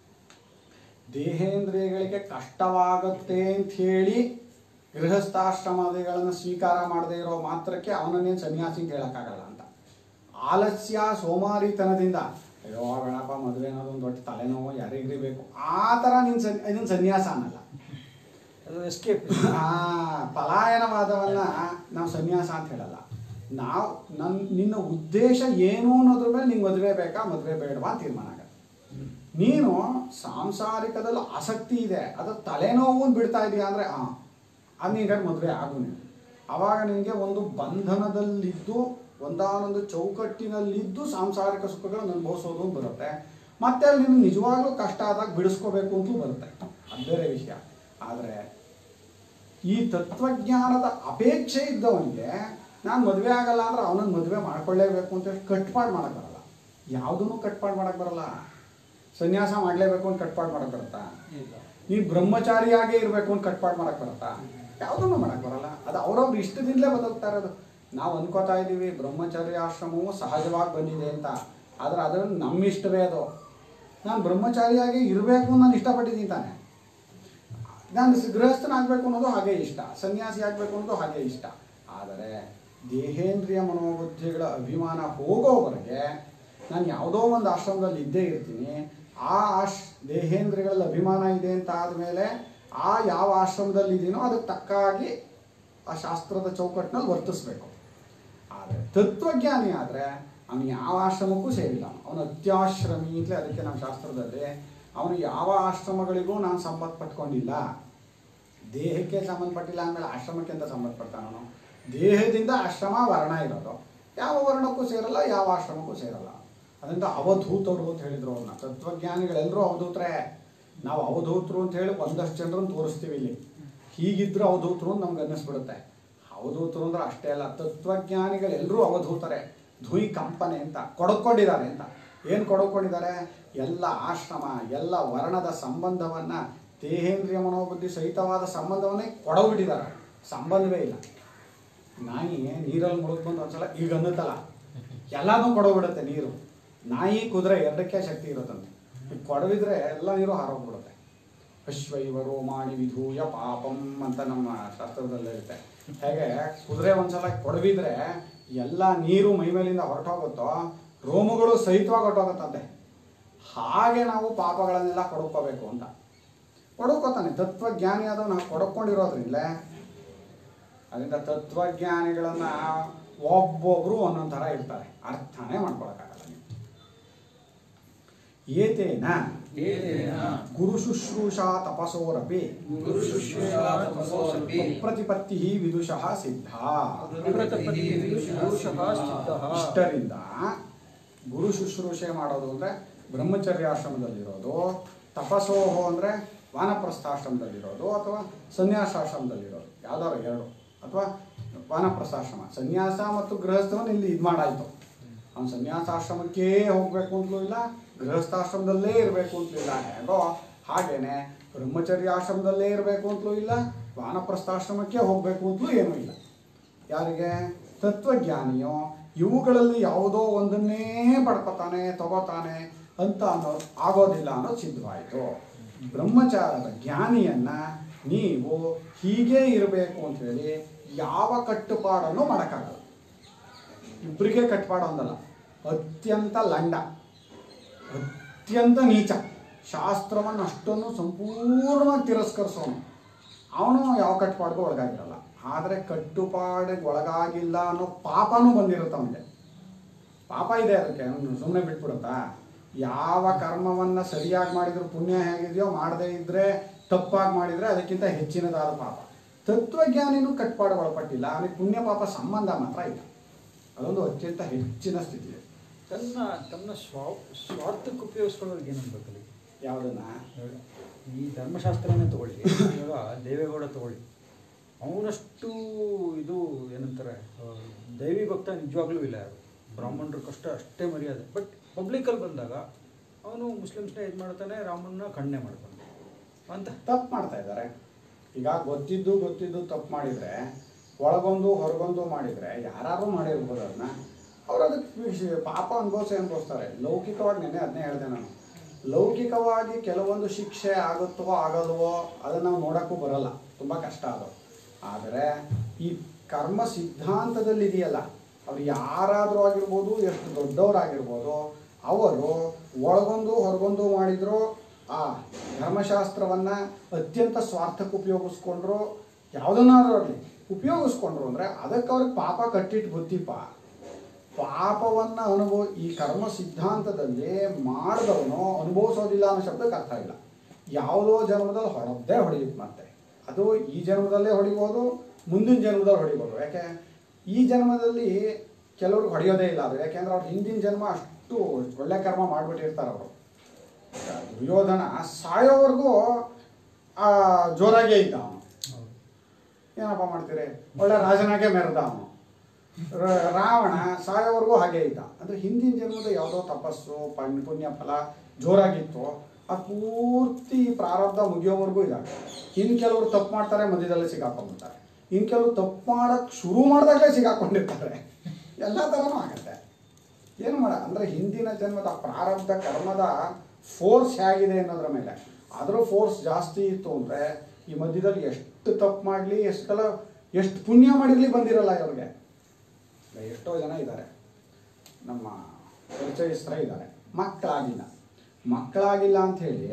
ದೇಹೇಂದ್ರಿಯಗಳಿಗೆ ಕಷ್ಟವಾಗುತ್ತೆ ಅಂತ ಹೇಳಿ ಗೃಹಸ್ಥಾಶ್ರಮಾದಿಗಳನ್ನು ಸ್ವೀಕಾರ ಮಾಡದೇ ಇರೋ ಮಾತ್ರಕ್ಕೆ ಅವನನ್ನೇನು ಸನ್ಯಾಸಿ ಅಂತ ಹೇಳೋಕ್ಕಾಗಲ್ಲ ಅಂತ ಆಲಸ್ಯ ಸೋಮಾರಿತನದಿಂದ ಅಯ್ಯೋ ಬೇಡಪ್ಪ ಮದುವೆ ಅನ್ನೋದು ಒಂದು ದೊಡ್ಡ ತಲೆನೋವು ಯಾರಿಗ್ರಿ ಬೇಕು ಆ ಥರ ನಿನ್ನ ಸನ್ ಇದನ್ನ ಸನ್ಯಾಸ ಅನ್ನಲ್ಲ ಅದು ಎಸ್ಕೇಪ್ ಆ ಪಲಾಯನವಾದವನ್ನ ನಾವು ಸನ್ಯಾಸ ಅಂತ ಹೇಳಲ್ಲ ನಾವು ನನ್ನ ನಿನ್ನ ಉದ್ದೇಶ ಏನು ಅನ್ನೋದ್ರ ಮೇಲೆ ನಿಂಗೆ ಮದುವೆ ಬೇಕಾ ಮದುವೆ ಬೇಡವಾ ಅಂತ ತೀರ್ಮಾನ ಆಗತ್ತೆ ನೀನು ಸಾಂಸಾರಿಕದಲ್ಲಿ ಆಸಕ್ತಿ ಇದೆ ಅದು ತಲೆನೋವು ಬಿಡ್ತಾ ಇದೆಯಾ ಅಂದರೆ ಹಾಂ ಅದು ನಿಂಗೆ ಮದುವೆ ಆಗು ನೀನು ಆವಾಗ ನಿನಗೆ ಒಂದು ಬಂಧನದಲ್ಲಿದ್ದು ಒಂದಾನೊಂದು ಚೌಕಟ್ಟಿನಲ್ಲಿದ್ದು ಸಾಂಸಾರಿಕ ಸುಖಗಳನ್ನು ಅನುಭವಿಸೋದು ಅಂತ ಬರುತ್ತೆ ಮತ್ತೆ ಅಲ್ಲಿ ನಿಮ್ಗೆ ನಿಜವಾಗ್ಲೂ ಕಷ್ಟ ಆದಾಗ ಬಿಡಿಸ್ಕೋಬೇಕು ಅಂತಲೂ ಬರುತ್ತೆ ಅದು ಬೇರೆ ವಿಷಯ ಆದರೆ ಈ ತತ್ವಜ್ಞಾನದ ಅಪೇಕ್ಷೆ ಇದ್ದವನಿಗೆ ನಾನು ಮದುವೆ ಆಗಲ್ಲ ಅಂದ್ರೆ ಅವನನ್ನು ಮದುವೆ ಮಾಡ್ಕೊಳ್ಳೇಬೇಕು ಅಂತ ಹೇಳಿ ಕಟ್ಪಾಡು ಮಾಡಕ್ಕೆ ಬರಲ್ಲ ಯಾವುದನ್ನು ಕಟ್ಪಾಡು ಮಾಡಕ್ಕೆ ಬರಲ್ಲ ಸನ್ಯಾಸ ಮಾಡಲೇಬೇಕು ಅಂತ ಕಟ್ಪಾಡು ಮಾಡಕ್ಕೆ ಬರುತ್ತಾ ನೀನು ಬ್ರಹ್ಮಚಾರಿಯಾಗೇ ಇರಬೇಕು ಅಂತ ಕಟ್ಪಾಡು ಮಾಡಕ್ಕೆ ಬರುತ್ತಾ ಯಾವುದನ್ನು ಮಾಡಕ್ಕೆ ಬರಲ್ಲ ಅದು ಅವ್ರವ್ರ ಇಷ್ಟದಿಂದಲೇ ಬದುಕ್ತಾ ಇರೋದು ನಾವು ಅನ್ಕೋತಾ ಇದ್ದೀವಿ ಬ್ರಹ್ಮಚರ್ಯ ಆಶ್ರಮವು ಸಹಜವಾಗಿ ಬಂದಿದೆ ಅಂತ ಆದರೆ ಅದನ್ನು ನಮ್ಮ ಇಷ್ಟವೇ ಅದು ನಾನು ಬ್ರಹ್ಮಚಾರಿಯಾಗಿ ಇರಬೇಕು ನಾನು ಇಷ್ಟಪಟ್ಟಿದ್ದೀನಿ ತಾನೆ ನಾನು ಸ- ಗೃಹಸ್ಥನಾಗಬೇಕು ಅನ್ನೋದು ಹಾಗೆ ಇಷ್ಟ ಸನ್ಯಾಸಿ ಆಗಬೇಕು ಅನ್ನೋದು ಹಾಗೆ ಇಷ್ಟ ಆದರೆ ದೇಹೇಂದ್ರಿಯ ಮನೋಬುದ್ಧಿಗಳ ಅಭಿಮಾನ ಹೋಗೋವರೆಗೆ ನಾನು ಯಾವುದೋ ಒಂದು ಆಶ್ರಮದಲ್ಲಿ ಇದ್ದೇ ಇರ್ತೀನಿ ಆ ಆಶ್ ದೇಹೇಂದ್ರಿಯಗಳಲ್ಲಿ ಅಭಿಮಾನ ಇದೆ ಅಂತ ಆದಮೇಲೆ ಆ ಯಾವ ಆಶ್ರಮದಲ್ಲಿ ಇದೀನೋ ಅದಕ್ಕೆ ತಕ್ಕಾಗಿ ಆ ಶಾಸ್ತ್ರದ ಚೌಕಟ್ಟಿನಲ್ಲಿ ವರ್ತಿಸ್ಬೇಕು ಆದರೆ ತತ್ವಜ್ಞಾನಿ ಆದರೆ ಅವನು ಯಾವ ಆಶ್ರಮಕ್ಕೂ ಸೇರಿಲ್ಲ ಅವನು ಅತ್ಯಾಶ್ರಮಿ ಅಂತಲೇ ಅದಕ್ಕೆ ನಮ್ಮ ಶಾಸ್ತ್ರದಲ್ಲಿ ಅವನು ಯಾವ ಆಶ್ರಮಗಳಿಗೂ ನಾನು ಸಂಬಂಧಪಟ್ಕೊಂಡಿಲ್ಲ ದೇಹಕ್ಕೆ ಸಂಬಂಧಪಟ್ಟಿಲ್ಲ ಅಂದಮೇಲೆ ಆಶ್ರಮಕ್ಕೆ ಅಂತ ಸಂಬಂಧಪಡ್ತಾನವನು ದೇಹದಿಂದ ಆಶ್ರಮ ವರ್ಣ ಇರೋದು ಯಾವ ವರ್ಣಕ್ಕೂ ಸೇರಲ್ಲ ಯಾವ ಆಶ್ರಮಕ್ಕೂ ಸೇರಲ್ಲ ಅದರಿಂದ ಅವಧೂತರು ಅಂತ ಹೇಳಿದ್ರು ಅವ್ರನ್ನ ತತ್ವಜ್ಞಾನಿಗಳೆಲ್ಲರೂ ಅವಧೂತರೇ ನಾವು ಅವಧೂತರು ಅಂತ ಹೇಳಿ ಒಂದಷ್ಟು ಜನರನ್ನು ತೋರಿಸ್ತೀವಿ ಇಲ್ಲಿ ಹೀಗಿದ್ರು ಅವಧೂತರು ಅಂತ ನಮ್ಗೆ ಅನ್ನಿಸ್ಬಿಡುತ್ತೆ ಅವಧೂತರು ಅಂದ್ರೆ ಅಷ್ಟೇ ಅಲ್ಲ ತತ್ವಜ್ಞಾನಿಗಳೆಲ್ಲರೂ ಅವಧೂತರೇ ಧ್ವನಿ ಕಂಪನೆ ಅಂತ ಕೊಡ್ಕೊಂಡಿದ್ದಾರೆ ಅಂತ ಏನು ಕೊಡ್ಕೊಂಡಿದ್ದಾರೆ ಎಲ್ಲ ಆಶ್ರಮ ಎಲ್ಲ ವರ್ಣದ ಸಂಬಂಧವನ್ನ ದೇಹೇಂದ್ರಿಯ ಮನೋಬುದ್ಧಿ ಸಹಿತವಾದ ಸಂಬಂಧವನ್ನೇ ಕೊಡಬಿಟ್ಟಿದ್ದಾರೆ ಸಂಬಂಧವೇ ಇಲ್ಲ ನಾಯಿ ನೀರಲ್ಲಿ ಮುಳುಗ್ ಬಂದು ಒಂದ್ಸಲ ಈಗ ಅನ್ನತ್ತಲ್ಲ ಎಲ್ಲಾನು ಕೊಡೋಗ್ಬಿಡುತ್ತೆ ನೀರು ನಾಯಿ ಕುದುರೆ ಎರಡಕ್ಕೆ ಶಕ್ತಿ ಇರುತ್ತಂತೆ ಈಗ ಕೊಡವಿದ್ರೆ ಎಲ್ಲ ನೀರು ಹಾರೋಗ್ಬಿಡುತ್ತೆ ಅಶ್ವೈವ ರೋಮಾಣಿ ವಿಧೂಯ ಪಾಪಂ ಅಂತ ನಮ್ಮ ಶಾಸ್ತ್ರದಲ್ಲಿ ಇರುತ್ತೆ ಹೇಗೆ ಕುದುರೆ ಒಂದ್ಸಲ ಕೊಡವಿದ್ರೆ ಎಲ್ಲ ನೀರು ಮೈ ಮೇಲಿಂದ ಹೊರಟೋಗುತ್ತೋ ರೋಮಗಳು ಸಹಿತವಾಗಿ ಹೊರಟೋಗುತ್ತಂತೆ ಹಾಗೆ ನಾವು ಪಾಪಗಳನ್ನೆಲ್ಲ ಕೊಡ್ಕೋಬೇಕು ಅಂತ ಕೊಡ್ಕೋತಾನೆ ತತ್ವಜ್ಞಾನಿ ಆದವನು ನಾವು ಕೊಡ್ಕೊಂಡಿರೋದ್ರಿಂದಲೇ ಅದರಿಂದ ತತ್ವಜ್ಞಾನಿಗಳನ್ನ ಒಬ್ಬೊಬ್ರು ಒಂದೊಂದು ಥರ ಇರ್ತಾರೆ ಅರ್ಥನೇ ಮಾಡ್ಕೊಳಕ್ಕಾಗಲ್ಲ ನೀವು ಏತೇನ ಏತೇನ ಗುರು ಶುಶ್ರೂಷಾ ತಪಸೋರಪಿ ಗುರುಶುಶ್ರೂಷಾ ತಪಸೋರಪಿ ಪ್ರತಿಪತ್ತಿ ವಿದುಷಃ ಸಿದ್ಧ ಪ್ರತಿಪತ್ತಿ ವಿದುಷಃ ಸಿದ್ಧಃ. ಇಷ್ಟರಿಂದ ಗುರು ಶುಶ್ರೂಷೆ ಮಾಡೋದು ಅಂದರೆ ಬ್ರಹ್ಮಚರ್ಯಾಶ್ರಮದಲ್ಲಿರೋದು ತಪಸೋಹೋ ಅಂದರೆ ವಾನಪ್ರಸ್ಥಾಶ್ರಮದಲ್ಲಿರೋದು ಅಥವಾ ಸನ್ಯಾಸಾಶ್ರಮದಲ್ಲಿರೋದು ಯಾವ್ದಾದ್ರು ಎರಡು ಅಥವಾ ವಾನಪ್ರಸ್ಥಾಶ್ರಮ ಸನ್ಯಾಸ ಮತ್ತು ಗೃಹಸ್ಥವನ್ನು ಇಲ್ಲಿ ಇದು ಮಾಡಾಯ್ತು ಅವ್ನು ಸನ್ಯಾಸಾಶ್ರಮಕ್ಕೇ ಹೋಗಬೇಕು ಅಂತಲೂ ಇಲ್ಲ ಗೃಹಸ್ಥಾಶ್ರಮದಲ್ಲೇ ಇರಬೇಕು ಅಂತಲೂ ಇಲ್ಲ ಹೇಗೋ ಹಾಗೇನೆ ಬ್ರಹ್ಮಚರ್ಯಾಶ್ರಮದಲ್ಲೇ ಇರಬೇಕು ಅಂತಲೂ ಇಲ್ಲ ವಾನಪ್ರಸ್ಥಾಶ್ರಮಕ್ಕೆ ಹೋಗಬೇಕು ಅಂತಲೂ ಏನೂ ಇಲ್ಲ ಯಾರಿಗೆ ತತ್ವಜ್ಞಾನಿಯೋ ಇವುಗಳಲ್ಲಿ ಯಾವುದೋ ಒಂದನ್ನೇ ಪಡ್ಕೊತಾನೆ ತಗೋತಾನೆ ಅಂತ ಅನ್ನೋ ಆಗೋದಿಲ್ಲ ಅನ್ನೋದು ಸಿದ್ಧವಾಯಿತು ಬ್ರಹ್ಮಚಾರದ ಜ್ಞಾನಿಯನ್ನ ನೀವು ಹೀಗೆ ಇರಬೇಕು ಅಂತ ಹೇಳಿ ಯಾವ ಕಟ್ಟುಪಾಡನ್ನು ಮಾಡೋಕ್ಕಾಗಲ್ಲ ಇಬ್ಬರಿಗೆ ಕಟ್ಪಾಡು ಒಂದಲ್ಲ ಅತ್ಯಂತ ಲಂಡ ಅತ್ಯಂತ ನೀಚ ಶಾಸ್ತ್ರವನ್ನು ಅಷ್ಟನ್ನು ಸಂಪೂರ್ಣವಾಗಿ ತಿರಸ್ಕರಿಸೋನು ಅವನು ಯಾವ ಕಟ್ಟುಪಾಡಿಗೂ ಒಳಗಾಗಿರಲ್ಲ ಆದರೆ ಕಟ್ಟುಪಾಡಿಗೆ ಒಳಗಾಗಿಲ್ಲ ಅನ್ನೋ ಪಾಪನೂ ಬಂದಿರುತ್ತೆ ಅವನಿಗೆ ಪಾಪ ಇದೆ ಅದಕ್ಕೆ ಸುಮ್ಮನೆ ಬಿಟ್ಬಿಡುತ್ತಾ ಯಾವ ಕರ್ಮವನ್ನು ಸರಿಯಾಗಿ ಮಾಡಿದ್ರು ಪುಣ್ಯ ಹೇಗಿದೆಯೋ ಮಾಡದೇ ಇದ್ದರೆ ತಪ್ಪಾಗಿ ಮಾಡಿದರೆ ಅದಕ್ಕಿಂತ ಹೆಚ್ಚಿನದಾದ ಪಾಪ ತತ್ವಜ್ಞಾನಿನೂ ಕಟ್ಪಾಡು ಒಳಪಟ್ಟಿಲ್ಲ ಅವನಿಗೆ ಪುಣ್ಯ ಪಾಪ ಸಂಬಂಧ ಮಾತ್ರ ಇಲ್ಲ ಅದೊಂದು ಅತ್ಯಂತ ಹೆಚ್ಚಿನ ಸ್ಥಿತಿ ಇದೆ ತನ್ನ ತನ್ನ ಸ್ವಾ ಸ್ವಾರ್ಥಕ್ಕೆ ಉಪಯೋಗಿಸ್ಕೊಳ್ಳೋರಿಗೆ ಏನು ಅನ್ಬೇಕಲ್ಲಿ ಯಾವುದನ್ನ ಇವಾಗ ಈ ಧರ್ಮಶಾಸ್ತ್ರನೇ ತಗೊಳ್ಳಿ ಇವಾಗ ದೇವೇಗೌಡ ತಗೊಳ್ಳಿ ಅವನಷ್ಟು ಇದು ಏನಂತಾರೆ ಆ, ದೈವಿ ಭಕ್ತ ನಿಜವಾಗ್ಲೂ ಇಲ್ಲ ಯಾರು ಬ್ರಾಹ್ಮಣರ ಕಷ್ಟ ಅಷ್ಟೇ ಮರ್ಯಾದೆ ಬಟ್ ಪಬ್ಲಿಕಲ್ಲಿ ಬಂದಾಗ ಅವನು ಮುಸ್ಲಿಮ್ಸ್ನ ಇದು ಮಾಡ್ತಾನೆ ರಾಮನ್ನ ಖಂಡನೆ ಮಾಡ್ತಾನೆ ಅಂತ ತಪ್ಪು ಮಾಡ್ತಾ ಇದ್ದಾರೆ ಈಗ ಗೊತ್ತಿದ್ದು ಗೊತ್ತಿದ್ದು ತಪ್ಪು ಮಾಡಿದರೆ ಒಳಗೊಂದು ಹೊರಗೊಂದು ಮಾಡಿದರೆ ಯಾರು ಮಾಡಿರ್ಬೋದು ಅದನ್ನ ಅವ್ರು ಅದಕ್ಕೆ ವಿಷ- ಪಾಪ ಅನುಭವಿಸಿ ಅನುಭವಿಸ್ತಾರೆ ಲೌಕಿಕವಾಗಿ ನೆನ್ನೆ ಅದನ್ನೇ ಹೇಳಿದೆ ನಾನು ಲೌಕಿಕವಾಗಿ ಕೆಲವೊಂದು ಶಿಕ್ಷೆ ಆಗುತ್ತೋ ಆಗಲ್ವೋ ಅದನ್ನು ನಾವು ನೋಡೋಕ್ಕೂ ಬರಲ್ಲ ತುಂಬ ಕಷ್ಟ ಅದು ಆದರೆ ಈ ಕರ್ಮ ಸಿದ್ಧಾಂತದಲ್ಲಿ ಇದೆಯಲ್ಲ ಅವ್ರು ಯಾರಾದರೂ ಆಗಿರ್ಬೋದು ಎಷ್ಟು ದೊಡ್ಡವರಾಗಿರ್ಬೋದು ಅವರು ಒಳಗೊಂದು ಹೊರಗೊಂದು ಮಾಡಿದ್ರು ಆ ಧರ್ಮಶಾಸ್ತ್ರವನ್ನು ಅತ್ಯಂತ ಸ್ವಾರ್ಥಕ್ಕೆ ಉಪಯೋಗಿಸ್ಕೊಂಡ್ರು ಯಾವುದನ್ನಾದ್ರೂ ಆಗಲಿ ಉಪಯೋಗಿಸ್ಕೊಂಡ್ರು ಅಂದರೆ ಅದಕ್ಕೆ ಅವ್ರಿಗೆ ಪಾಪ ಕಟ್ಟಿಟ್ಟು ಗೊತ್ತಿಪ್ಪ ಪಾಪವನ್ನು ಅನುಭವ ಈ ಕರ್ಮ ಸಿದ್ಧಾಂತದಲ್ಲಿ ಮಾಡಿದವನು ಅನುಭವಿಸೋದಿಲ್ಲ ಅನ್ನೋ ಶಬ್ದಕ್ಕೆ ಅರ್ಥ ಇಲ್ಲ ಯಾವುದೋ ಜನ್ಮದಲ್ಲಿ ಹೊಡೆದೇ ಹೊಡೆಯುತ್ತೆ ಮತ್ತೆ ಅದು ಈ ಜನ್ಮದಲ್ಲೇ ಹೊಡಿಬೋದು ಮುಂದಿನ ಜನ್ಮದಲ್ಲಿ ಹೊಡಿಬೋದು ಯಾಕೆ ಈ ಜನ್ಮದಲ್ಲಿ ಕೆಲವ್ರಿಗೆ ಹೊಡೆಯೋದೇ ಇಲ್ಲ ಅದು ಯಾಕೆಂದ್ರೆ ಅವ್ರ ಹಿಂದಿನ ಜನ್ಮ ಅಷ್ಟು ಒಳ್ಳೆ ಕರ್ಮ ಮಾಡಿಬಿಟ್ಟಿರ್ತಾರೆ ಅವರು ದುರ್ಯೋಧನ ಸಾಯೋವರೆಗೂ ಆ, ಜೋರಾಗೇ ಇದ್ದ ಅವನು ಏನಪ್ಪ ಮಾಡ್ತೀರಿ ಒಳ್ಳೆ ರಾಜನಾಗೆ ಮೆರೆದ ಅವನು ರ- ರಾವಣ ಸಾಯೋವರೆಗೂ ಹಾಗೆ ಇದ್ದ ಅಂದರೆ ಹಿಂದಿನ ಜನ್ಮದ ಯಾವುದೋ ತಪಸ್ಸು ಪಣ್ ಪುಣ್ಯ ಫಲ ಜೋರಾಗಿತ್ತು ಅದು ಪೂರ್ತಿ ಪ್ರಾರಬ್ಧ ಮುಗಿಯೋವರೆಗೂ ಇದಾಗುತ್ತೆ ಇನ್ನು ಕೆಲವರು ತಪ್ಪು ಮಾಡ್ತಾರೆ ಮಧ್ಯದಲ್ಲೇ ಸಿಗಾಕೊಂಡ್ಬಿಡ್ತಾರೆ ಇನ್ನು ಕೆಲವರು ತಪ್ಪು ಮಾಡೋಕ್ಕೆ ಶುರು ಮಾಡಿದಾಗಲೇ ಸಿಗಾಕೊಂಡಿರ್ತಾರೆ ಎಲ್ಲ ಥರನೂ ಆಗುತ್ತೆ ಏನು ಮಾಡ ಅಂದರೆ ಹಿಂದಿನ ಜನ್ಮದ ಪ್ರಾರಬ್ಧ ಕರ್ಮದ ಫೋರ್ಸ್ ಹೇಗಿದೆ ಅನ್ನೋದ್ರ ಮೇಲೆ ಅದರ ಫೋರ್ಸ್ ಜಾಸ್ತಿ ಇತ್ತು ಅಂದರೆ ಈ ಮಧ್ಯದಲ್ಲಿ ಎಷ್ಟು ತಪ್ಪು ಮಾಡಲಿ ಎಷ್ಟು ಸಲ ಎಷ್ಟು ಪುಣ್ಯ ಮಾಡಿರಲಿ ಬಂದಿರಲ್ಲ ಇವ್ರಿಗೆ ಈಗ ಎಷ್ಟೋ ಜನ ಇದ್ದಾರೆ ನಮ್ಮ ಪರಿಚಯಸ್ಥರ ಇದ್ದಾರೆ ಮಕ್ಕಳಾಗಿಲ್ಲ ಮಕ್ಕಳಾಗಿಲ್ಲ ಅಂಥೇಳಿ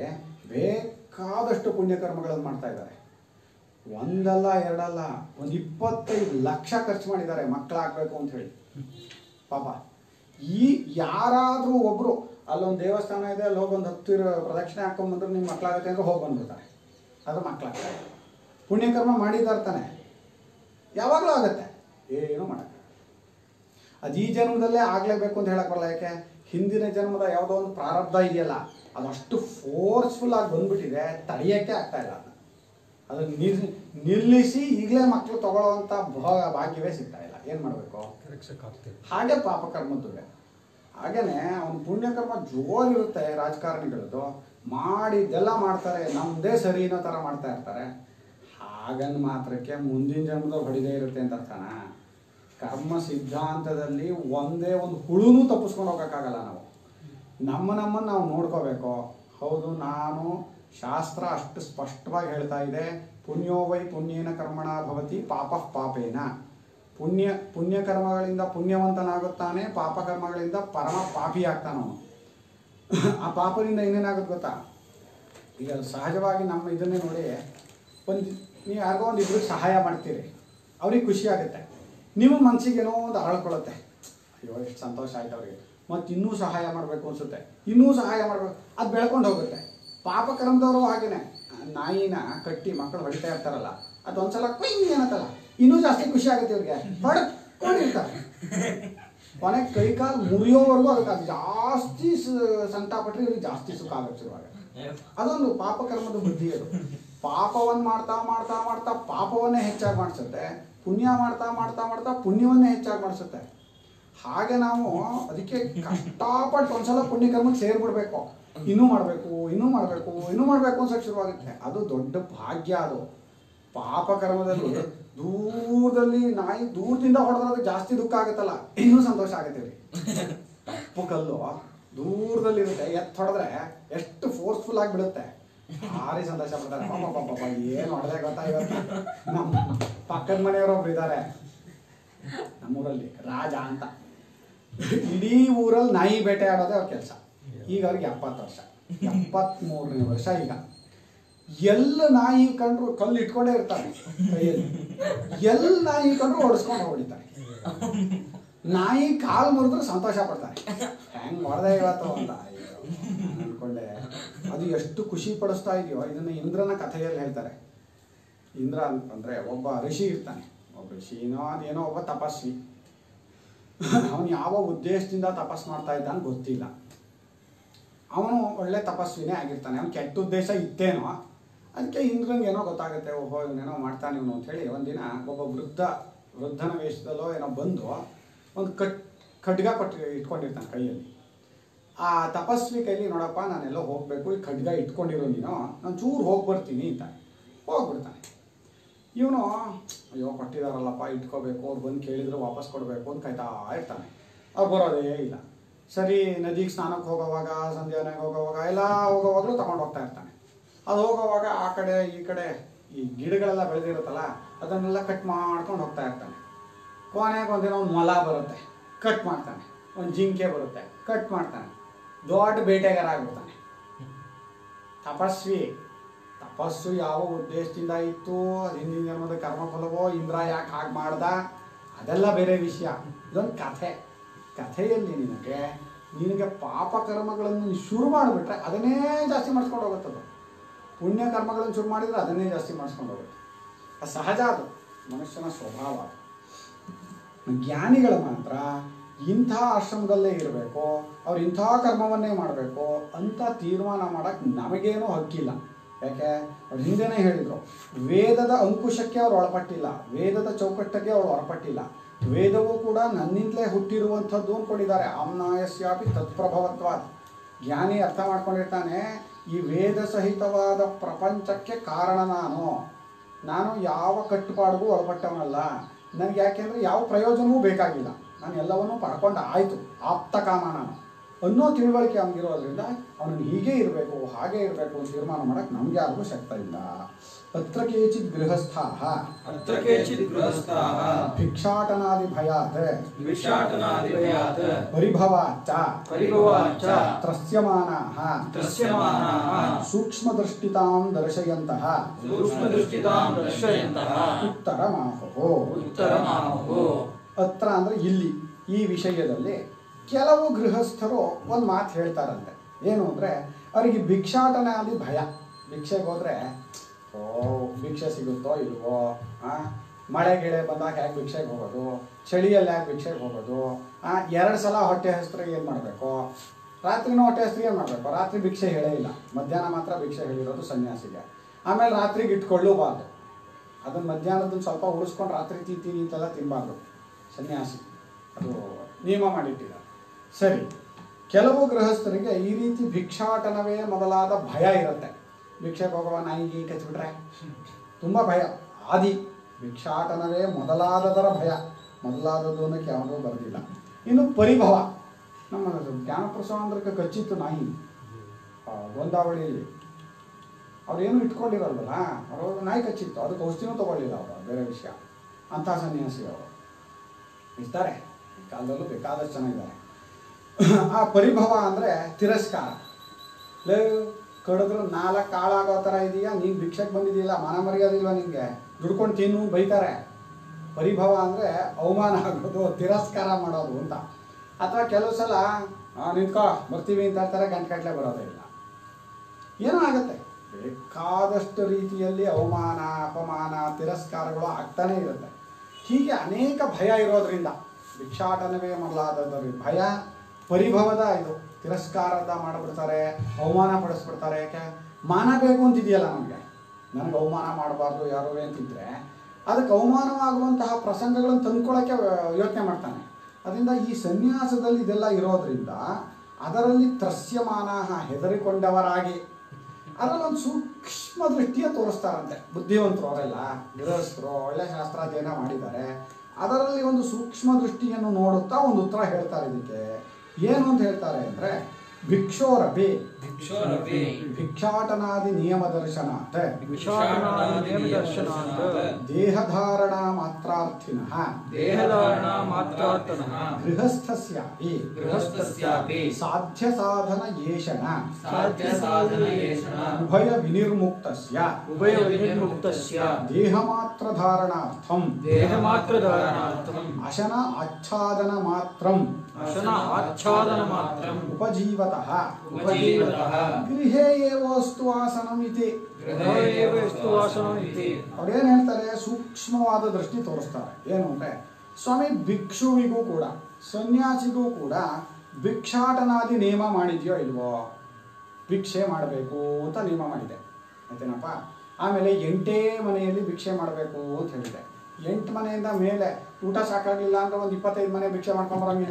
ಬೇಕಾದಷ್ಟು ಪುಣ್ಯಕರ್ಮಗಳನ್ನು ಮಾಡ್ತಾ ಇದ್ದಾರೆ ಒಂದಲ್ಲ ಎರಡಲ್ಲ ಒಂದು ಇಪ್ಪತ್ತೈದು ಲಕ್ಷ ಖರ್ಚು ಮಾಡಿದ್ದಾರೆ ಮಕ್ಕಳಾಗಬೇಕು ಅಂತ ಹೇಳಿ ಪಾಪ ಈ ಯಾರಾದರೂ ಒಬ್ಬರು ಅಲ್ಲೊಂದು ದೇವಸ್ಥಾನ ಇದೆ ಅಲ್ಲಿ ಹೋಗಿ ಒಂದು ಹತ್ತು ಇರೋ ಪ್ರದಕ್ಷಿಣೆ ಹಾಕೊಂಡ್ಬಂದ್ರೆ ನಿಮ್ಮ ಮಕ್ಕಳಾಗುತ್ತೆ ಅಂದ್ರೆ ಹೋಗಿ ಬಂದ್ಬಿಡ್ತಾರೆ ಅದು ಮಕ್ಕಳಾಗ್ತಾರೆ ಪುಣ್ಯಕರ್ಮ ಮಾಡಿದ್ದಾರೆ ತಾನೆ ಯಾವಾಗಲೂ ಆಗತ್ತೆ ಏನು ಮಾಡಕ್ಕೆ ಅದು ಈ ಜನ್ಮದಲ್ಲೇ ಆಗಲೇಬೇಕು ಅಂತ ಹೇಳಕ್ ಬರಲ್ಲ ಯಾಕೆ ಹಿಂದಿನ ಜನ್ಮದ ಯಾವುದೋ ಒಂದು ಪ್ರಾರಬ್ಧ ಇದೆಯಲ್ಲ ಅದಷ್ಟು ಫೋರ್ಸ್ಫುಲ್ ಆಗಿ ಬಂದ್ಬಿಟ್ಟಿದೆ ತಡೆಯೋಕ್ಕೆ ಆಗ್ತಾ ಇಲ್ಲ ಅದನ್ನ ಅದನ್ನ ನಿಲ್ ನಿಲ್ಲಿಸಿ ಈಗಲೇ ಮಕ್ಕಳು ತಗೊಳ್ಳೋವಂಥ ಭಾ- ಭಾಗ್ಯವೇ ಸಿಗ್ತಾ ಇಲ್ಲ ಏನು ಮಾಡಬೇಕು ಕರೆಕ್ಸಕ್ಕಾಗ್ತಿಲ್ಲ ಹಾಗೆ ಪಾಪಕರ್ಮದ್ದು ಹಾಗೇನೆ ಅವನ ಪುಣ್ಯಕರ್ಮ ಜೋರಿರುತ್ತೆ ರಾಜಕಾರಣಿಗಳದ್ದು ಮಾಡಿದ್ದೆಲ್ಲ ಮಾಡ್ತಾರೆ ನಮ್ಮದೇ ಸರಿ ಅನ್ನೋ ಥರ ಮಾಡ್ತಾ ಇರ್ತಾರೆ ಹಾಗನ್ ಮಾತ್ರಕ್ಕೆ ಮುಂದಿನ ಜನ್ಮದಲ್ಲಿ ಹೊಡಿದೇ ಇರುತ್ತೆ ಅಂತ ಅರ್ಥನ ಕರ್ಮ ಸಿದ್ಧಾಂತದಲ್ಲಿ ಒಂದೇ ಒಂದು ಹುಳುನೂ ತಪ್ಪಿಸ್ಕೊಂಡು ಹೋಗೋಕ್ಕಾಗಲ್ಲ ನಾವು ನಮ್ಮ ನಮ್ಮನ್ನು ನಾವು ನೋಡ್ಕೋಬೇಕು ಹೌದು ನಾನು ಶಾಸ್ತ್ರ ಅಷ್ಟು ಸ್ಪಷ್ಟವಾಗಿ ಹೇಳ್ತಾ ಇದೆ ಪುಣ್ಯೋ ವೈ ಪುಣ್ಯೇನ ಕರ್ಮಣ ಭವತಿ ಪಾಪ ಪಾಪೇನ ಪುಣ್ಯ ಪುಣ್ಯಕರ್ಮಗಳಿಂದ ಪುಣ್ಯವಂತನಾಗುತ್ತಾನೆ ಪಾಪಕರ್ಮಗಳಿಂದ ಪರಮ ಪಾಪಿ ಆಗ್ತಾನೆ ಅವನು ಆ ಪಾಪದಿಂದ ಇನ್ನೇನಾಗುತ್ತೆ ಗೊತ್ತಾ ಈಗ ಸಹಜವಾಗಿ ನಮ್ಮ ಇದನ್ನೇ ನೋಡಿ ಒಂದು ನೀವು ಯಾರಿಗೋ ಒಂದು ಇಬ್ರಿಗೆ ಸಹಾಯ ಮಾಡ್ತೀರಿ ಅವ್ರಿಗೆ ಖುಷಿ ಆಗುತ್ತೆ ನಿಮ್ಮ ಮನಸ್ಸಿಗೆ ಏನೋ ಒಂದು ಅರಳ್ಕೊಳ್ಳುತ್ತೆ ಅಯ್ಯೋ ಎಷ್ಟು ಸಂತೋಷ ಆಯ್ತು ಅವ್ರಿಗೆ ಮತ್ತು ಇನ್ನೂ ಸಹಾಯ ಮಾಡಬೇಕು ಅನ್ಸುತ್ತೆ ಇನ್ನೂ ಸಹಾಯ ಮಾಡಬೇಕು ಅದು ಬೆಳ್ಕೊಂಡು ಹೋಗುತ್ತೆ ಪಾಪಕರ್ಮದವರು ಹಾಗೇನೆ ನಾಯಿನ ಕಟ್ಟಿ ಮಕ್ಕಳು ಹೊಡಿತಾ ಇರ್ತಾರಲ್ಲ ಅದು ಒಂದ್ಸಲ ಕುಯ್ ಏನತ್ತಲ್ಲ ಇನ್ನೂ ಜಾಸ್ತಿ ಖುಷಿ ಆಗುತ್ತೆ ಇವ್ರಿಗೆ ಹೊಡ್ಕೊಂಡಿರ್ತಾರೆ ಕೊನೆಗೆ ಕೈ ಕಾಲು ಮುರಿಯೋವರೆಗೂ ಅದಕ್ಕೆ ಅದು ಜಾಸ್ತಿ ಸ- ಸಂಕಟ ಪಟ್ಟರೆ ಇವ್ರಿಗೆ ಜಾಸ್ತಿ ಸುಖ ಆಗುತ್ತೆ ಶುರುವಾಗ ಅದೊಂದು ಪಾಪಕರ್ಮದ ಬುದ್ಧಿ ಅದು ಪಾಪವನ್ನು ಮಾಡ್ತಾ ಮಾಡ್ತಾ ಮಾಡ್ತಾ ಪಾಪವನ್ನೇ ಹೆಚ್ಚಾಗಿ ಮಾಡಿಸುತ್ತೆ ಪುಣ್ಯ ಮಾಡ್ತಾ ಮಾಡ್ತಾ ಮಾಡ್ತಾ ಪುಣ್ಯವನ್ನೇ ಹೆಚ್ಚಾಗಿ ಮಾಡಿಸುತ್ತೆ ಹಾಗೆ ನಾವು ಅದಕ್ಕೆ ಕಷ್ಟಪಟ್ಟು ಒಂದ್ಸಲ ಪುಣ್ಯಕರ್ಮಕ್ಕೆ ಸೇರ್ಬಿಡ್ಬೇಕು ಇನ್ನೂ ಮಾಡಬೇಕು ಇನ್ನೂ ಮಾಡಬೇಕು ಇನ್ನೂ ಮಾಡಬೇಕು ಅನ್ಸಕ್ಕೆ ಶುರುವಾಗುತ್ತೆ ಅದು ದೊಡ್ಡ ಭಾಗ್ಯ ಅದು ಪಾಪಕರ್ಮದಲ್ಲಿ ದೂರದಲ್ಲಿ ನಾಯಿ ದೂರದಿಂದ ಹೊಡೆದ್ರೆ ಜಾಸ್ತಿ ದುಃಖ ಆಗುತ್ತಲ್ಲ ಇನ್ನೂ ಸಂತೋಷ ಆಗುತ್ತೆ ರೀ ತಪ್ಪು ಕಲ್ಲು ದೂರದಲ್ಲಿ ಇರುತ್ತೆ ಎತ್ತು ಹೊಡೆದ್ರೆ ಎಷ್ಟು ಫೋರ್ಸ್ಫುಲ್ ಆಗಿ ಬಿಡುತ್ತೆ ಭಾರಿ ಸಂತೋಷ ಪಡ್ತಾರೆ ಪಾಪ ಪಾಪ ಪಾಪ ಏನು ಹೊಡೆದೆ ಗೊತ್ತಾ ಇವತ್ತು ನಮ್ಮ ಪಕ್ಕದ ಮನೆಯವರೊಬ್ರು ಇದ್ದಾರೆ ನಮ್ಮೂರಲ್ಲಿ ರಾಜ ಅಂತ ಇಡೀ ಊರಲ್ಲಿ ನಾಯಿ ಬೇಟೆ ಆಡೋದೇ ಅವ್ರ ಕೆಲಸ ಈಗ ಅವ್ರಿಗೆ ಎಪ್ಪತ್ತು ವರ್ಷ ಎಪ್ಪತ್ತ್ಮೂರನೇ ವರ್ಷ ಈಗ ಎಲ್ಲ ನಾಯಿ ಕಂಡ್ರು ಕಲ್ಲು ಇಟ್ಕೊಂಡೇ ಇರ್ತಾರೆ ಕೈಯಲ್ಲಿ ಎಲ್ಲ ನಾಯಿ ಕಂಡ್ರು ಓಡಿಸ್ಕೊಂಡು ಹೊಡಿತಾರೆ ನಾಯಿ ಕಾಲು ಮುರಿದ್ರೆ ಸಂತೋಷ ಪಡ್ತಾರೆ ಹೆಂಗ್ ಹೊಡೆದೆ ಇವತ್ತು ಅಂತ ಅಯ್ಯೋ, ನಾನ್ ಅನ್ಕೊಂಡೆ ಅದು ಎಷ್ಟು ಖುಷಿ ಪಡಿಸ್ತಾ ಇದೆಯೋ ಇದನ್ನ ಇಂದ್ರನ ಕಥೆಯಲ್ಲಿ ಹೇಳ್ತಾರೆ ಇಂದ್ರ ಅಂತಂದ್ರೆ ಒಬ್ಬ ಋಷಿ ಇರ್ತಾನೆ ಒಬ್ಬ ಋಷಿನೋ ಅದೇನೋ ಒಬ್ಬ ತಪಸ್ವಿ ಅವನು ಯಾವ ಉದ್ದೇಶದಿಂದ ತಪಸ್ ಮಾಡ್ತಾ ಇದ್ದಾನೆ ಗೊತ್ತಿಲ್ಲ ಅವನು ಒಳ್ಳೆ ತಪಸ್ವಿನೇ ಆಗಿರ್ತಾನೆ ಅವ್ನು ಕೆಟ್ಟ ಉದ್ದೇಶ ಇತ್ತೇನೋ ಅದಕ್ಕೆ ಇಂದ್ರಂಗೆ ಏನೋ ಗೊತ್ತಾಗುತ್ತೆ ಓಹೋ ಇವನೇನೋ ಮಾಡ್ತಾನೆ ಇವನು ಅಂತೇಳಿ ಒಂದಿನ ಒಬ್ಬ ವೃದ್ಧ ವೃದ್ಧನ ವೇಷದಲ್ಲೋ ಏನೋ ಬಂದು ಒಂದು ಕಟ್ ಖಡ್ಗ ಕೊಟ್ಟು ಇಟ್ಕೊಂಡಿರ್ತಾನೆ ಕೈಯಲ್ಲಿ ಆ ತಪಸ್ವಿ ಕೈಲಿ ನೋಡಪ್ಪ ನಾನೆಲ್ಲೋ ಹೋಗಬೇಕು ಈ ಖಡ್ಗ ಇಟ್ಕೊಂಡಿರೋ ನೀನು ನಾನು ಚೂರು ಹೋಗಿ ಬರ್ತೀನಿ ಅಂತ ಹೋಗ್ಬಿಡ್ತಾನೆ ಇವನು ಅಯ್ಯೋ ಕೊಟ್ಟಿದಾರಲ್ಲಪ್ಪ ಇಟ್ಕೋಬೇಕು ಅವ್ರು ಬಂದು ಕೇಳಿದ್ರೆ ವಾಪಸ್ ಕೊಡಬೇಕು ಅಂತ ಕಾಯ್ತಾ ಇರ್ತಾನೆ ಅವ್ರು ಬರೋದೇ ಇಲ್ಲ ಸರಿ ನದಿಗೆ ಸ್ನಾನಕ್ಕೆ ಹೋಗೋವಾಗ ಸಂಧ್ಯಾನಾಗ ಹೋಗೋವಾಗ ಎಲ್ಲ ಹೋಗೋವಾಗಲೂ ತಗೊಂಡು ಹೋಗ್ತಾ ಇರ್ತಾನೆ ಅದು ಹೋಗೋವಾಗ ಆ ಕಡೆ ಈ ಕಡೆ ಈ ಗಿಡಗಳೆಲ್ಲ ಬೆಳೆದಿರುತ್ತಲ್ಲ ಅದನ್ನೆಲ್ಲ ಕಟ್ ಮಾಡ್ಕೊಂಡು ಹೋಗ್ತಾ ಇರ್ತಾನೆ ಕೊನೆಗೆ ಒಂದಿನ ಒಂದು ಮೊಲ ಬರುತ್ತೆ ಕಟ್ ಮಾಡ್ತಾನೆ ಒಂದು ಜಿಂಕೆ ಬರುತ್ತೆ ಕಟ್ ಮಾಡ್ತಾನೆ ದೊಡ್ಡ ಬೇಟೆಗಾರ ಆಗ್ಬಿಡ್ತಾನೆ ತಪಸ್ವಿ ತಪಸ್ಸು ಯಾವ ಉದ್ದೇಶದಿಂದ ಇತ್ತು ಅದು ಹಿಂದಿನ ಜನ್ಮದ ಕರ್ಮಫಲವೋ ಇಂದ್ರ ಯಾಕೆ ಹಾಗೆ ಮಾಡ್ದ ಅದೆಲ್ಲ ಬೇರೆ ವಿಷಯ ಇದೊಂದು ಕಥೆ ಕಥೆಯಲ್ಲಿ ನಿನಗೆ ನಿನಗೆ ಪಾಪ ಕರ್ಮಗಳನ್ನು ನೀನು ಶುರು ಮಾಡಿಬಿಟ್ರೆ ಅದನ್ನೇ ಜಾಸ್ತಿ ಮಾಡಿಸ್ಕೊಂಡು ಹೋಗುತ್ತದು ಪುಣ್ಯ ಕರ್ಮಗಳನ್ನು ಶುರು ಮಾಡಿದ್ರೆ ಅದನ್ನೇ ಜಾಸ್ತಿ ಮಾಡಿಸ್ಕೊಂಡು ಹೋಗುತ್ತೆ ಅದು ಸಹಜ ಅದು ಮನುಷ್ಯನ ಸ್ವಭಾವ ಅದು. ಜ್ಞಾನಿಗಳು ಮಾತ್ರ ಇಂಥ ಆಶ್ರಮದಲ್ಲೇ ಇರಬೇಕು ಅವ್ರು ಇಂಥ ಕರ್ಮವನ್ನೇ ಮಾಡಬೇಕು ಅಂತ ತೀರ್ಮಾನ ಮಾಡಕ್ಕೆ ನಮಗೇನೂ ಹಕ್ಕಿಲ್ಲ ಯಾಕೆ ಅವ್ರು ಹಿಂದೆನೇ ಹೇಳಿದರು ವೇದದ ಅಂಕುಶಕ್ಕೆ ಅವ್ರು ಒಳಪಟ್ಟಿಲ್ಲ ವೇದದ ಚೌಕಟ್ಟಕ್ಕೆ ಅವ್ರು ಒಳಪಟ್ಟಿಲ್ಲ ವೇದವು ಕೂಡ ನನ್ನಿಂದಲೇ ಹುಟ್ಟಿರುವಂಥದ್ದು ಅಂದ್ಕೊಂಡಿದ್ದಾರೆ ಆಮ್ನಾಯಸ್ಯಾಪಿ ತತ್ಪ್ರಭವತ್ವಾತ್ ಜ್ಞಾನಿ ಅರ್ಥ ಮಾಡ್ಕೊಂಡಿರ್ತಾನೆ ಈ ವೇದ ಸಹಿತವಾದ ಪ್ರಪಂಚಕ್ಕೆ ಕಾರಣ ನಾನು ನಾನು ಯಾವ ಕಟ್ಟುಪಾಡಿಗೂ ಒಳಪಟ್ಟವನಲ್ಲ ನನಗೆ ಯಾಕೆಂದರೆ ಯಾವ ಪ್ರಯೋಜನವೂ ಬೇಕಾಗಿಲ್ಲ ನಾನು ಎಲ್ಲವನ್ನೂ ಪಡ್ಕೊಂಡು ಆಯಿತು ಆಪ್ತ ಕಾಮ ನಾನು ಅನ್ನೋ ತಿಳುವಳಿಕೆ ಅವನಿಗಿರೋದ್ರಿಂದ ಅವನು ಹೀಗೆ ಇರಬೇಕು ಹಾಗೆ ಇರಬೇಕು ಅಂತ ತೀರ್ಮಾನ ಮಾಡಕ್ಕೆ ನಮ್ಗೆ ಯಾರಿಗೂ ಶಕ್ತ ಇಲ್ಲ ಅತ್ರ ಕೇಚಿತ್ ಗೃಹಸ್ಥಾ ಅತ್ರ ಕೇಚಿತ್ ಗೃಹಸ್ಥಾಃ ಭಿಕ್ಷಾಟನಾದಿ ಭಯಾತ್ ಭಿಕ್ಷಾಟನಾದಿಭಯಾತ್ ಪರಿಭವಾಚ್ಚ ಪರಿಭವಾಚ್ಚ ತ್ರಸ್ಯಮಾನಾಃ ತ್ರಸ್ಯಮಾನಾಃ ಸೂಕ್ಷ್ಮದೃಷ್ಟಿತಾಂ ದರ್ಶಯಂತಹ ಸೂಕ್ಷ್ಮದೃಷ್ಟಿತಾಂ ದರ್ಶಯಂತಃ ಉತ್ತರಮಾಹುಃ ಉತ್ತರಮಾಹುಃ ಹತ್ರ ಅಂದ್ರೆ ಇಲ್ಲಿ ಈ ವಿಷಯದಲ್ಲಿ ಕೆಲವು ಗೃಹಸ್ಥರು ಒಂದು ಮಾತು ಹೇಳ್ತಾರಂತೆ ಏನು ಅಂದರೆ ಅವರಿಗೆ ಭಿಕ್ಷಾಟನಾದಿ ಭಯ ಭಿಕ್ಷೆಗೆ ಹೋದರೆ ಓ ಭಿಕ್ಷೆ ಸಿಗುತ್ತೋ ಇಲ್ವೋ ಆ ಮಳೆ ಗಿಳೆ ಬಂದಾಗ ಹೇಗೆ ಭಿಕ್ಷೆಗೆ ಹೋಗೋದು ಚಳಿಯಲ್ಲಿ ಹೇಗೆ ಭಿಕ್ಷೆಗೆ ಹೋಗೋದು ಆ, ಎರಡು ಸಲ ಹೊಟ್ಟೆ ಹಸ್ತ್ರೆ ಏನು ಮಾಡಬೇಕು ರಾತ್ರಿನೂ ಹೊಟ್ಟೆ ಹಸ್ತ್ರೆ ಏನು ಮಾಡಬೇಕು ರಾತ್ರಿ ಭಿಕ್ಷೆ ಹೇಳೇ ಇಲ್ಲ ಮಧ್ಯಾಹ್ನ ಮಾತ್ರ ಭಿಕ್ಷೆ ಹೇಳಿರೋದು ಸನ್ಯಾಸಿಗೆ ಆಮೇಲೆ ರಾತ್ರಿಗೆ ಇಟ್ಕೊಳ್ಳೂಬಾರ್ದು ಅದನ್ನ ಮಧ್ಯಾಹ್ನದನ್ನ ಸ್ವಲ್ಪ ಉಳಿಸ್ಕೊಂಡು ರಾತ್ರಿ ತಿಂತೀನಿ ಅಂತೆಲ್ಲ ತಿನ್ನಬಾರ್ದು ಸನ್ಯಾಸಿ ಅದು ನಿಯಮ ಮಾಡಿಟ್ಟಿದ್ದಾರೆ ಸರಿ ಕೆಲವು ಗೃಹಸ್ಥರಿಗೆ ಈ ರೀತಿ ಭಿಕ್ಷಾಟನವೇ ಮೊದಲಾದ ಭಯ ಇರುತ್ತೆ ಭಿಕ್ಷೆಗೆ ಹೋಗುವ ನಾಯಿಗೆ ಕಚ್ಬಿಟ್ರೆ ತುಂಬ ಭಯ ಆದಿ ಭಿಕ್ಷಾಟನವೇ ಮೊದಲಾದದರ ಭಯ ಮೊದಲಾದದ್ದು ಅನ್ನೋಕ್ಕೆ ಯಾವುದೂ ಬರೆದಿಲ್ಲ ಇನ್ನು ಪರಿಭವ ನಮ್ಮ ಜ್ಞಾನಪ್ರಸಾಂದ್ರಕ್ಕೆ ಕಚ್ಚಿತ್ತು ನಾಯಿ ಆ, ಗೋಂದಾವಳಿಯಲ್ಲಿ ಅವ್ರೇನು ಇಟ್ಕೊಂಡಿರಲ್ವಲ್ಲ ಅವರು ನಾಯಿ ಕಚ್ಚಿತ್ತು ಅದಕ್ಕೆ ಔಷಧಿನೂ ತಗೊಳ್ಳಿಲ್ಲ ಅವರು ಬೇರೆ ವಿಷಯ ಅಂಥ ಸನ್ಯಾಸಿ ಅವರು ಇರ್ತಾರೆ ಈ ಕಾಲದಲ್ಲೂ ಬೇಕಾದಷ್ಟು ಜನ ಇದ್ದಾರೆ ಆ ಪರಿಭವ ಅಂದರೆ ತಿರಸ್ಕಾರ ಲೇ ಕಡಿದ್ರು ನಾಲ್ಕು ಕಾಳಾಗೋ ಥರ ಇದೆಯಾ ನೀನು ಭಿಕ್ಷೆಗೆ ಬಂದಿದೆಯಲ್ಲ ಮನ ಮರ್ಯಾದಿಲ್ವಾ ನಿನಗೆ ದುಡ್ಕೊಂಡು ತಿನ್ನು ಬೈತಾರೆ ಪರಿಭವ ಅಂದರೆ ಅವಮಾನ ಆಗೋದು ತಿರಸ್ಕಾರ ಮಾಡೋದು ಅಂತ ಅಥವಾ ಕೆಲವು ಸಲ "ಆ, ನಿಂತ್ಕೋ ಬರ್ತೀವಿ ಅಂತ ಹೇಳ್ತಾರೆ ಗಂಟೆ ಗಂಟಲೆ ಬರೋದೇ ಇಲ್ಲ ಏನೋ ಆಗುತ್ತೆ ಬೇಕಾದಷ್ಟು ರೀತಿಯಲ್ಲಿ ಅವಮಾನ ಅಪಮಾನ ತಿರಸ್ಕಾರಗಳು ಆಗ್ತಾನೇ ಇರುತ್ತೆ ಹೀಗೆ ಅನೇಕ ಭಯ ಇರೋದ್ರಿಂದ ಭಿಕ್ಷಾಟನವೇ ಮೊದಲಾದದ್ರ ಭಯ ಪರಿಭವದ ಇದು ತಿರಸ್ಕಾರದ ಮಾಡಿಬಿಡ್ತಾರೆ ಅವಮಾನ ಪಡಿಸ್ಬಿಡ್ತಾರೆ ಯಾಕೆ ಮಾನ ಬೇಕು ಅಂತಿದೆಯಲ್ಲ ನಮಗೆ ನನಗೆ ಅವಮಾನ ಮಾಡಬಾರ್ದು ಯಾರು ಅಂತಿದ್ರೆ ಅದಕ್ಕೆ ಅವಮಾನವಾಗುವಂತಹ ಪ್ರಸಂಗಗಳನ್ನು ತಂದ್ಕೊಳ್ಳೋಕ್ಕೆ ಯೋಚನೆ ಮಾಡ್ತಾನೆ ಅದರಿಂದ ಈ ಸನ್ಯಾಸದಲ್ಲಿ ಇದೆಲ್ಲ ಇರೋದ್ರಿಂದ ಅದರಲ್ಲಿ ತ್ರಸ್ಯಮಾನ ಹೆದರಿಕೊಂಡವರಾಗಿ ಅದರಲ್ಲಿ ಒಂದು ಸೂಕ್ಷ್ಮ ದೃಷ್ಟಿಯ ತೋರಿಸ್ತಾರಂತೆ ಬುದ್ಧಿವಂತರು ಅವರೆಲ್ಲ ಗೃಹಸ್ಥರು ಒಳ್ಳೆ ಶಾಸ್ತ್ರಾಧ್ಯಯನ ಮಾಡಿದ್ದಾರೆ ಅದರಲ್ಲಿ ಒಂದು ಸೂಕ್ಷ್ಮ ದೃಷ್ಟಿಯನ್ನು ನೋಡುತ್ತಾ ಒಂದು ಉತ್ತರ ಹೇಳ್ತಾರೆ ಇದಕ್ಕೆ ಏನು ಅಂತ ಹೇಳ್ತಾರೆ ಅಂದರೆ ಭಿಕ್ಷೋರಪಿ ಭಿಕ್ಷೋರಪಿ ಭಿಕ್ಷಾಟನಾದಿ ನಿಯಮ ದರ್ಶನಾತ್ ವಿಷಾಣನಾದಿ ದರ್ಶನಾತ್ ದೇಹಧಾರಣ ಮಾತ್ರಾರ್ಥಿನಃ ದೇಹಧಾರಣ ಮಾತ್ರಾರ್ಥನಃ ಗೃಹಸ್ಥಸ್ಯಾಪಿ ಗೃಹಸ್ಥಸ್ಯಾಪಿ ಸಾಧ್ಯ ಸಾಧನ ಏಷಣ ಸಾಧ್ಯ ಸಾಧನ ಏಷಣ ಉಭಯ ವಿನಿರ್ಮುಕ್ತಸ್ಯ ಉಭಯ ವಿನಿರ್ಮುಕ್ತಸ್ಯ ದೇಹ ಮಾತ್ರ ಧಾರಣಾರ್ಥಂ ದೇಹ ಮಾತ್ರ ಧಾರಣಾರ್ಥಂ ಅಶನ ಆಚ್ಛಾದನ ಮಾತ್ರಂ ಅಶನ ಆಚ್ಛಾದನ ಮಾತ್ರಂ ಉಪಜೀವತಃ ಉಪಜೀವತಃ ಗೃಹೇ ಏವೋಸ್ತು ಆಸನಂ ಇತಿ ಗೃಹೇ ಏವ ಎಷ್ಟು ವಾಸನಂ ಇತಿ ಅವ್ರೇನು ಹೇಳ್ತಾರೆ ಸೂಕ್ಷ್ಮವಾದ ದೃಷ್ಟಿ ತೋರಿಸ್ತಾರೆ ಏನು ಅಂದರೆ ಸ್ವಾಮಿ ಭಿಕ್ಷುವಿಗೂ ಕೂಡ ಸನ್ಯಾಸಿಗೂ ಕೂಡ ಭಿಕ್ಷಾಟನಾದಿ ನಿಯಮ ಮಾಡಿದ್ಯೋ ಇಲ್ವೋ ಭಿಕ್ಷೆ ಮಾಡಬೇಕು ಅಂತ ನಿಯಮ ಮಾಡಿದೆ ಆಯ್ತೇನಪ್ಪ ಆಮೇಲೆ ಎಂಟೇ ಮನೆಯಲ್ಲಿ ಭಿಕ್ಷೆ ಮಾಡಬೇಕು ಅಂತ ಹೇಳಿದೆ ಎಂಟು ಮನೆಯಿಂದ ಮೇಲೆ ಊಟ ಸಾಕಾಗಿಲ್ಲ ಅಂದ್ರೆ ಒಂದು ಇಪ್ಪತ್ತೈದು ಮನೆ ಭಿಕ್ಷೆ ಮಾಡ್ಕೊಂಬರಂಗಿಲ್ಲ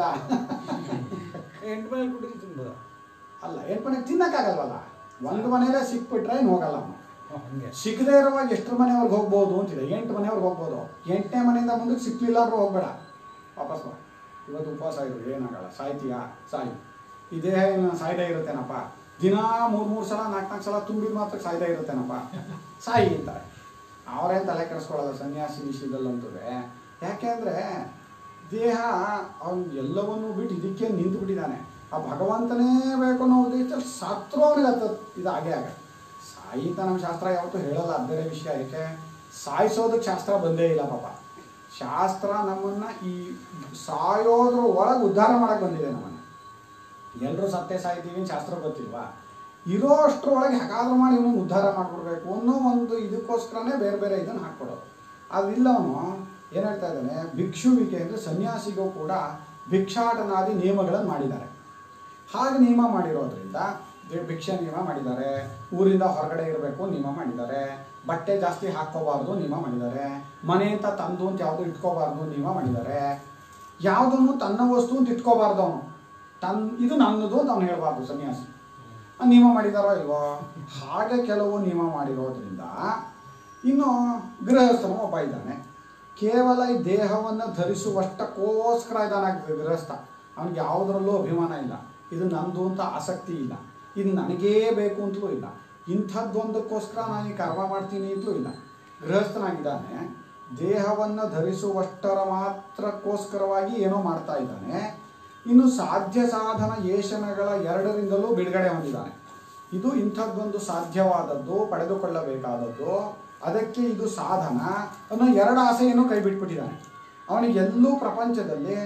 ಎಂಟು ಮೇಲೆ ಕುಡಿದು ತಿನ್ಬೋದ ಅಲ್ಲ ಎಂಟು ಮನೆಗೆ ತಿನ್ನಕ್ಕಾಗಲ್ವಲ್ಲ ಒಂದು ಮನೆಯಲ್ಲೇ ಸಿಕ್ಬಿಟ್ರೆ ಇನ್ನು ಹೋಗಲ್ಲ ಅವನು ಹಂಗೆ ಸಿಗದೇ ಇರುವಾಗ ಎಷ್ಟರ ಮನೆಯವ್ರಿಗೆ ಹೋಗ್ಬೋದು ಅಂತಿದೆ ಎಂಟು ಮನೆಯವ್ರಿಗೆ ಹೋಗ್ಬೋದು ಎಂಟನೇ ಮನೆಯಿಂದ ಮುಂದಕ್ಕೆ ಸಿಕ್ಲಿಲ್ಲ ಅಂದ್ರೂ ಹೋಗ್ಬೇಡ ವಾಪಸ್ ಬಾ ಇವತ್ತು ಉಪವಾಸ ಇರು ಏನಾಗಲ್ಲ ಸಾಯ್ತೀಯಾ ಸಾಯಿ ಈ ದೇಹ ಏನು ಸಾಯ್ದೇ ಇರುತ್ತೇನಪ್ಪ ದಿನ ಮೂರು ಮೂರು ಸಲ ನಾಲ್ಕು ನಾಲ್ಕು ಸಲ ತುಂಬಿದ ಮಾತ್ರ ಸಾಯ್ದೇ ಇರುತ್ತೇನಪ್ಪ ಸಾಯಿ ಅಂತಾರೆ ಅವರೇನು ತಲೆ ಕೆಡಿಸ್ಕೊಳ್ಳಲ್ಲ ಸನ್ಯಾಸಿ ವಿಷಯದಲ್ಲಂತೂ ಯಾಕೆಂದರೆ ದೇಹ ಅವನು ಎಲ್ಲವನ್ನೂ ಬಿಟ್ಟು ಇದಕ್ಕೆ ನಿಂತು ಬಿಟ್ಟಿದ್ದಾನೆ ಆ ಭಗವಂತನೇ ಬೇಕು ಅನ್ನೋ ಉದ್ದೇಶದಲ್ಲಿ ಸತ್ರು ಅವನಿಗೆ ಹತ್ತ ಇದು ಹಾಗೆ ಆಗ ಸಾಯಿತ ನಮ್ಮ ಶಾಸ್ತ್ರ ಯಾವತ್ತೂ ಹೇಳಲ್ಲ ಅದು ಬೇರೆ ವಿಷಯ ಯಾಕೆ ಸಾಯಿಸೋದಕ್ಕೆ ಶಾಸ್ತ್ರ ಬಂದೇ ಇಲ್ಲ ಪಾಪ ಶಾಸ್ತ್ರ ನಮ್ಮನ್ನ ಈ ಸಾಯೋದ್ರ ಒಳಗೆ ಉದ್ಧಾರ ಮಾಡಕ್ಕೆ ಬಂದಿದೆ ನಮ್ಮನ್ನ ಎಲ್ಲರೂ ಸತ್ತೇ ಸಾಯ್ತೀವಿ ಅಂತ ಶಾಸ್ತ್ರ ಗೊತ್ತಿಲ್ವಾ ಇರೋ ಅಷ್ಟರೊಳಗೆ ಹೇಗಾದ್ರೂ ಮಾಡಿ ಇವನು ಉದ್ಧಾರ ಮಾಡಿಕೊಡ್ಬೇಕು ಅನ್ನೋ ಒಂದು ಇದಕ್ಕೋಸ್ಕರನೇ ಬೇರೆ ಬೇರೆ ಇದನ್ನು ಹಾಕ್ಕೊಡೋದು ಅದಿಲ್ಲ ಅವನು ಏನು ಹೇಳ್ತಾ ಇದ್ದಾನೆ ಭಿಕ್ಷುವಿಕೆ ಅಂದರೆ ಸನ್ಯಾಸಿಗೂ ಕೂಡ ಭಿಕ್ಷಾಟನಾದಿ ನಿಯಮಗಳನ್ನು ಮಾಡಿದ್ದಾರೆ ಹಾಗೆ ನಿಯಮ ಮಾಡಿರೋದ್ರಿಂದ ದೇ- ಭಿಕ್ಷೆ ನಿಯಮ ಮಾಡಿದ್ದಾರೆ ಊರಿಂದ ಹೊರಗಡೆ ಇರಬೇಕು ನಿಯಮ ಮಾಡಿದ್ದಾರೆ ಬಟ್ಟೆ ಜಾಸ್ತಿ ಹಾಕ್ಕೋಬಾರ್ದು ನಿಯಮ ಮಾಡಿದ್ದಾರೆ ಮನೆ ಅಂತ ತಂದು ಅಂತ ಯಾವುದು ಇಟ್ಕೋಬಾರ್ದು ನಿಯಮ ಮಾಡಿದ್ದಾರೆ ಯಾವುದನ್ನು ತನ್ನ ವಸ್ತು ಅಂತ ಇಟ್ಕೋಬಾರ್ದು ಅವನು ತನ್ ಇದು ನನ್ನದು ಅಂತ ಅವನು ಹೇಳ್ಬಾರ್ದು ಸನ್ಯಾಸಿ ಆ ನಿಯಮ ಮಾಡಿದಾರೋ ಇಲ್ವೋ ಹಾಗೆ ಕೆಲವು ನಿಯಮ ಮಾಡಿರೋದ್ರಿಂದ ಇನ್ನು ಗೃಹಸ್ಥನು ಒಬ್ಬ ಇದ್ದಾನೆ ಕೇವಲ ಈ ದೇಹವನ್ನು ಧರಿಸುವಷ್ಟಕ್ಕೋಸ್ಕರ ಇದ್ದಾನೆ ಗೃಹಸ್ಥ ಅವನಿಗೆ ಯಾವುದರಲ್ಲೂ ಅಭಿಮಾನ ಇಲ್ಲ ಇದು ನಂದು ಅಂತ ಆಸಕ್ತಿ ಇಲ್ಲ ಇದು ನನಗೇ ಬೇಕು ಅಂತಲೂ ಇಲ್ಲ ಇಂಥದ್ದೊಂದಕ್ಕೋಸ್ಕರ ನಾನು ಈ ಕರ್ಮ ಮಾಡ್ತೀನಿ ಅಂತಲೂ ಇಲ್ಲ ಗೃಹಸ್ಥನಾಗಿದ್ದಾನೆ ದೇಹವನ್ನು ಧರಿಸುವಷ್ಟರ ಮಾತ್ರಕ್ಕೋಸ್ಕರವಾಗಿ ಏನೋ ಮಾಡ್ತಾ ಇದ್ದಾನೆ ಇನ್ನು ಸಾಧ್ಯ ಸಾಧನ ಏಷಣಗಳ ಎರಡರಿಂದಲೂ ಬಿಡುಗಡೆ ಹೊಂದಿದ್ದಾನೆ ಇದು ಇಂಥದ್ದೊಂದು ಸಾಧ್ಯವಾದದ್ದು ಪಡೆದುಕೊಳ್ಳಬೇಕಾದದ್ದು ಅದಕ್ಕೆ ಇದು ಸಾಧನ ಅನ್ನೋ ಎರಡು ಆಸೆಯನ್ನು ಕೈ ಬಿಟ್ಬಿಟ್ಟಿದ್ದಾನೆ ಅವನಿಗೆ ಎಲ್ಲೂ ಪ್ರಪಂಚದಲ್ಲಿ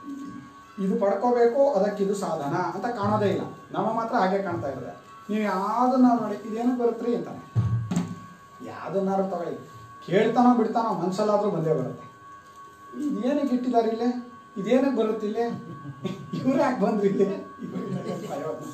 ಇದು ಪಡ್ಕೋಬೇಕು ಅದಕ್ಕೆ ಇದು ಸಾಧನ ಅಂತ ಕಾಣೋದೇ ಇಲ್ಲ ನಮ್ಮ ಮಾತ್ರ ಹಾಗೆ ಕಾಣ್ತಾ ಇರ್ತದೆ ನೀವು ಯಾವುದನ್ನ ನೋಡಿ ಇದೇನು ಬರುತ್ತ್ರಿ ಅಂತಾನೆ ಯಾವುದನ್ನಾರು ತಗೊಳ್ಳಿ ಕೇಳ್ತಾನೋ ಬಿಡ್ತಾನೋ ಮನ್ಸಲ್ಲಾದ್ರೂ ಬಂದೇ ಬರುತ್ತೆ ಇದೇನಕ್ಕೆ ಇಟ್ಟಿದ್ದಾರೆ ಇಲ್ಲೇ ಇದೇನಕ್ಕೆ ಬರುತ್ತೆ ಇಲ್ಲೇ ಇವ್ರು ಯಾಕೆ ಬಂದ್ರು ಇಲ್ಲೇ ಇವ್ರಿಗೆ ಪ್ರಯೋಜನ.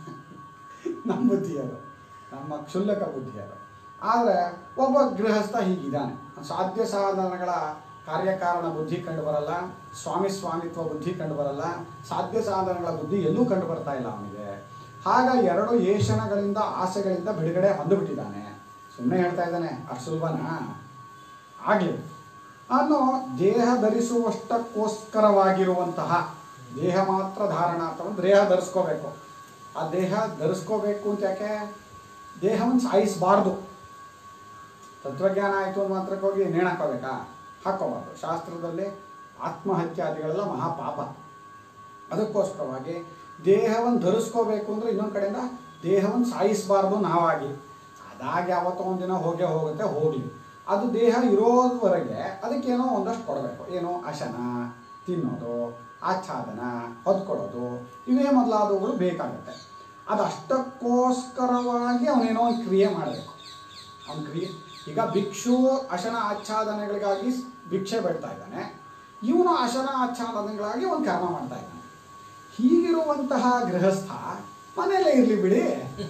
ನಮ್ಮ ಬುದ್ಧಿ ಅದು ನಮ್ಮ ಕ್ಷುಲ್ಲಕ ಬುದ್ಧಿ ಅದು ಆದರೆ ಒಬ್ಬ ಗೃಹಸ್ಥ ಹೀಗಿದ್ದಾನೆ ಸಾಧ್ಯ ಸಾಧನಗಳ ಕಾರ್ಯಕಾರಣ ಬುದ್ಧಿ ಕಂಡು ಬರಲ್ಲ ಸ್ವಾಮಿ ಸ್ವಾಮಿತ್ವ ಬುದ್ಧಿ ಕಂಡು ಬರಲ್ಲ ಸಾಧ್ಯ ಸಾಧನಗಳ ಬುದ್ಧಿ ಎಲ್ಲೂ ಕಂಡು ಬರ್ತಾ ಇಲ್ಲ ಅವನಿಗೆ ಆಗ ಎರಡು ಏಷಣಗಳಿಂದ ಆಸೆಗಳಿಂದ ಬಿಡುಗಡೆ ಹೊಂದಿಬಿಟ್ಟಿದ್ದಾನೆ ಸುಮ್ಮನೆ ಹೇಳ್ತಾ ಇದ್ದಾನೆ ಅಷ್ಟು ಸುಲಭನಾ ಆಗಲಿ ಅನ್ನೋ ದೇಹ ಧರಿಸುವಷ್ಟಕ್ಕೋಸ್ಕರವಾಗಿರುವಂತಹ ದೇಹ ಮಾತ್ರ ಧಾರಣ ಅಥವಾ ದೇಹ ಧರಿಸ್ಕೋಬೇಕು ಆ ದೇಹ ಧರಿಸ್ಕೋಬೇಕು ಅಂತ ಯಾಕೆ ದೇಹವನ್ನು ಸಾಯಿಸಬಾರ್ದು ತತ್ವಜ್ಞಾನ ಆಯಿತು ಅಂತ ಮಾತ್ರಕ್ಕೆ ಹೋಗಿ ನೇಣು ಹಾಕೋಬೇಕಾ ಹಾಕೋಬಾರ್ದು ಶಾಸ್ತ್ರದಲ್ಲಿ ಆತ್ಮಹತ್ಯಾದಿಗಳೆಲ್ಲ ಮಹಾಪಾಪ ಅದಕ್ಕೋಸ್ಕರವಾಗಿ ದೇಹವನ್ನು ಧರಿಸ್ಕೋಬೇಕು ಅಂದ್ರೆ ಇನ್ನೊಂದು ಕಡೆಯಿಂದ ದೇಹವನ್ನು ಸಾಯಿಸಬಾರ್ದು ನಾವಾಗಿ ಅದಾಗಿ ಯಾವತ್ತೋ ಒಂದಿನ ಹೋಗೇ ಹೋಗುತ್ತೆ ಹೋಗಲಿ ಅದು ದೇಹ ಇರೋದವರೆಗೆ ಅದಕ್ಕೇನೋ ಒಂದಷ್ಟು ಕೊಡಬೇಕು ಏನೋ ಅಶನ ತಿನ್ನೋದು ಆಚ್ಛಾದನ ಹೊದ್ಕೊಡೋದು ಇವೇ ಮೊದಲಾದವುಗಳು ಬೇಕಾಗುತ್ತೆ ಅದಷ್ಟಕ್ಕೋಸ್ಕರವಾಗಿ ಅವನೇನೋ ಒಂದು ಕ್ರಿಯೆ ಮಾಡಬೇಕು ಅವನ ಕ್ರಿಯೆ ಈಗ ಭಿಕ್ಷು ಅಶನ ಆಚ್ಛಾದನೆಗಳಿಗಾಗಿ ಭಿಕ್ಷೆ ಬೇಡ್ತಾ ಇದ್ದಾನೆ ಇವನು ಅಶನ ಆಚ್ಛಾದನೆಗಳಾಗಿ ಒಂದು ಕರ್ಮ ಮಾಡ್ತಾ ಇದ್ದಾನೆ ಹೀಗಿರುವಂತಹ ಗೃಹಸ್ಥ ಮನೆಯಲ್ಲೇ ಇರಲಿ ಬಿಡಿ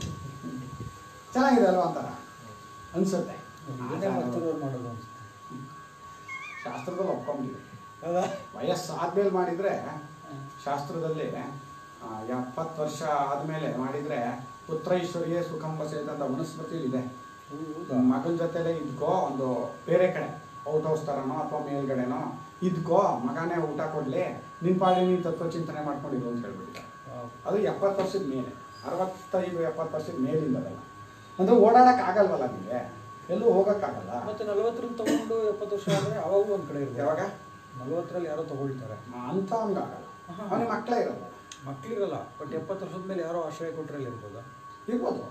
ಚೆನ್ನಾಗಿದೆ ಅಲ್ವಾ ಅಂತಾರ ಅನ್ಸುತ್ತೆ ಇದನ್ನೇ ಮತ್ತಿರೋರು ಮಾಡೋದು ಅನ್ಸುತ್ತೆ ಶಾಸ್ತ್ರದಲ್ಲಿ ಒಪ್ಕೊಂಡಿದೆ ಹೌದಾ ವಯಸ್ಸಾದ್ಮೇಲೆ ಮಾಡಿದ್ರೆ ಶಾಸ್ತ್ರದಲ್ಲಿ ಆ, ಎಪ್ಪತ್ತು ವರ್ಷ ಆದ್ಮೇಲೆ ಮಾಡಿದ್ರೆ ಪುತ್ರೈಶ್ವರ್ಯ ಸುಖಂಬಸೇತ ಅಂತ ಮನುಸ್ಮೃತಿಲಿ ಇದೆ ಹೌದಾ ಮಗನ ಜೊತೆಲೆ ಇದ್ಕೋ ಒಂದು ಬೇರೆ ಕಡೆ ಔಟ್ ಹೌಸ್ ತರನೋ ಅಥವಾ ಮೇಲ್ಗಡೆನೋ ಇದ್ಕೋ ಮಗನೇ ಊಟ ಕೊಡ್ಲಿ ನಿನ್ ಪಾಡಿ ನೀನ್ ತತ್ವ ಚಿಂತನೆ ಮಾಡ್ಕೊಂಡಿರು ಅಂತ ಹೇಳ್ಬಿಟ್ಟಿದ್ದಾರೆ ವಾವ್. ಅದು ಎಪ್ಪತ್ತು ವರ್ಷದ ಮೇಲೆ ಅರವತ್ತೈದು ಎಪ್ಪತ್ತು ವರ್ಷದ ಮೇಲಿಂದ ಅದೆಲ್ಲ ಅಂದ್ರೆ ಓಡಾಡಕ್ ಆಗಲ್ವಲ್ಲ ನಿಮಗೆ ಎಲ್ಲೂ ಹೋಗಕ್ಕಾಗಲ್ಲ ಮತ್ತೆ ನಲವತ್ತರಿಂದ ತಗೊಂಡು ಎಪ್ಪತ್ತು ವರ್ಷ ಆದ್ರೆ ಅವಾಗೂ ಒಂದ್ ಕಡೆ ಇರ್ಬೋದು ಯಾವಾಗ ನಲವತ್ತರಲ್ಲಿ ಯಾರೋ ತಗೊಳ್ತಾರೆ ಅಂತ ಆಗಲ್ಲ ಆಹಾ. ಅವನಿಗೆ ಮಕ್ಕಳೇ ಇರಲ್ಲ ಮಕ್ಳಿರಲ್ಲ ಬಟ್ ಎಪ್ಪತ್ತು ವರ್ಷದ ಮೇಲೆ ಯಾರೋ ಆಶ್ರಯ ಕೊಟ್ರೆ ಅಲ್ಲಿ ಇರ್ಬೋದಾ ಇರ್ಬೋದು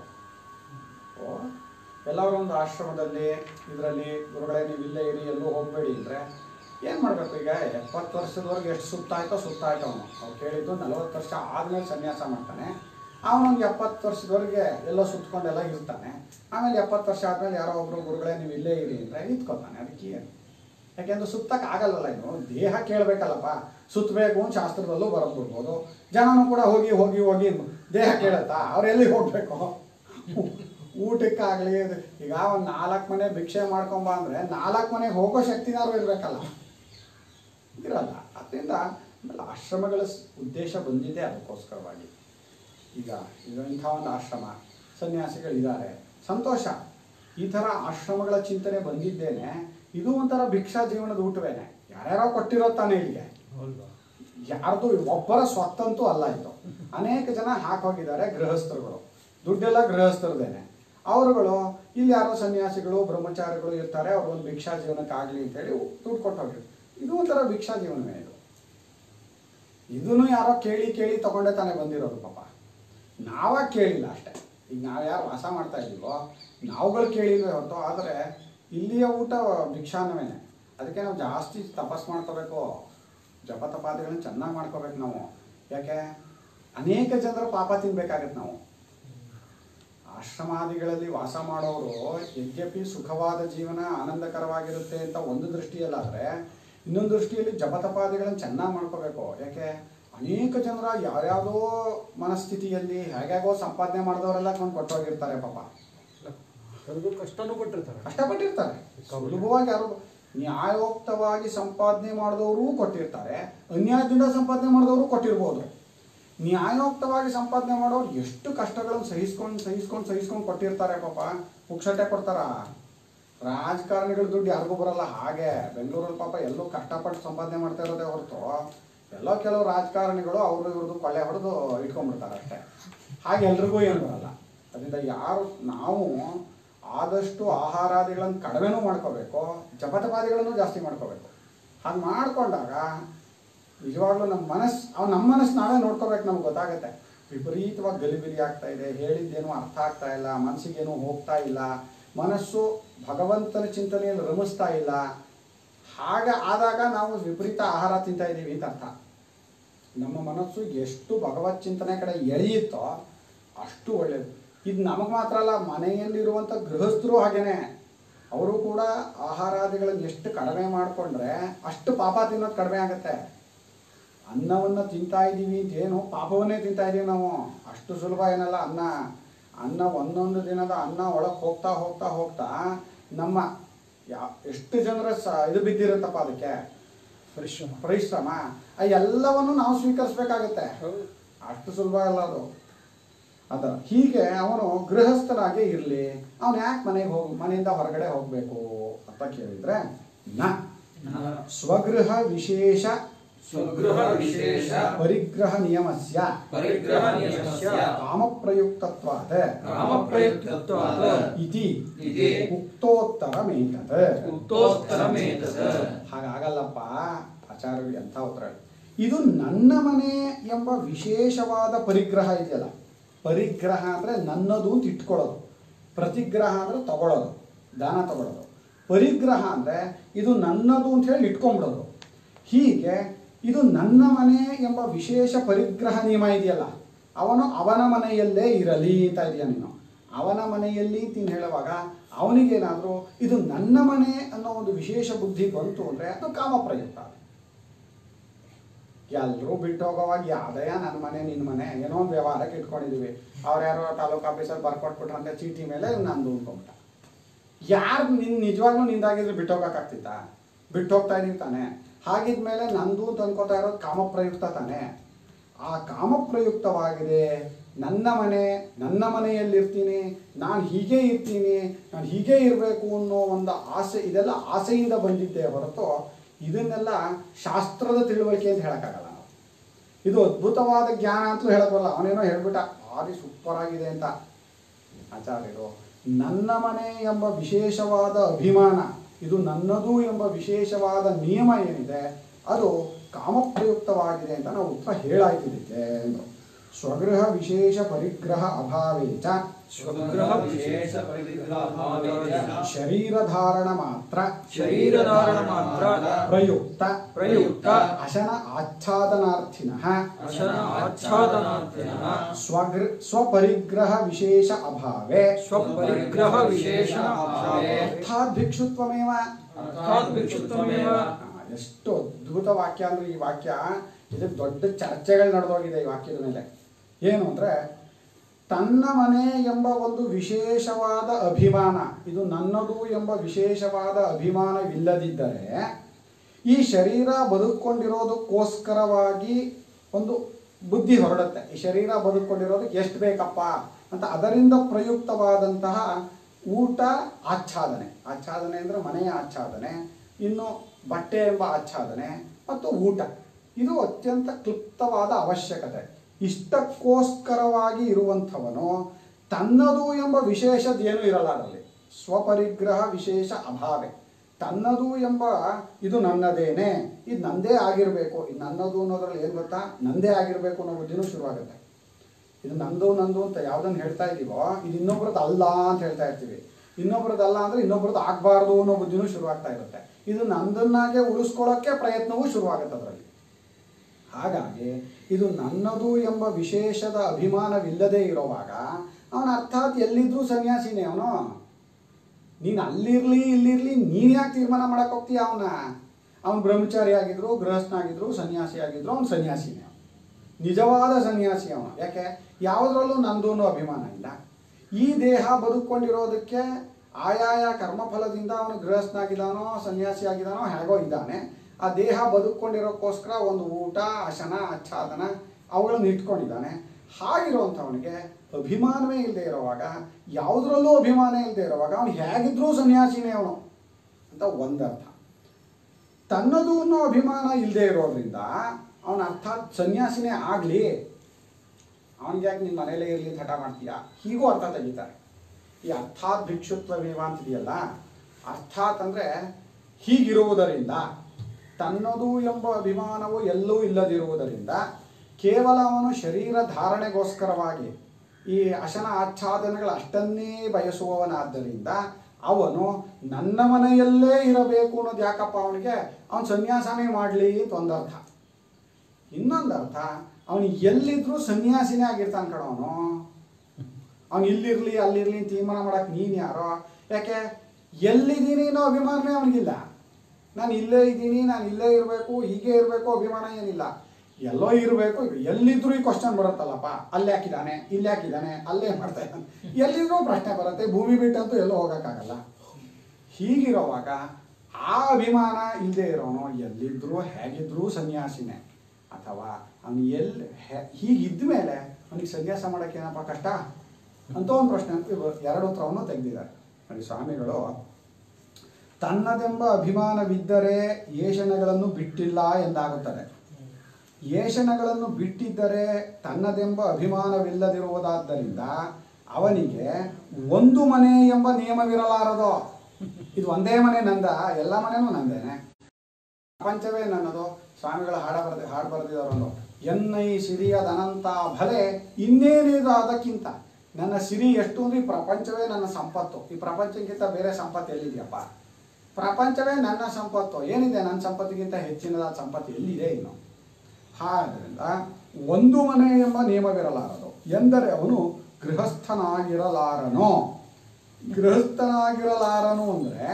ಓ ಎಲ್ಲರೂ ಒಂದು ಆಶ್ರಮದಲ್ಲಿ ಇದರಲ್ಲಿ ಗುರುಗಳೇ ನೀವು ಇಲ್ಲೇ ಇರಿ ಎಲ್ಲೂ ಹೋಗಬೇಡಿ ಅಂದರೆ ಏನು ಮಾಡಬೇಕು ಈಗ ಎಪ್ಪತ್ತು ವರ್ಷದವರೆಗೆ ಎಷ್ಟು ಸುತ್ತಾಯ್ತೋ ಸುತ್ತಾಯ್ತು ಅವನು ಅವ್ರು ಕೇಳಿದ್ದು ನಲವತ್ತು ವರ್ಷ ಆದಮೇಲೆ ಸನ್ಯಾಸ ಮಾಡ್ತಾನೆ ಅವನೊಂದು ಎಪ್ಪತ್ತು ವರ್ಷದವರೆಗೆ ಎಲ್ಲೋ ಸುತ್ಕೊಂಡೆಲ್ಲ ಇರ್ತಾನೆ ಆಮೇಲೆ ಎಪ್ಪತ್ತು ವರ್ಷ ಆದಮೇಲೆ ಯಾರೋ ಒಬ್ರು ಗುರುಗಳೇ ನೀವು ಇಲ್ಲೇ ಇರಿ ಅಂದರೆ ನಿಂತ್ಕೊತಾನೆ ಅದಕ್ಕೆ ಏನು ಯಾಕೆಂದ್ರೆ ಸುತ್ತಕ್ಕೆ ಆಗಲ್ವಲ್ಲ ಇನ್ನು ದೇಹ ಕೇಳಬೇಕಲ್ಲಪ್ಪ ಸುತ್ತಬೇಕು ಅಂತ ಶಾಸ್ತ್ರದಲ್ಲೂ ಬರೆದ್ಬಿಡ್ಬೋದು ಜನನೂ ಕೂಡ ಹೋಗಿ ಹೋಗಿ ಹೋಗಿ ದೇಹ ಕೇಳತ್ತಾ ಅವ್ರು ಎಲ್ಲಿಗೆ ಹೋಗ್ಬೇಕು ಊಟಕ್ಕಾಗಲಿ ಈಗ ಒಂದು ನಾಲ್ಕು ಮನೆ ಭಿಕ್ಷೆ ಮಾಡ್ಕೊಂಬ ಅಂದರೆ ನಾಲ್ಕು ಮನೆಗೆ ಹೋಗೋ ಶಕ್ತಿನಾರು ಇರಬೇಕಲ್ಲ ಇರಲ್ಲ ಅದರಿಂದ ಆಮೇಲೆ ಆಶ್ರಮಗಳ ಸ್- ಉದ್ದೇಶ ಬಂದಿದೆ ಅದಕ್ಕೋಸ್ಕರವಾಗಿ ಈಗ ಈಗ ಇಂಥ ಒಂದು ಆಶ್ರಮ ಸನ್ಯಾಸಿಗಳಿದ್ದಾರೆ ಸಂತೋಷ ಈ ಥರ ಆಶ್ರಮಗಳ ಚಿಂತನೆ ಬಂದಿದ್ದೇನೆ ಇದು ಒಂಥರ ಭಿಕ್ಷಾ ಜೀವನದ ಊಟವೇನೆ ಯಾರ್ಯಾರೋ ಕೊಟ್ಟಿರೋ ತಾನೇ ಇಲ್ಲಿಗೆ ಹೌದಾ ಯಾರ್ದು ಒಬ್ಬರ ಸ್ವತ್ತಂತೂ ಅಲ್ಲ ಇದು ಅನೇಕ ಜನ ಹಾಕೋಗಿದ್ದಾರೆ ಗೃಹಸ್ಥರುಗಳು ದುಡ್ಡೆಲ್ಲ ಗೃಹಸ್ಥರದೇನೆ ಅವರುಗಳು ಇಲ್ಲಿ ಯಾರೋ ಸನ್ಯಾಸಿಗಳು ಬ್ರಹ್ಮಚಾರಿಗಳು ಇರ್ತಾರೆ ಅವ್ರು ಒಂದು ಭಿಕ್ಷಾ ಜೀವನಕ್ಕಾಗಲಿ ಅಂತೇಳಿ ದುಡ್ಡು ಕೊಟ್ಟೋಗಿರು ಇದು ಒಂಥರ ಭಿಕ್ಷಾ ಜೀವನವೇ ಇದು ಇದನ್ನು ಯಾರೋ ಕೇಳಿ ಕೇಳಿ ತಗೊಂಡೆ ತಾನೇ ಬಂದಿರೋದು ಪಾಪ ನಾವಾಗ ಕೇಳಿಲ್ಲ ಅಷ್ಟೇ ಈಗ ನಾವು ಯಾರು ವಾಸ ಮಾಡ್ತಾ ಇದ್ದೀವೋ ನಾವುಗಳು ಕೇಳಿಲ್ವೇ ಹೊರತು ಆದರೆ ಇಲ್ಲಿಯ ಊಟ ಭಿಕ್ಷಾನವೇನೆ ಅದಕ್ಕೆ ನಾವು ಜಾಸ್ತಿ ತಪಸ್ ಮಾಡ್ಕೋಬೇಕು ಜಪ ತಪಾದಿಗಳನ್ನ ಚೆನ್ನಾಗಿ ಮಾಡ್ಕೋಬೇಕು ನಾವು ಯಾಕೆ ಅನೇಕ ಜನರ ಪಾಪ ತಿನ್ಬೇಕಾಗತ್ತೆ ನಾವು ಆಶ್ರಮಾದಿಗಳಲ್ಲಿ ವಾಸ ಮಾಡೋರು ಯದ್ಯಪಿ ಸುಖವಾದ ಜೀವನ ಆನಂದಕರವಾಗಿರುತ್ತೆ ಅಂತ ಒಂದು ದೃಷ್ಟಿಯಲ್ಲಾದರೆ ಇನ್ನೊಂದು ದೃಷ್ಟಿಯಲ್ಲಿ ಜಪತಪಾದಿಗಳನ್ನು ಚೆನ್ನಾಗಿ ಮಾಡ್ಕೋಬೇಕು ಯಾಕೆ ಅನೇಕ ಜನರ ಯಾವ್ಯಾವುದೋ ಮನಸ್ಥಿತಿಯಲ್ಲಿ ಹೇಗ್ಯಾಗೋ ಸಂಪಾದನೆ ಮಾಡಿದವರೆಲ್ಲ ಕೊಂಡು ಕೊಟ್ಟೋಗಿರ್ತಾರೆ ಪಾಪ ಕರೆದು ಕಷ್ಟನೂ ಪಟ್ಟಿರ್ತಾರೆ ಕಷ್ಟಪಟ್ಟಿರ್ತಾರೆ ಸುಲಭವಾಗಿ ಯಾರು ನ್ಯಾಯೋಕ್ತವಾಗಿ ಸಂಪಾದನೆ ಮಾಡಿದವರು ಕೊಟ್ಟಿರ್ತಾರೆ ಅನ್ಯಾಯದಿಂದ ಸಂಪಾದನೆ ಮಾಡಿದವರು ಕೊಟ್ಟಿರ್ಬೋದು ನ್ಯಾಯೋಕ್ತವಾಗಿ ಸಂಪಾದನೆ ಮಾಡೋರು ಎಷ್ಟು ಕಷ್ಟಗಳನ್ನು ಸಹಿಸ್ಕೊಂಡು ಸಹಿಸ್ಕೊಂಡು ಸಹಿಸ್ಕೊಂಡು ಕೊಟ್ಟಿರ್ತಾರೆ ಪಾಪ ಪುಕ್ಷಟೆ ಕೊಡ್ತಾರ ರಾಜಕಾರಣಿಗಳ ದುಡ್ಡು ಯಾರಿಗೂ ಬರಲ್ಲ ಹಾಗೆ ಬೆಂಗಳೂರಲ್ಲಿ ಪಾಪ ಎಲ್ಲೋ ಕಷ್ಟಪಟ್ಟು ಸಂಪಾದನೆ ಮಾಡ್ತಾ ಇರೋದೇ ಹೊರತು ಎಲ್ಲೋ ಕೆಲವು ರಾಜಕಾರಣಿಗಳು ಅವರು ಇವ್ರದ್ದು ಕೊಳ್ಳೆ ಹೊಡೆದು ಇಟ್ಕೊಂಡ್ಬಿಡ್ತಾರೆ ಅಷ್ಟೇ ಹಾಗೆ ಎಲ್ರಿಗೂ ಏನು ಬರಲ್ಲ ಅದರಿಂದ ಯಾರು ನಾವು ಆದಷ್ಟು ಆಹಾರಾದಿಗಳನ್ನು ಕಡಿಮೆನೂ ಮಾಡ್ಕೋಬೇಕು ಜಪತಪಾದಿಗಳನ್ನು ಜಾಸ್ತಿ ಮಾಡ್ಕೋಬೇಕು ಹಾಗೆ ಮಾಡ್ಕೊಂಡಾಗ ನಿಜವಾಗ್ಲೂ ನಮ್ಮ ಮನಸ್ಸು ಅವ್ನು ನಮ್ಮ ಮನಸ್ಸು ನಾವೇ ನೋಡ್ಕೋಬೇಕು ನಮ್ಗೆ ಗೊತ್ತಾಗುತ್ತೆ ವಿಪರೀತವಾಗಿ ಗಲಿಬಿಲಿ ಆಗ್ತಾ ಇದೆ ಹೇಳಿದ್ದೇನು ಅರ್ಥ ಆಗ್ತಾ ಇಲ್ಲ ಮನಸ್ಸಿಗೇನು ಹೋಗ್ತಾ ಇಲ್ಲ ಮನಸ್ಸು ಭಗವಂತನ ಚಿಂತನೆಯಲ್ಲಿ ರಮಿಸ್ತಾ ಇಲ್ಲ ಹಾಗೆ ಆದಾಗ ನಾವು ವಿಪರೀತ ಆಹಾರ ತಿಂತಾ ಇದ್ದೀವಿ ಅಂತ ಅರ್ಥ ನಮ್ಮ ಮನಸ್ಸು ಎಷ್ಟು ಭಗವತ್ ಚಿಂತನೆ ಕಡೆ ಎಳೆಯುತ್ತೋ ಅಷ್ಟು ಒಳ್ಳೆಯದು ಇದು ನಮಗೆ ಮಾತ್ರ ಅಲ್ಲ ಮನೆಯಲ್ಲಿರುವಂಥ ಗೃಹಸ್ಥರು ಹಾಗೇನೆ ಅವರು ಕೂಡ ಆಹಾರಾದಿಗಳನ್ನು ಎಷ್ಟು ಕಡಿಮೆ ಮಾಡಿಕೊಂಡ್ರೆ ಅಷ್ಟು ಪಾಪ ತಿನ್ನೋದು ಕಡಿಮೆ ಆಗುತ್ತೆ ಅನ್ನವನ್ನು ತಿಂತಾ ಇದ್ದೀವಿ ಅಂತ ಏನು ಪಾಪವನ್ನೇ ತಿಂತಾ ಇದ್ದೀವಿ ನಾವು ಅಷ್ಟು ಸುಲಭ ಏನಲ್ಲ ಅನ್ನ ಅನ್ನ ಒಂದೊಂದು ದಿನದ ಅನ್ನ ಒಳಗೆ ಹೋಗ್ತಾ ಹೋಗ್ತಾ ಹೋಗ್ತಾ ನಮ್ಮ ಯಾ ಎಷ್ಟು ಜನರ ಸ ಇದು ಬಿದ್ದಿರುತ್ತಪ್ಪ ಅದಕ್ಕೆ ಪರಿಶ್ರಮ ಪರಿಶ್ರಮ ಆ ಎಲ್ಲವನ್ನು ನಾವು ಸ್ವೀಕರಿಸ್ಬೇಕಾಗತ್ತೆ ಹೌದು ಅಷ್ಟು ಸುಲಭ ಅಲ್ಲ ಅದು ಅದ ಹೀಗೆ ಅವನು ಗೃಹಸ್ಥನಾಗೆ ಇರಲಿ ಅವನು ಯಾಕೆ ಮನೆಗೆ ಹೋಗಿ ಮನೆಯಿಂದ ಹೊರಗಡೆ ಹೋಗಬೇಕು ಅಂತ ಕೇಳಿದ್ರೆ ನ ಸ್ವಗೃಹ ವಿಶೇಷ ಸ್ವಗೃಹ ವಿಶೇಷ ಪರಿಗ್ರಹ ನಿಯಮಸ್ಯ ಪರಿಗ್ರಹ ನಿಯಮಸ್ಯ ಕಾಮಪ್ರಯುಕ್ತತ್ವಾದ ಕಾಮಪ್ರಯುಕ್ತತ್ವಾದ ಇತಿ ಇತಿ ಉಕ್ತೋತ್ತರಮೇತತ್ ಉಕ್ತೋತ್ತರಮೇತತ್ ಹಾಗಾಗಲ್ಲಪ್ಪ ಆಚಾರ್ಯರು ಎಂಥ ಉತ್ತರ ಹೇಳಿ. ಇದು ನನ್ನ ಮನೆ ಎಂಬ ವಿಶೇಷವಾದ ಪರಿಗ್ರಹ ಇದೆಯಲ್ಲ ಪರಿಗ್ರಹ ಅಂದರೆ ನನ್ನದು ಅಂತ ಇಟ್ಕೊಳ್ಳೋದು ಪ್ರತಿಗ್ರಹ ಅಂದರೆ ತಗೊಳ್ಳೋದು ದಾನ ತಗೊಳ್ಳೋದು ಪರಿಗ್ರಹ ಅಂದರೆ ಇದು ನನ್ನದು ಅಂತ ಹೇಳಿ ಇಟ್ಕೊಂಡ್ಬಿಡೋದು ಹೀಗೆ ಇದು ನನ್ನ ಮನೆ ಎಂಬ ವಿಶೇಷ ಪರಿಗ್ರಹ ನಿಯಮ ಇದೆಯಲ್ಲ ಅವನು ಅವನ ಮನೆಯಲ್ಲೇ ಇರಲಿ ಅಂತ ಇದೆಯಾ ನೀನು ಅವನ ಮನೆಯಲ್ಲಿ ಅಂತ ನೀನು ಹೇಳುವಾಗ ಅವನಿಗೇನಾದರೂ ಇದು ನನ್ನ ಮನೆ ಅನ್ನೋ ಒಂದು ವಿಶೇಷ ಬುದ್ಧಿ ಬಂತು ಅಂದರೆ ಅದು ಕಾಮಪ್ರಯುಕ್ತ ಎಲ್ಲರೂ ಬಿಟ್ಟು ಹೋಗೋವಾಗ ಯಾವ್ದಯ ನನ್ನ ಮನೆ ನಿನ್ನ ಮನೆ ಏನೋ ಒಂದು ವ್ಯವಹಾರಕ್ಕೆ ಇಟ್ಕೊಂಡಿದೀವಿ ಅವ್ರು ಯಾರೋ ತಾಲೂಕು ಆಫೀಸಲ್ಲಿ ಬರ್ಕೊಟ್ಬಿಟ್ರಂತೆ ಚೀಟಿ ಮೇಲೆ ನಂದು ಅನ್ಕೊಂಬಿಟ್ಟ ಯಾರು ನಿನ್ ನಿಜವಾಗ್ಲೂ ನಿಂದಾಗಿದ್ರೆ ಬಿಟ್ಟು ಹೋಗೋಕ್ಕಾಗ್ತಿತ್ತಾ ಬಿಟ್ಟು ಹೋಗ್ತಾ ಇದೀವಿ ತಾನೆ ಹಾಗಿದ್ಮೇಲೆ ನಂದು ಅಂತ ಅನ್ಕೋತಾ ಇರೋದು ಕಾಮಪ್ರಯುಕ್ತ ತಾನೆ ಆ ಕಾಮಪ್ರಯುಕ್ತವಾಗಿದೆ ನನ್ನ ಮನೆ ನನ್ನ ಮನೆಯಲ್ಲಿರ್ತೀನಿ ನಾನು ಹೀಗೆ ಇರ್ತೀನಿ ನಾನು ಹೀಗೆ ಇರಬೇಕು ಅನ್ನೋ ಒಂದು ಆಸೆ ಇದೆಲ್ಲ ಆಸೆಯಿಂದ ಬಂದಿದ್ದೇ ಹೊರತು ಇದನ್ನೆಲ್ಲ ಶಾಸ್ತ್ರದ ತಿಳುವಳಿಕೆ ಅಂತ ಹೇಳೋಕ್ಕಾಗಲ್ಲ ನಾವು ಇದು ಅದ್ಭುತವಾದ ಜ್ಞಾನ ಅಂತಲೂ ಹೇಳೋಕ್ಕಲ್ಲ ಅವನೇನೋ ಹೇಳ್ಬಿಟ್ಟ ಭಾರಿ ಸೂಪರ್ ಆಗಿದೆ ಅಂತ ಆಚಾರ್ಯರು ನನ್ನ ಮನೆ ಎಂಬ ವಿಶೇಷವಾದ ಅಭಿಮಾನ ಇದು ನನ್ನದು ಎಂಬ ವಿಶೇಷವಾದ ನಿಯಮ ಏನಿದೆ ಅದು ಕಾಮಪ್ರಯುಕ್ತವಾಗಿದೆ ಅಂತ ನಾವು ಉತ್ತರ ಹೇಳಾಯ್ತಿದ್ದೆ ಅಂದರು ಸ್ವಗೃಹ ವಿಶೇಷ ಪರಿಗ್ರಹ ಅಭಾವೇ ಚ ಸ್ವಗೃಹ ವಿಶೇಷ ಪರಿಗ್ರಹಾಭಾವೇನ ಶರೀರಧಾರಣ ಮಾತ್ರ ಶರೀರಧಾರಣ ಮಾತ್ರ ಪ್ರಯುಕ್ತ ಪ್ರಯುಕ್ತ ಅಶನ ಆಚ್ಛಾದನಾರ್ಥಿನಃ ಅಶನ ಆಚ್ಛಾದನಾರ್ಥಿನಃ ಸ್ವಗೃ ಸ್ವಪರಿಗ್ರಹ ವಿಶೇಷ ಅಭಾವೇ ಸ್ವಪರಿಗ್ರಹ ವಿಶೇಷಣ ಅಭಾವೇ ಅರ್ಥಾತ್ ಭಿಕ್ಷುತ್ವಮೇವ ಅರ್ಥಾತ್ ಭಿಕ್ಷುತ್ವಮೇವ ಆ, ಎಷ್ಟು ಅದ್ಭುತ ವಾಕ್ಯ ಅಂದ್ರೆ ಈ ವಾಕ್ಯ ಇದಕ್ಕೆ ದೊಡ್ಡ ಚರ್ಚೆಗಳು ನಡೆದೋಗಿದೆ ಈ ವಾಕ್ಯದ ಮೇಲೆ ಏನು ಅಂದ್ರೆ ತನ್ನ ಮನೆ ಎಂಬ ಒಂದು ವಿಶೇಷವಾದ ಅಭಿಮಾನ ಇದು ನನ್ನದು ಎಂಬ ವಿಶೇಷವಾದ ಅಭಿಮಾನವಿಲ್ಲದಿದ್ದರೆ ಈ ಶರೀರ ಬದುಕೊಂಡಿರೋದಕ್ಕೋಸ್ಕರವಾಗಿ ಒಂದು ಬುದ್ಧಿ ಹೊರಡುತ್ತೆ ಈ ಶರೀರ ಬದುಕೊಂಡಿರೋದಕ್ಕೆ ಎಷ್ಟು ಬೇಕಪ್ಪ ಅಂತ ಅದರಿಂದ ಪ್ರಯುಕ್ತವಾದಂತಹ ಊಟ ಆಚ್ಛಾದನೆ ಆಚ್ಛಾದನೆ ಅಂದರೆ ಮನೆಯ ಆಚ್ಛಾದನೆ ಇನ್ನು ಬಟ್ಟೆ ಎಂಬ ಆಚ್ಛಾದನೆ ಮತ್ತು ಊಟ ಇದು ಅತ್ಯಂತ ಕ್ಲುಪ್ತವಾದ ಅವಶ್ಯಕತೆ ಇಷ್ಟಕ್ಕೋಸ್ಕರವಾಗಿ ಇರುವಂಥವನು ತನ್ನದು ಎಂಬ ವಿಶೇಷದೇನೂ ಇರಲ್ಲ ಅದರಲ್ಲಿ ಸ್ವಪರಿಗ್ರಹ ವಿಶೇಷ ಅಭಾವೆ ತನ್ನದು ಎಂಬ ಇದು ನನ್ನದೇನೆ ಇದು ನಂದೇ ಆಗಿರಬೇಕು ಇದು ನನ್ನದು ಅನ್ನೋದ್ರಲ್ಲಿ ಏನು ಗೊತ್ತಾ ನಂದೇ ಆಗಿರಬೇಕು ಅನ್ನೋ ಬುದ್ಧಿನೂ ಶುರುವಾಗುತ್ತೆ ಇದು ನಂದು ನಂದು ಅಂತ ಯಾವುದನ್ನು ಹೇಳ್ತಾ ಇದ್ದೀವೋ ಇದು ಇನ್ನೊಬ್ರದ್ದು ಅಲ್ಲ ಅಂತ ಹೇಳ್ತಾ ಇರ್ತೀವಿ ಇನ್ನೊಬ್ರದ್ದು ಅಲ್ಲ ಅಂದರೆ ಇನ್ನೊಬ್ರದ್ದು ಆಗಬಾರ್ದು ಅನ್ನೋ ಬುದ್ಧಿನೂ ಶುರುವಾಗ್ತಾ ಇರುತ್ತೆ ಇದು ನಂದನ್ನಾಗೆ ಉಳಿಸ್ಕೊಳ್ಳೋಕ್ಕೆ ಪ್ರಯತ್ನವೂ ಶುರುವಾಗುತ್ತೆ ಅದರಲ್ಲಿ ಹಾಗಾಗಿ ಇದು ನನ್ನದು ಎಂಬ ವಿಶೇಷದ ಅಭಿಮಾನವಿಲ್ಲದೆ ಇರುವಾಗ ಅವನ ಅರ್ಥಾತ್ ಎಲ್ಲಿದ್ರೂ ಸನ್ಯಾಸಿನೇ ಅವನು ನೀನು ಅಲ್ಲಿರ್ಲಿ ಇಲ್ಲಿರ್ಲಿ ನೀನು ಯಾಕೆ ತೀರ್ಮಾನ ಮಾಡಕ್ಕೆ ಹೋಗ್ತೀಯ ಅವನ ಅವನು ಬ್ರಹ್ಮಚಾರಿ ಆಗಿದ್ರು ಗೃಹಸ್ಥನಾಗಿದ್ರು ಸನ್ಯಾಸಿ ಆಗಿದ್ರು ಅವನು ಸನ್ಯಾಸಿನೇ ಅವ್ನು. ನಿಜವಾದ ಸನ್ಯಾಸಿ ಅವನು ಯಾಕೆ ಯಾವುದರಲ್ಲೂ ನಂದು ಅನ್ನೋ ಅಭಿಮಾನ ಇಲ್ಲ ಈ ದೇಹ ಬದುಕೊಂಡಿರೋದಕ್ಕೆ ಆಯಾಯ ಕರ್ಮಫಲದಿಂದ ಅವನು ಗೃಹಸ್ಥನಾಗಿದ್ದಾನೋ ಸನ್ಯಾಸಿ ಆಗಿದ್ದಾನೋ ಹೇಗೋ ಇದ್ದಾನೆ ಆ ದೇಹ ಬದುಕೊಂಡಿರೋಕ್ಕೋಸ್ಕರ ಒಂದು ಊಟ ಅಶನ ಆಚ್ಛಾದನ ಅವುಗಳನ್ನು ಇಟ್ಕೊಂಡಿದ್ದಾನೆ ಹಾಗಿರುವಂಥವನಿಗೆ ಅಭಿಮಾನವೇ ಇಲ್ಲದೆ ಇರುವಾಗ ಯಾವುದರಲ್ಲೂ ಅಭಿಮಾನ ಇಲ್ಲದೆ ಇರುವಾಗ ಅವನು ಹೇಗಿದ್ರೂ ಸನ್ಯಾಸಿನೇ ಅವನು ಅಂತ ಒಂದರ್ಥ ತನ್ನದು ಅನ್ನೋ ಅಭಿಮಾನ ಇಲ್ಲದೆ ಇರೋದ್ರಿಂದ ಅವನ ಅರ್ಥಾತ್ ಸನ್ಯಾಸಿನೇ ಆಗಲಿ ಅವನಿಗೆ ಯಾಕೆ ನಿನ್ನ ಮನೇಲೇ ಇರಲಿ ಅಂತ ಹಠ ಮಾಡ್ತೀಯಾ ಹೀಗೂ ಅರ್ಥ ತೆಗಿತಾರೆ ಈ ಅರ್ಥಾತ್ ಭಿಕ್ಷುತ್ವಮೇವ ಅಂತಿದೆಯಲ್ಲ ಅರ್ಥಾತ್ ಅಂದರೆ ಹೀಗಿರುವುದರಿಂದ ತನ್ನದು ಎಂಬ ಅಭಿಮಾನವು ಎಲ್ಲೂ ಇಲ್ಲದಿರುವುದರಿಂದ ಕೇವಲ ಅವನು ಶರೀರ ಧಾರಣೆಗೋಸ್ಕರವಾಗಿ ಈ ಅಶನ ಆಚ್ಛಾದನೆಗಳ ಅಷ್ಟನ್ನೇ ಬಯಸುವವನಾದ್ದರಿಂದ ಅವನು ನನ್ನ ಮನೆಯಲ್ಲೇ ಇರಬೇಕು ಅನ್ನೋದು ಯಾಕಪ್ಪ ಅವನಿಗೆ ಅವನು ಸನ್ಯಾಸನೇ ಮಾಡಲಿ ಅಂತ ಒಂದರ್ಥ ಇನ್ನೊಂದರ್ಥ ಅವನು ಎಲ್ಲಿದ್ರೂ ಸನ್ಯಾಸಿನೇ ಆಗಿರ್ತಾನೆ ಕಣ ಅವನು ಅವನು ಇಲ್ಲಿರ್ಲಿ ಅಲ್ಲಿರ್ಲಿ ಅಂತ ತೀರ್ಮಾನ ಮಾಡಕ್ಕೆ ನೀನು ಯಾರೋ ಯಾಕೆ ಎಲ್ಲಿದ್ದೀನಿ ಅನ್ನೋ ಅಭಿಮಾನವೇ ಅವನಿಗಿಲ್ಲ ನಾನು ಇಲ್ಲೇ ಇದ್ದೀನಿ ನಾನು ಇಲ್ಲೇ ಇರಬೇಕು ಹೀಗೆ ಇರಬೇಕು ಅಭಿಮಾನ ಏನಿಲ್ಲ ಎಲ್ಲೋ ಇರಬೇಕು ಎಲ್ಲಿದ್ರೂ ಈ ಕ್ವಶನ್ ಬರುತ್ತಲ್ಲಪ್ಪ ಅಲ್ಲಿ ಹಾಕಿದ್ದಾನೆ ಇಲ್ಲಿ ಹಾಕಿದ್ದಾನೆ ಅಲ್ಲೇ ಮಾಡ್ತಾ ಇದ್ದಾನೆ ಎಲ್ಲಿದ್ರೂ ಪ್ರಶ್ನೆ ಬರುತ್ತೆ ಭೂಮಿ ಬಿಟ್ಟಂತೂ ಎಲ್ಲೂ ಹೋಗೋಕ್ಕಾಗಲ್ಲ ಹೀಗಿರೋವಾಗ ಆ ಅಭಿಮಾನ ಇಲ್ಲದೆ ಇರೋನು ಎಲ್ಲಿದ್ರೂ ಹೇಗಿದ್ರೂ ಸನ್ಯಾಸಿನೇ ಅಥವಾ ಅವನು ಎಲ್ಲಿ ಹೀಗಿದ್ದ ಮೇಲೆ ಅವನಿಗೆ ಸನ್ಯಾಸ ಮಾಡೋಕ್ಕೆ ಏನಪ್ಪ ಕಷ್ಟ ಅಂತ ಒಂದು ಪ್ರಶ್ನೆ ಇವ- ಎರಡು ಉತ್ತರವನ್ನು ತೆಗೆದಿದ್ದಾರೆ ನೋಡಿ ಸ್ವಾಮಿಗಳು ತನ್ನದೆಂಬ ಅಭಿಮಾನವಿದ್ದರೆ ಏಷಣಗಳನ್ನು ಬಿಟ್ಟಿಲ್ಲ ಎಂದಾಗುತ್ತದೆ ಏಷಣಗಳನ್ನು ಬಿಟ್ಟಿದ್ದರೆ ತನ್ನದೆಂಬ ಅಭಿಮಾನವಿಲ್ಲದಿರುವುದಾದ್ದರಿಂದ ಅವನಿಗೆ ಒಂದು ಮನೆ ಎಂಬ ನಿಯಮವಿರಲಾರದು ಇದು ಒಂದೇ ಮನೆ ನಂದ ಎಲ್ಲ ಮನೆನೂ ನಂದೇನೆ ಪ್ರಪಂಚವೇ ನನ್ನದು ಸ್ವಾಮಿಗಳ ಹಾಡ ಬರೆದ ಹಾಡು ಬರೆದಿದ್ದಾರೊಂದು ಎನ್ನೈ ಸಿರಿಯದನಂತ ಭಲೆ ಇನ್ನೇನಿದು ಅದಕ್ಕಿಂತ ನನ್ನ ಸಿರಿ ಎಷ್ಟು ಅಂದ್ರೆ ಈ ಪ್ರಪಂಚವೇ ನನ್ನ ಸಂಪತ್ತು ಈ ಪ್ರಪಂಚಕ್ಕಿಂತ ಬೇರೆ ಸಂಪತ್ತು ಎಲ್ಲಿದೆಯಪ್ಪ ಪ್ರಪಂಚವೇ ನನ್ನ ಸಂಪತ್ತು ಏನಿದೆ ನನ್ನ ಸಂಪತ್ತಿಗಿಂತ ಹೆಚ್ಚಿನದಾದ ಸಂಪತ್ತು ಎಲ್ಲಿದೆ ಇನ್ನು ಆದ್ದರಿಂದ ಒಂದು ಮನೆ ಎಂಬ ನಿಯಮವಿರಲಾರದು ಎಂದರೆ ಅವನು ಗೃಹಸ್ಥನಾಗಿರಲಾರನು ಗೃಹಸ್ಥನಾಗಿರಲಾರನು ಅಂದರೆ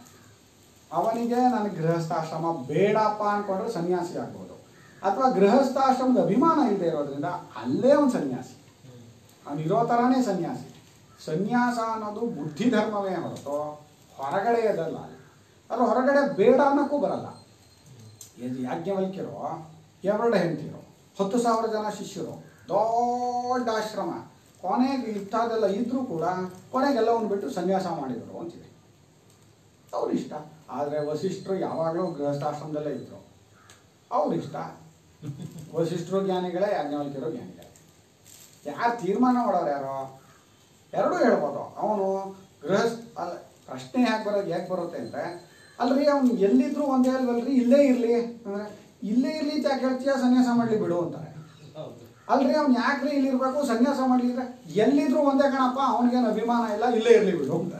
ಅವನಿಗೆ ನನಗೆ ಗೃಹಸ್ಥಾಶ್ರಮ ಬೇಡಪ್ಪ ಅಂದ್ಕೊಂಡ್ರೆ ಸನ್ಯಾಸಿ ಆಗ್ಬೋದು ಅಥವಾ ಗೃಹಸ್ಥಾಶ್ರಮದ ಅಭಿಮಾನ ಇಲ್ಲದೆ ಇರೋದ್ರಿಂದ ಅಲ್ಲೇ ಅವನು ಸನ್ಯಾಸಿ ಅವನು ಇರೋ ಥರನೇ ಸನ್ಯಾಸಿ ಸನ್ಯಾಸ ಅನ್ನೋದು ಬುದ್ಧಿ ಧರ್ಮವೇ ಹೊರತು ಹೊರಗಡೆ ಅದಲ್ಲ ಅದು ಹೊರಗಡೆ ಬೇಡ ಅನ್ನೋಕ್ಕೂ ಬರಲ್ಲ ಇದು ಯಾಜ್ಞವಲ್ಕ್ಯರು ಎರಡು ಹೆಂಡತಿರು ಹತ್ತು ಸಾವಿರ ಜನ ಶಿಷ್ಯರು ದೊಡ್ಡ ಆಶ್ರಮ ಕೊನೆಗೆ ಇಂಥದ್ದೆಲ್ಲ ಇದ್ರೂ ಕೂಡ ಕೊನೆಗೆಲ್ಲವನ್ನು ಬಿಟ್ಟು ಸನ್ಯಾಸ ಮಾಡಿದರು ಅಂತಿದೆ ಅವ್ರ ಇಷ್ಟ ಆದರೆ ವಸಿಷ್ಠರು ಯಾವಾಗಲೂ ಗೃಹಸ್ಥಾಶ್ರಮದಲ್ಲೇ ಇದ್ರು ಅವ್ರ ಇಷ್ಟ ವಸಿಷ್ಠರು ಜ್ಞಾನಿಗಳೇ ಯಾಜ್ಞವಲ್ಕ್ಯರು ಜ್ಞಾನಿಗಳೇ ಯಾರು ತೀರ್ಮಾನ ಮಾಡೋರು ಯಾರು ಎರಡೂ ಹೇಳ್ಬೋದು ಅವನು ಗೃಹಸ್ಥ ಅಲ್ಲ ಪ್ರಶ್ನೆ ಯಾಕೆ ಬರೋದು ಯಾಕೆ ಬರುತ್ತೆ ಅಂದರೆ ಅಲ್ರಿ ಅವ್ನು ಎಲ್ಲಿದ್ರು ಒಂದೇ ಅಲ್ವಲ್ರಿ ಇಲ್ಲೇ ಇರಲಿ ಅಂದರೆ ಇಲ್ಲೇ ಇರಲಿ ಅಂತ ಯಾಕೆ ಹೇಳ್ತೀಯ ಸನ್ಯಾಸ ಮಾಡಲಿ ಬಿಡು ಅಂತಾರೆ ಅಲ್ರಿ ಅವ್ನು ಯಾಕ್ರಿ ಇಲ್ಲಿರ್ಬೇಕು ಸನ್ಯಾಸ ಮಾಡಲಿ ಅಂದ್ರೆ ಎಲ್ಲಿದ್ರು ಒಂದೇ ಕಣಪ್ಪ ಅವನಿಗೇನು ಅಭಿಮಾನ ಇಲ್ಲ ಇಲ್ಲೇ ಇರಲಿ ಬಿಡು ಅಂತಾರೆ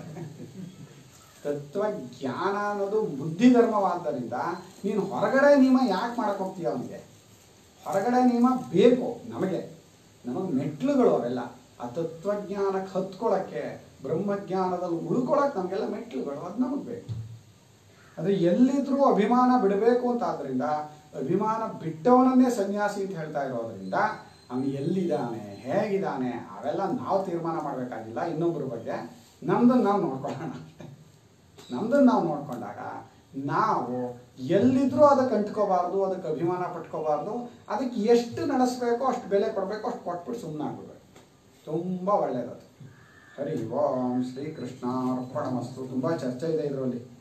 ತತ್ವಜ್ಞಾನ ಅನ್ನೋದು ಬುದ್ಧಿ ಧರ್ಮವಾದ್ದರಿಂದ ನೀನು ಹೊರಗಡೆ ನಿಯಮ ಯಾಕೆ ಮಾಡಕ್ಕೆ ಹೋಗ್ತೀಯ ಅವನಿಗೆ ಹೊರಗಡೆ ನಿಯಮ ಬೇಕು ನಮಗೆ ನಮಗೆ ಮೆಟ್ಲುಗಳು ಅವೆಲ್ಲ ಆ ತತ್ವಜ್ಞಾನಕ್ಕೆ ಹತ್ಕೊಳ್ಳೋಕ್ಕೆ ಬ್ರಹ್ಮಜ್ಞಾನದಲ್ಲಿ ಉಳ್ಕೊಳಕ್ಕೆ ನಮಗೆಲ್ಲ ಮೆಟ್ಲುಗಳು ಅದು ನಮಗೆ ಬೇಕು ಆದರೆ ಎಲ್ಲಿದ್ರೂ ಅಭಿಮಾನ ಬಿಡಬೇಕು ಅಂತ ಆದ್ರಿಂದ ಅಭಿಮಾನ ಬಿಟ್ಟವನನ್ನೇ ಸನ್ಯಾಸಿ ಅಂತ ಹೇಳ್ತಾ ಇರೋದ್ರಿಂದ ಅವನು ಎಲ್ಲಿದ್ದಾನೆ ಹೇಗಿದ್ದಾನೆ ಅವೆಲ್ಲ ನಾವು ತೀರ್ಮಾನ ಮಾಡಬೇಕಾಗಿಲ್ಲ ಇನ್ನೊಬ್ಬರ ಬಗ್ಗೆ ನಮ್ದನ್ನು ನಾವು ನೋಡ್ಕೊಳ್ಳೋಣ ಅಷ್ಟೇ ನಮ್ದನ್ನು ನಾವು ನೋಡ್ಕೊಂಡಾಗ ನಾವು ಎಲ್ಲಿದ್ರೂ ಅದಕ್ಕೆ ಅಂಟ್ಕೋಬಾರ್ದು ಅದಕ್ಕೆ ಅಭಿಮಾನ ಪಟ್ಕೋಬಾರ್ದು ಅದಕ್ಕೆ ಎಷ್ಟು ನಡೆಸ್ಬೇಕೋ ಅಷ್ಟು ಬೆಲೆ ಕೊಡಬೇಕು ಅಷ್ಟು ಕೊಟ್ಬಿಟ್ಟು ಸುಮ್ಮನಾಗ್ಬಿಡ್ಬೇಕು ತುಂಬ ಒಳ್ಳೆಯದದು ಹರಿ ಓಂ ಶ್ರೀಕೃಷ್ಣ ಅರ್ಪಣಮಸ್ತು ತುಂಬ ಚರ್ಚೆ ಇದೆ ಇದರಲ್ಲಿ